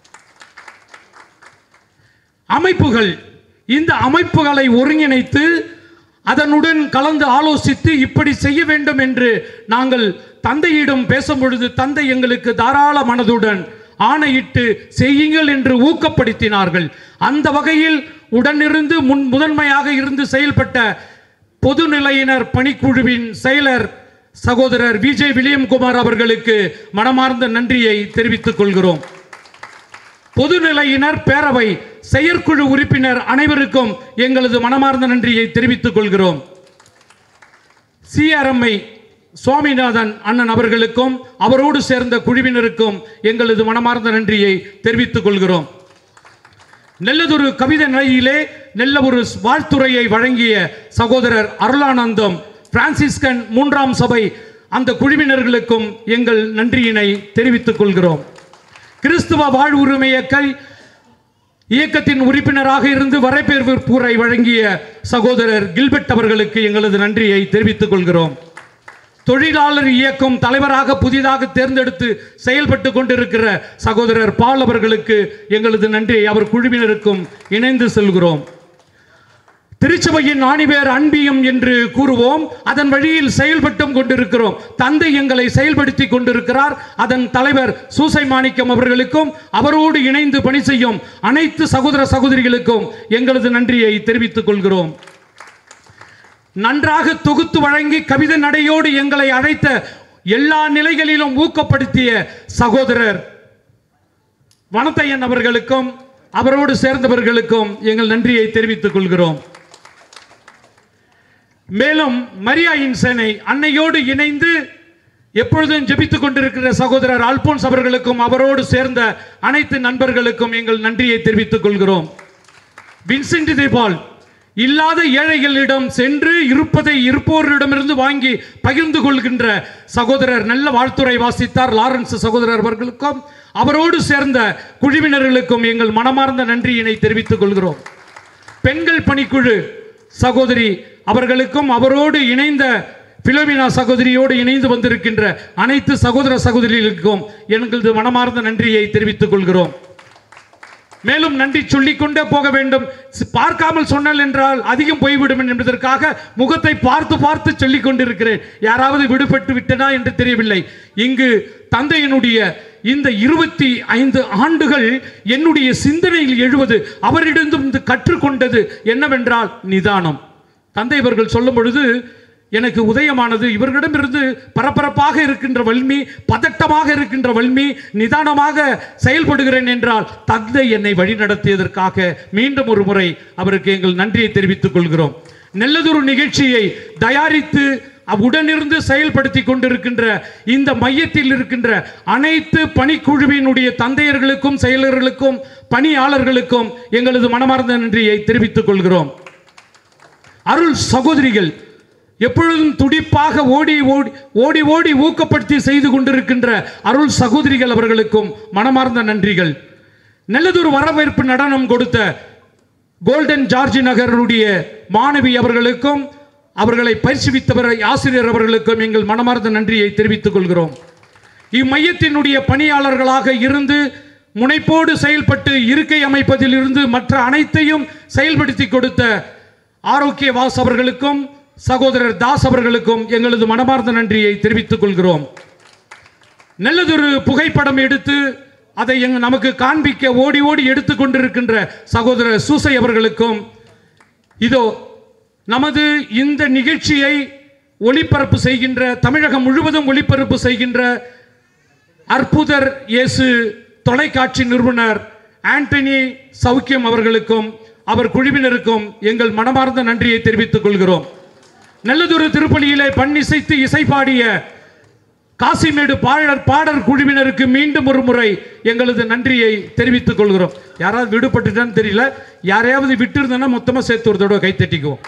அமைப்புகள் இந்த அமைப்புகளை ஒருங்கிணைத்து அதனுடன் கலந்து ஆலோசித்து இப்படி செய்ய வேண்டும் என்று நாங்கள் தந்தையிடம் பேசும் பொழுது தந்தை எங்களுக்கு தாராள மனதுடன் ஆணையிட்டு செய்யுங்கள் என்று ஊக்கப்படுத்தினார்கள் அந்த வகையில் உடனிருந்து முன் முதன்மையாக இருந்து செயல்பட்ட பொதுநிலையினர் பணிக்குழுவின் செயலர் சகோதரர் விஜய் வில்லியம்குமார் அவர்களுக்கு மனமார்ந்த நன்றியை தெரிவித்துக் கொள்கிறோம் பொதுநிலையினர் பேரவை செயற்குழு உறுப்பினர் அனைவருக்கும் எங்களது மனமார்ந்த நன்றியை தெரிவித்துக் கொள்கிறோம் சிஆர்எம்ஐ சுவாமிநாதன் அண்ணன் அவர்களுக்கும் அவரோடு சேர்ந்த குழுவினருக்கும் எங்களது மனமார்ந்த நன்றியை தெரிவித்துக் கொள்கிறோம் நல்லதொரு கவிதை நிலையிலே நல்ல ஒரு வாழ்த்துறையை வழங்கிய சகோதரர் அருளானந்தம் பிரான்சிஸ்கன் மூன்றாம் சபை அந்த குழுவினர்களுக்கும் எங்கள் நன்றியினை தெரிவித்துக் கொள்கிறோம் கிறிஸ்துவ வாழ்வுரிமை இயக்க இயக்கத்தின் உறுப்பினராக இருந்து வரவேற்புரை வழங்கிய சகோதரர் கில்பர்ட் அவர்களுக்கு எங்களது நன்றியை தெரிவித்துக் கொள்கிறோம் தொழிலாளர் இயக்கம் தலைவராக புதிதாக தேர்ந்தெடுத்து செயல்பட்டு கொண்டிருக்கிற சகோதரர் பால் அவர்களுக்கு எங்களது நன்றியை அவர் குழுவினருக்கும் இணைந்து செல்கிறோம் திருச்சபையின் ஆணிவேர் அன்பியம் என்று கூறுவோம் அதன் வழியில் செயல்பட்டும் கொண்டிருக்கிறோம் தந்தை எங்களை செயல்படுத்தி கொண்டிருக்கிறார் அதன் தலைவர் சூசை மாணிக்கம் அவர்களுக்கும் அவரோடு இணைந்து பணி செய்யும் அனைத்து சகோதர சகோதரிகளுக்கும் எங்களது நன்றியை தெரிவித்துக் கொள்கிறோம் நன்றாக தொகுத்து வழங்கி கவிதை நடையோடு எங்களை அழைத்த எல்லா நிலைகளிலும் ஊக்கப்படுத்திய சகோதரர் வனத்தையன் அவர்களுக்கும் அவரோடு சேர்ந்தவர்களுக்கும் எங்கள் நன்றியை தெரிவித்துக் கொள்கிறோம் மேலும் மரியாயின் சேனை அன்னையோடு இணைந்து எப்பொழுதும் ஜெபித்துக் கொண்டிருக்கிற சகோதரர் அல்போன்ஸ் அவர்களுக்கும் அவரோடு சேர்ந்த அனைத்து நண்பர்களுக்கும் எங்கள் நன்றியை தெரிவித்துக் கொள்கிறோம் வின்சென்ட் தேபால் இல்லாத ஏழைகளிடம் சென்று இருப்பதை இருப்போரிடமிருந்து வாங்கி பகிர்ந்து கொள்கின்ற சகோதரர் நல்ல வாழ்த்துறை வாசித்தார் லாரன்ஸ் சகோதரர் அவர்களுக்கும் அவரோடு சேர்ந்த குழுவினர்களுக்கும் எங்கள் மனமார்ந்த நன்றியினை தெரிவித்துக் கொள்கிறோம் பெண்கள் பணிக்குழு சகோதரி அவர்களுக்கும் அவரோடு இணைந்த பிலோமினா சகோதரியோடு இணைந்து வந்திருக்கின்ற அனைத்து சகோதர சகோதரிகளுக்கும் எங்களது மனமார்ந்த நன்றியை தெரிவித்துக் கொள்கிறோம் மேலும் நன்றி சொல்லிக்கொண்டே போக வேண்டும் சி- பார்க்காமல் சொன்னல் என்றால் அதிகம் போய்விடும் என்பதற்காக முகத்தை பார்த்து பார்த்து சொல்லிக் கொண்டிருக்கிறேன் யாராவது விடுபட்டு விட்டனா என்று தெரியவில்லை இங்கு தந்தையினுடைய இந்த இருபத்தி ஐந்து ஆண்டுகள் என்னுடைய சிந்தனையில் எழுவது அவரிடமிருந்து கற்றுக்கொண்டது என்னவென்றால் நிதானம் தந்தை இவர்கள் சொல்லும் பொழுது எனக்கு உதயமானது இவர்களிடமிருந்து பரபரப்பாக இருக்கின்ற வல்மி பதட்டமாக இருக்கின்ற வல்மி நிதானமாக செயல்படுகிறேன் என்றால் தந்தை என்னை வழிநடத்தியதற்காக மீண்டும் ஒரு முறை அவருக்கு எங்கள் நன்றியை தெரிவித்துக் கொள்கிறோம் நல்லதொரு நிகழ்ச்சியை தயாரித்து உடனிருந்து செயல்படுத்தி கொண்டிருக்கின்ற இந்த மையத்தில் இருக்கின்ற அனைத்து பணிக்குழுவினுடைய தந்தையர்களுக்கும் செயலர்களுக்கும் பணியாளர்களுக்கும் எங்களது மனமார்ந்த நன்றியை தெரிவித்துக் கொள்கிறோம் அருள் சகோதரிகள் எப்பொழுதும் துடிப்பாக ஓடி ஓடி ஓடி ஓடி ஊக்கப்படுத்தி செய்து கொண்டிருக்கின்ற அருள் சகோதரிகள் அவர்களுக்கும் மனமார்ந்த நன்றிகள் நல்லதொரு வரவேற்பு நடனம் கொடுத்த கோல்டன் ஜார்ஜ் நகருடைய மாணவி அவர்களுக்கும் அவர்களை பயிற்சிவித்தவர் ஆசிரியர் அவர்களுக்கும் எங்கள் மனமார்ந்த நன்றியை தெரிவித்துக் கொள்கிறோம் இம்மையத்தினுடைய பணியாளர்களாக இருந்து முனைப்போடு செயல்பட்டு இருக்கை அமைப்பதில் இருந்து மற்ற அனைத்தையும் செயல்படுத்தி கொடுத்த ஆரோக்கிய வாஸ் அவர்களுக்கும் சகோதரர் தாஸ் அவர்களுக்கும் எங்களது மனமார்ந்த நன்றியை தெரிவித்துக் கொள்கிறோம் நல்லதொரு புகைப்படம் எடுத்து அதை எங்க நமக்கு காண்பிக்க ஓடி ஓடி எடுத்து கொண்டிருக்கின்ற சகோதரர் சூசை அவர்களுக்கும் இதோ நமது இந்த நிகழ்ச்சியை ஒளிபரப்பு செய்கின்ற தமிழகம் முழுவதும் ஒளிபரப்பு செய்கின்ற அற்புதர் இயேசு தொலைக்காட்சி நிறுவனர் ஆண்டனி சௌக்கியம் அவர்களுக்கும் அவர் குழுவினருக்கும் எங்கள் மனமார்ந்த நன்றியை தெரிவித்துக் கொள்கிறோம் நல்லதொரு திருப்பலியிலே பண்ணிசைத்து இசை பாடிய காசிமேடு பாடர் பாடர் குழுவினருக்கு மீண்டும் ஒரு முறை எங்களது நன்றியை தெரிவித்துக் கொள்கிறோம் யாராவது விடுபட்டுட்டான்னு தெரியல யாரையாவது விட்டு இருந்தோன்னா மொத்தமாக சேர்த்து ஒரு தடவை கைத்தட்டிக்குவோம்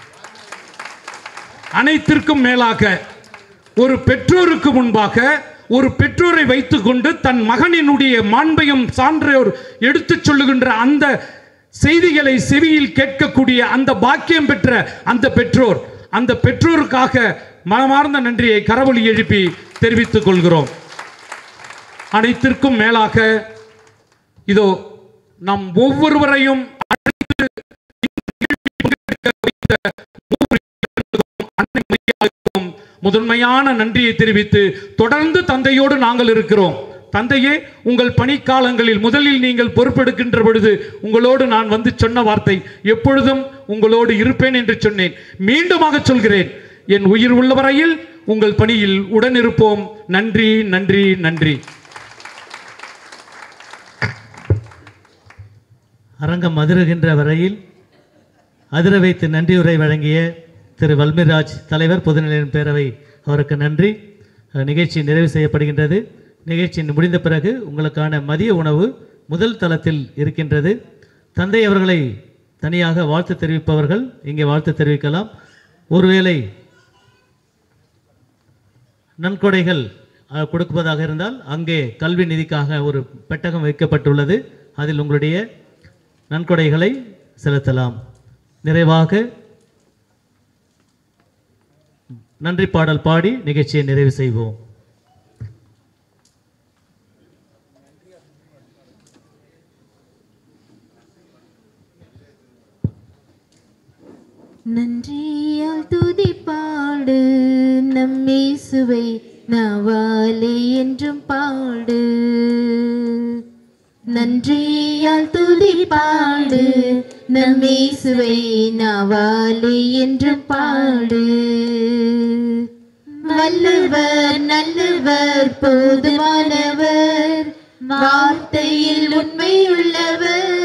அனைத்திற்கும் மேலாக ஒரு பெற்றோருக்கு முன்பாக ஒரு பெற்றோரை வைத்துக்கொண்டு தன் மகனினுடைய மாண்பையும் சான்றோர் எடுத்துச் சொல்லுகின்ற அந்த செய்திகளை செவியில் கேட்கக்கூடிய அந்த பாக்கியம் பெற்ற அந்த பெற்றோர் அந்த பெற்றோருக்காக மனமார்ந்த நன்றியை கரவொலி எழுப்பி தெரிவித்துக் கொள்கிறோம் அனைத்திற்கும் மேலாக இதோ நம் ஒவ்வொருவரையும் அழைத்து அன்னைக்கும் முதன்மையான நன்றியை தெரிவித்து தொடர்ந்து தந்தையோடு நாங்கள் இருக்கிறோம் தந்தையே உங்கள் பணிக்காலங்களில் முதலில் நீங்கள் பொறுப்பெடுக்கின்ற பொழுது உங்களோடு நான் வந்து சொன்ன வார்த்தை எப்பொழுதும் உங்களோடு இருப்பேன் என்று சொன்னேன் மீண்டுமாக சொல்கிறேன் என் உயிர் உள்ளவரையில் உங்கள் பணியில் உடனிருப்போம் நன்றி நன்றி நன்றி அரங்கம் அதிருகின்ற வரையில் அதிர வைத்து நன்றியுரை வழங்கிய திரு வல்மிராஜ் தலைவர் பொதுநிலையின் பேரவை அவருக்கு நன்றி அஹ், நிகழ்ச்சி நிறைவு செய்யப்படுகின்றது நிகழ்ச்சி முடிந்த பிறகு உங்களுக்கான மதிய உணவு முதல் தளத்தில் இருக்கின்றது தந்தை அவர்களை தனியாக வாழ்த்து தெரிவிப்பவர்கள் இங்கே வாழ்த்து தெரிவிக்கலாம் ஒருவேளை நன்கொடைகள் அஹ், கொடுப்பதாக இருந்தால் அங்கே கல்வி நிதிக்காக ஒரு பெட்டகம் வைக்கப்பட்டுள்ளது அதில் உங்களுடைய நன்கொடைகளை செலுத்தலாம் நிறைவாக நன்றி பாடல் பாடி நிகழ்ச்சியை நிறைவு செய்வோம் நன்றியால் துதிப்பாடு நம்மேசுவை நவாலே என்றும் பாடு நன்றியால் துதிப்பாடு நம்மேசுவை நவாலே என்றும் பாடு வல்லவர் நல்லவர் போதுமானவர் வார்த்தையில் உண்மையுள்ளவர்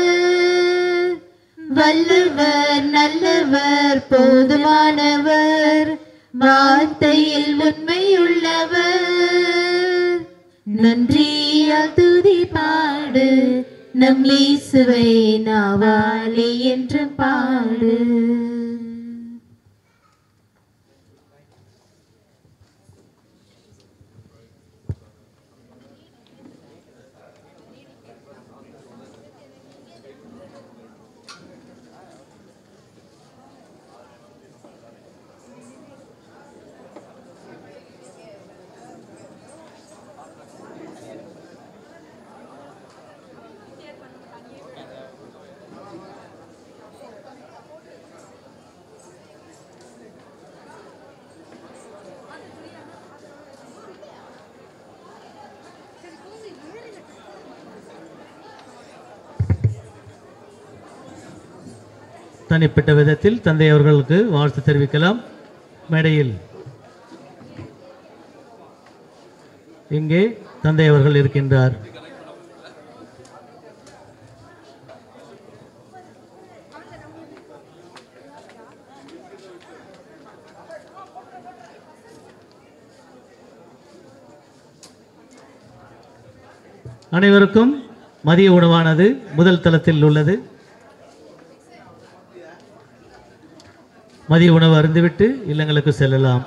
வல்லவர் நல்லவர் போதுமானவர் வார்த்தையில் உண்மையுள்ளவர் நன்றியால் துதி பாடு நம் இயேசுவை நாவாலே என்று பாடு தனிப்பட்ட விதத்தில் தந்தை அவர்களுக்கு வாழ்த்து தெரிவிக்கலாம் மேடையில் இங்கே தந்தை அவர்கள் இருக்கின்றார் அனைவருக்கும் மதிய உணவானது முதல் தளத்தில் உள்ளது மதிய உணவு அருந்துவிட்டு இல்லங்களுக்கு செல்லலாம்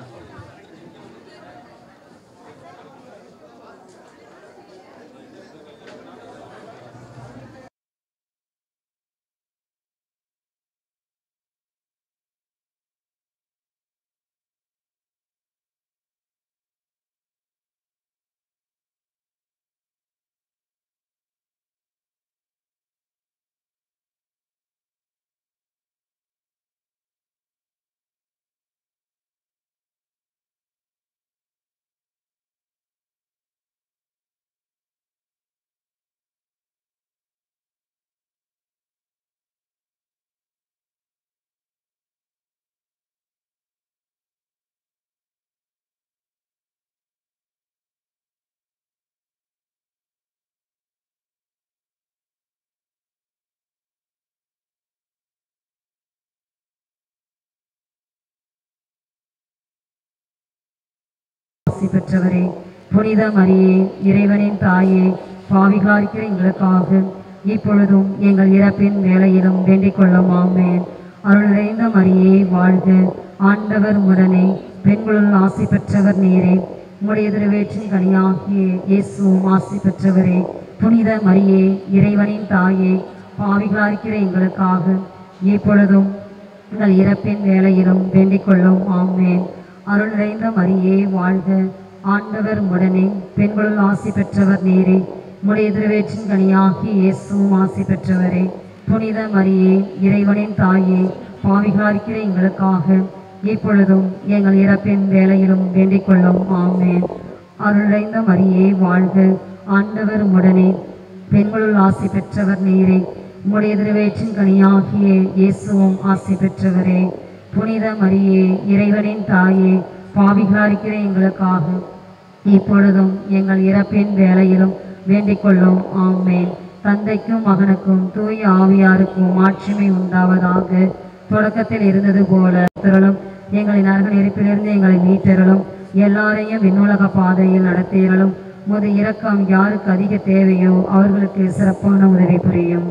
ஆசி பெற்றவரே புனித மரியே இறைவனின் தாயே பாவிகாரிக்கிற எங்களுக்காக இப்பொழுதும் எங்கள் இறப்பின் வேலையிலும் வேண்டிக் கொள்ளும் ஆமேன் அருள் நிறைந்த மரியே வாழ்க ஆண்டவர் உடனே பெண்களுள் ஆசி பெற்றவர் நீரே உம்முடைய திருவேற்றின் கனியாகிய இயேசுவும் ஆசி பெற்றவரே புனித மரியே இறைவனின் தாயே பாவிகளாயிருக்கிற எங்களுக்காக இப்பொழுதும் எங்கள் இறப்பின் வேலையிலும் வேண்டிக் கொள்ளும் ஆமேன் அருள் நிறைந்த மரியே வாழ்க ஆண்டவர் உடனே பெண்களுள் ஆசி பெற்றவர் நீரே உம்முடைய திருவேற்றின் கனியாகி இயேசுவும் ஆசி பெற்றவரே புனித மரியே இறைவனின் தாயே பாவிகளாயிருக்கிற எங்களுக்காக இப்பொழுதும் எங்கள் இறப்பின் வேலையிலும் வேண்டிக் கொள்ளும் ஆமேன் அருள் நிறைந்த மரியே வாழ்க ஆண்டவர் உடனே பெண்களுள் ஆசி பெற்றவர் நீரே உம்முடைய திருவேற்றின் கனியாகிய இயேசுவும் ஆசி பெற்றவரே புனித மரியே இறைவனின் தாயே பாவிகளாயிருக்கிற எங்களுக்காக இப்பொழுதும் எங்கள் இறப்பின் வேலையிலும் வேண்டிக் கொள்ளும் ஆமேன் தந்தைக்கும் மகனுக்கும் தூய ஆவியாருக்கும் மாட்சிமை உண்டாவதாக தொடக்கத்தில் இருந்தது போல திரளும் எங்களின் நரக நெருப்பிலிருந்து எங்களை மீட்டெறலும் எல்லாரையும் விண்ணுலக பாதையில் நடத்தியறலும் முது இரக்கம் யாருக்கு அதிக தேவையோ அவர்களுக்கு சிறப்பான உதவி புரியும்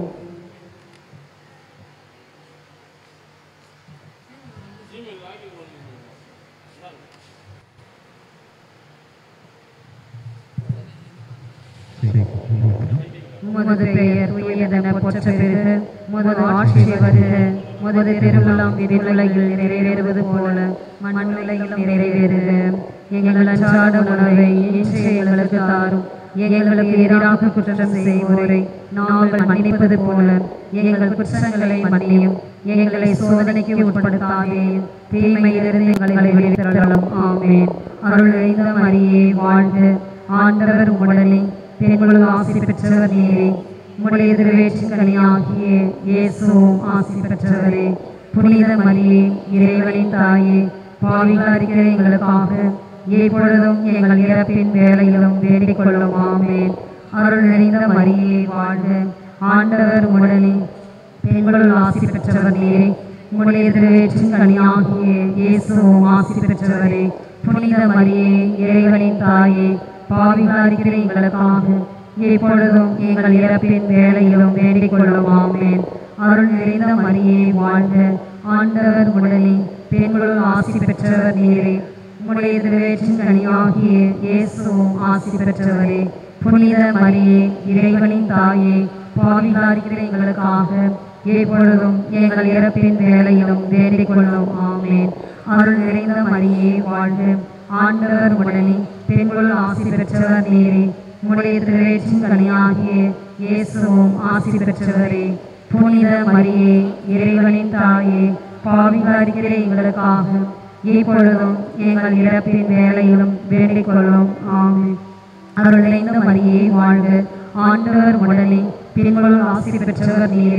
உமது பெயர் தூயதென போற்ற பெறுக உமது ஆட்சி வருக உமது திருவிழாம் விண்ணுலகில் நிறைவேறுவது போல மண்ணுலகில் நிறைவேறுக எங்கள் அன்றாட உணவை இன்று எங்களுக்கு தாரும் எங்களுக்கு எதிராக குற்றம் செய்வோரை நாங்கள் மன்னிப்பது போல எங்கள் குற்றங்களை மன்னியும் எங்களை சோதனைக்கு உட்படுத்தாதேயும் தீமையிலிருந்து எங்களை விடுவித்தரலும் ஆமேன் அருள் நிறைந்த மரியே வாழ்க ஆண்டவர் உடனே பெண்களுள் ஆசி பெற்றவர் நீரே உம்முடைய திருவேற்றின் கனியாகிய இயேசுவும் ஆசி பெற்றவரே புனித மரியே இறைவனின் தாயே பாவிகளாரிக்கிற எங்களுக்காக எப்பொழுதும் எங்கள் இறப்பின் வேலையிலும் வேண்டிக் கொள்ளும் ஆமேன் அருள் நிறைந்த மரியே வாழ்க ஆண்டவர் உடனே பெண்களுள் ஆசி பெற்றவர் நீரே உம்முடைய திருவேற்றின் கனியாகிய இயேசுவும் ஆசி பெற்றவரே புனித மரியே இறைவனின் தாயே பாவிகளாரிக்கிற எங்களுக்காக இப்பொழுதும் எங்கள் இறப்பின் வேலையிலும் வேண்டிக் கொள்ளும் ஆமேன் அருள் நிறைந்த மரியே வாழ்க ஆண்டவர் உடனே பெண்களுள் ஆசி பெற்றவர் நீரே உம்முடைய திருவேற்றின் கனியாகிய இயேசுவும் ஆசி பெற்றவரே புனித மரியே இறைவனின் தாயே பாவிகளாரிக்கிற எங்களுக்காக எப்பொழுதும் எங்கள் இறப்பின் வேலையிலும் வேண்டிக் கொள்ளும் ஆமேன் அருள் நிறைந்த மரியே வாழ்க ஆண்டவர் உடனே பெண்களுள் ஆசி பெற்றவர் நீரே உம்முடைய திருவேற்றின் கனியாகிய இயேசுவும் ஆசி பெற்றவரே புனித மரியே இறைவனின் தாயே பாவிகளாரிக்கிற எங்களுக்காக இப்பொழுதும் எங்கள் இறப்பின் வேலையிலும் வேண்டிக் கொள்ளும் ஆமென் அருள் நிறைந்த மரியே வாழ்க ஆண்டவர் உடனே பெண்களுள் ஆசி பெற்றவர் நீரே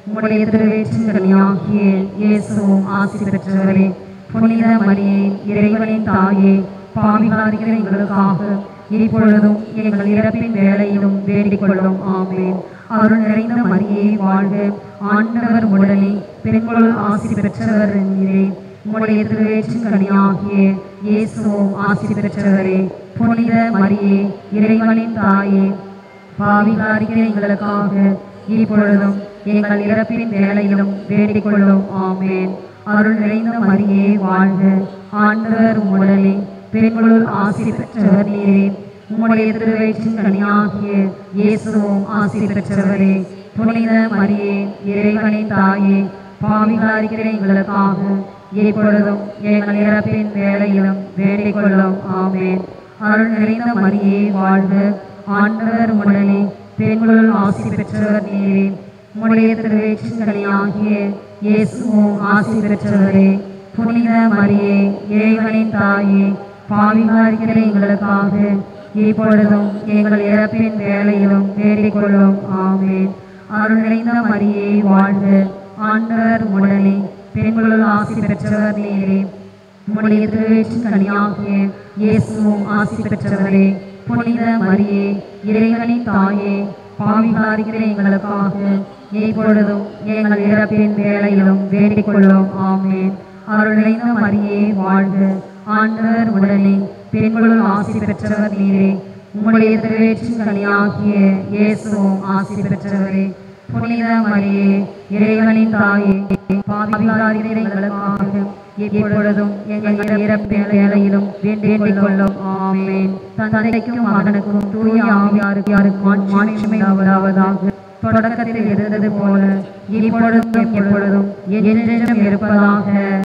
உம்முடைய திருவேற்றின்கனியாகிய இயேசுவும் ஆசி பெற்றவரே புனித மரியே இறைவனின் தாயே பாவிகளாகிற எங்களுக்காக இப்பொழுதும் எங்கள் இறப்பின் வேலையிலும் வேண்டிக் கொள்ளும் ஆமேன் அருள் நிறைந்த மரியே வாழ்க ஆண்டவர் உடனே பெண்களுள் ஆசி பெற்றவர் நீரே உம்முடைய திருவேற்றின் கனியாகிய இயேசுவும் ஆசி பெற்றவரே புனித மரியே இறைவனின் தாயே பாவிகாரிக்கிற எங்களுக்காக இப்பொழுதும் எங்கள் இறப்பின் வேலையிலும் வேண்டிக் கொள்ளும் ஆமேன் அருள் நிறைந்த மரியே வாழ்க ஆண்டவர் உடனே பெண்களுள் ஆசி பெற்றவர் நீரே உம்முடைய திருவயிற்றின் கனியாகிய இயேசுவும் ஆசி பெற்றவரே புனித மரியே இறைவனின் தாயே பாவிகாரிக்கிற எங்களுக்காக இப்பொழுதும் எங்கள் இறப்பின் வேலையிலும் வேண்டிக் கொள்ளும் ஆமேன் அருள் நிறைந்த மரியே வாழ்க ஆண்டவர் உடனே பெண்களுள் ஆசி பெற்றவர் நீரே உம்முடைய திருவேற்றின் கனியாகிய இயேசுவும் ஆசி பெற்றவரே புனித மரியே இறைவனின் தாயே பாவிகாரிக்கிற எங்களுக்காக இப்பொழுதும் எங்கள் இறப்பின் வேலையிலும் வேண்டிக் கொள்ளும் ஆமேன் அருள் நிறைந்த மரியே வாழ்க ஆண்டவர் உடனே பெண்களுள் ஆசி பெற்றவர் நீரே உம்முடைய திருவேற்றின் கனியாகிய இயேசுவும் ஆசி பெற்றவரே புனித மரியே இறைவனின் தாயே பாவிகாரிக்கிற எங்களுக்காக இப்பொழுதும் எங்கள் இறப்பின் வேலையிலும் வேண்டிக் கொள்ளும் ஆமேன் அருள் நிறைந்த மரியே வாழ்க ஆண்டவர் உடனே பெண்களுள் ஆசி பெற்றவர் நீரே உம்முடைய திருவேற்றின் கனியாகிய இயேசுவும் ஆசி பெற்றவரே புனித மரியே இறைவனின் தாயே பாவிகாரிக்கிற எங்களுக்காக இப்பொழுதும் எங்கள் இறப்பின் வேலையிலும் வேண்டிக் கொள்ளும் ஆமேன் தந்தைக்கும் மகனுக்கும் தூய ஆவியாருக்கு யாருக்கும் மாட்சிமை உண்டாவதாக தொடக்கத்தில் இருந்தது போல இப்பொழுதும் எப்பொழுதும் என்றென்றும் இருப்பதாக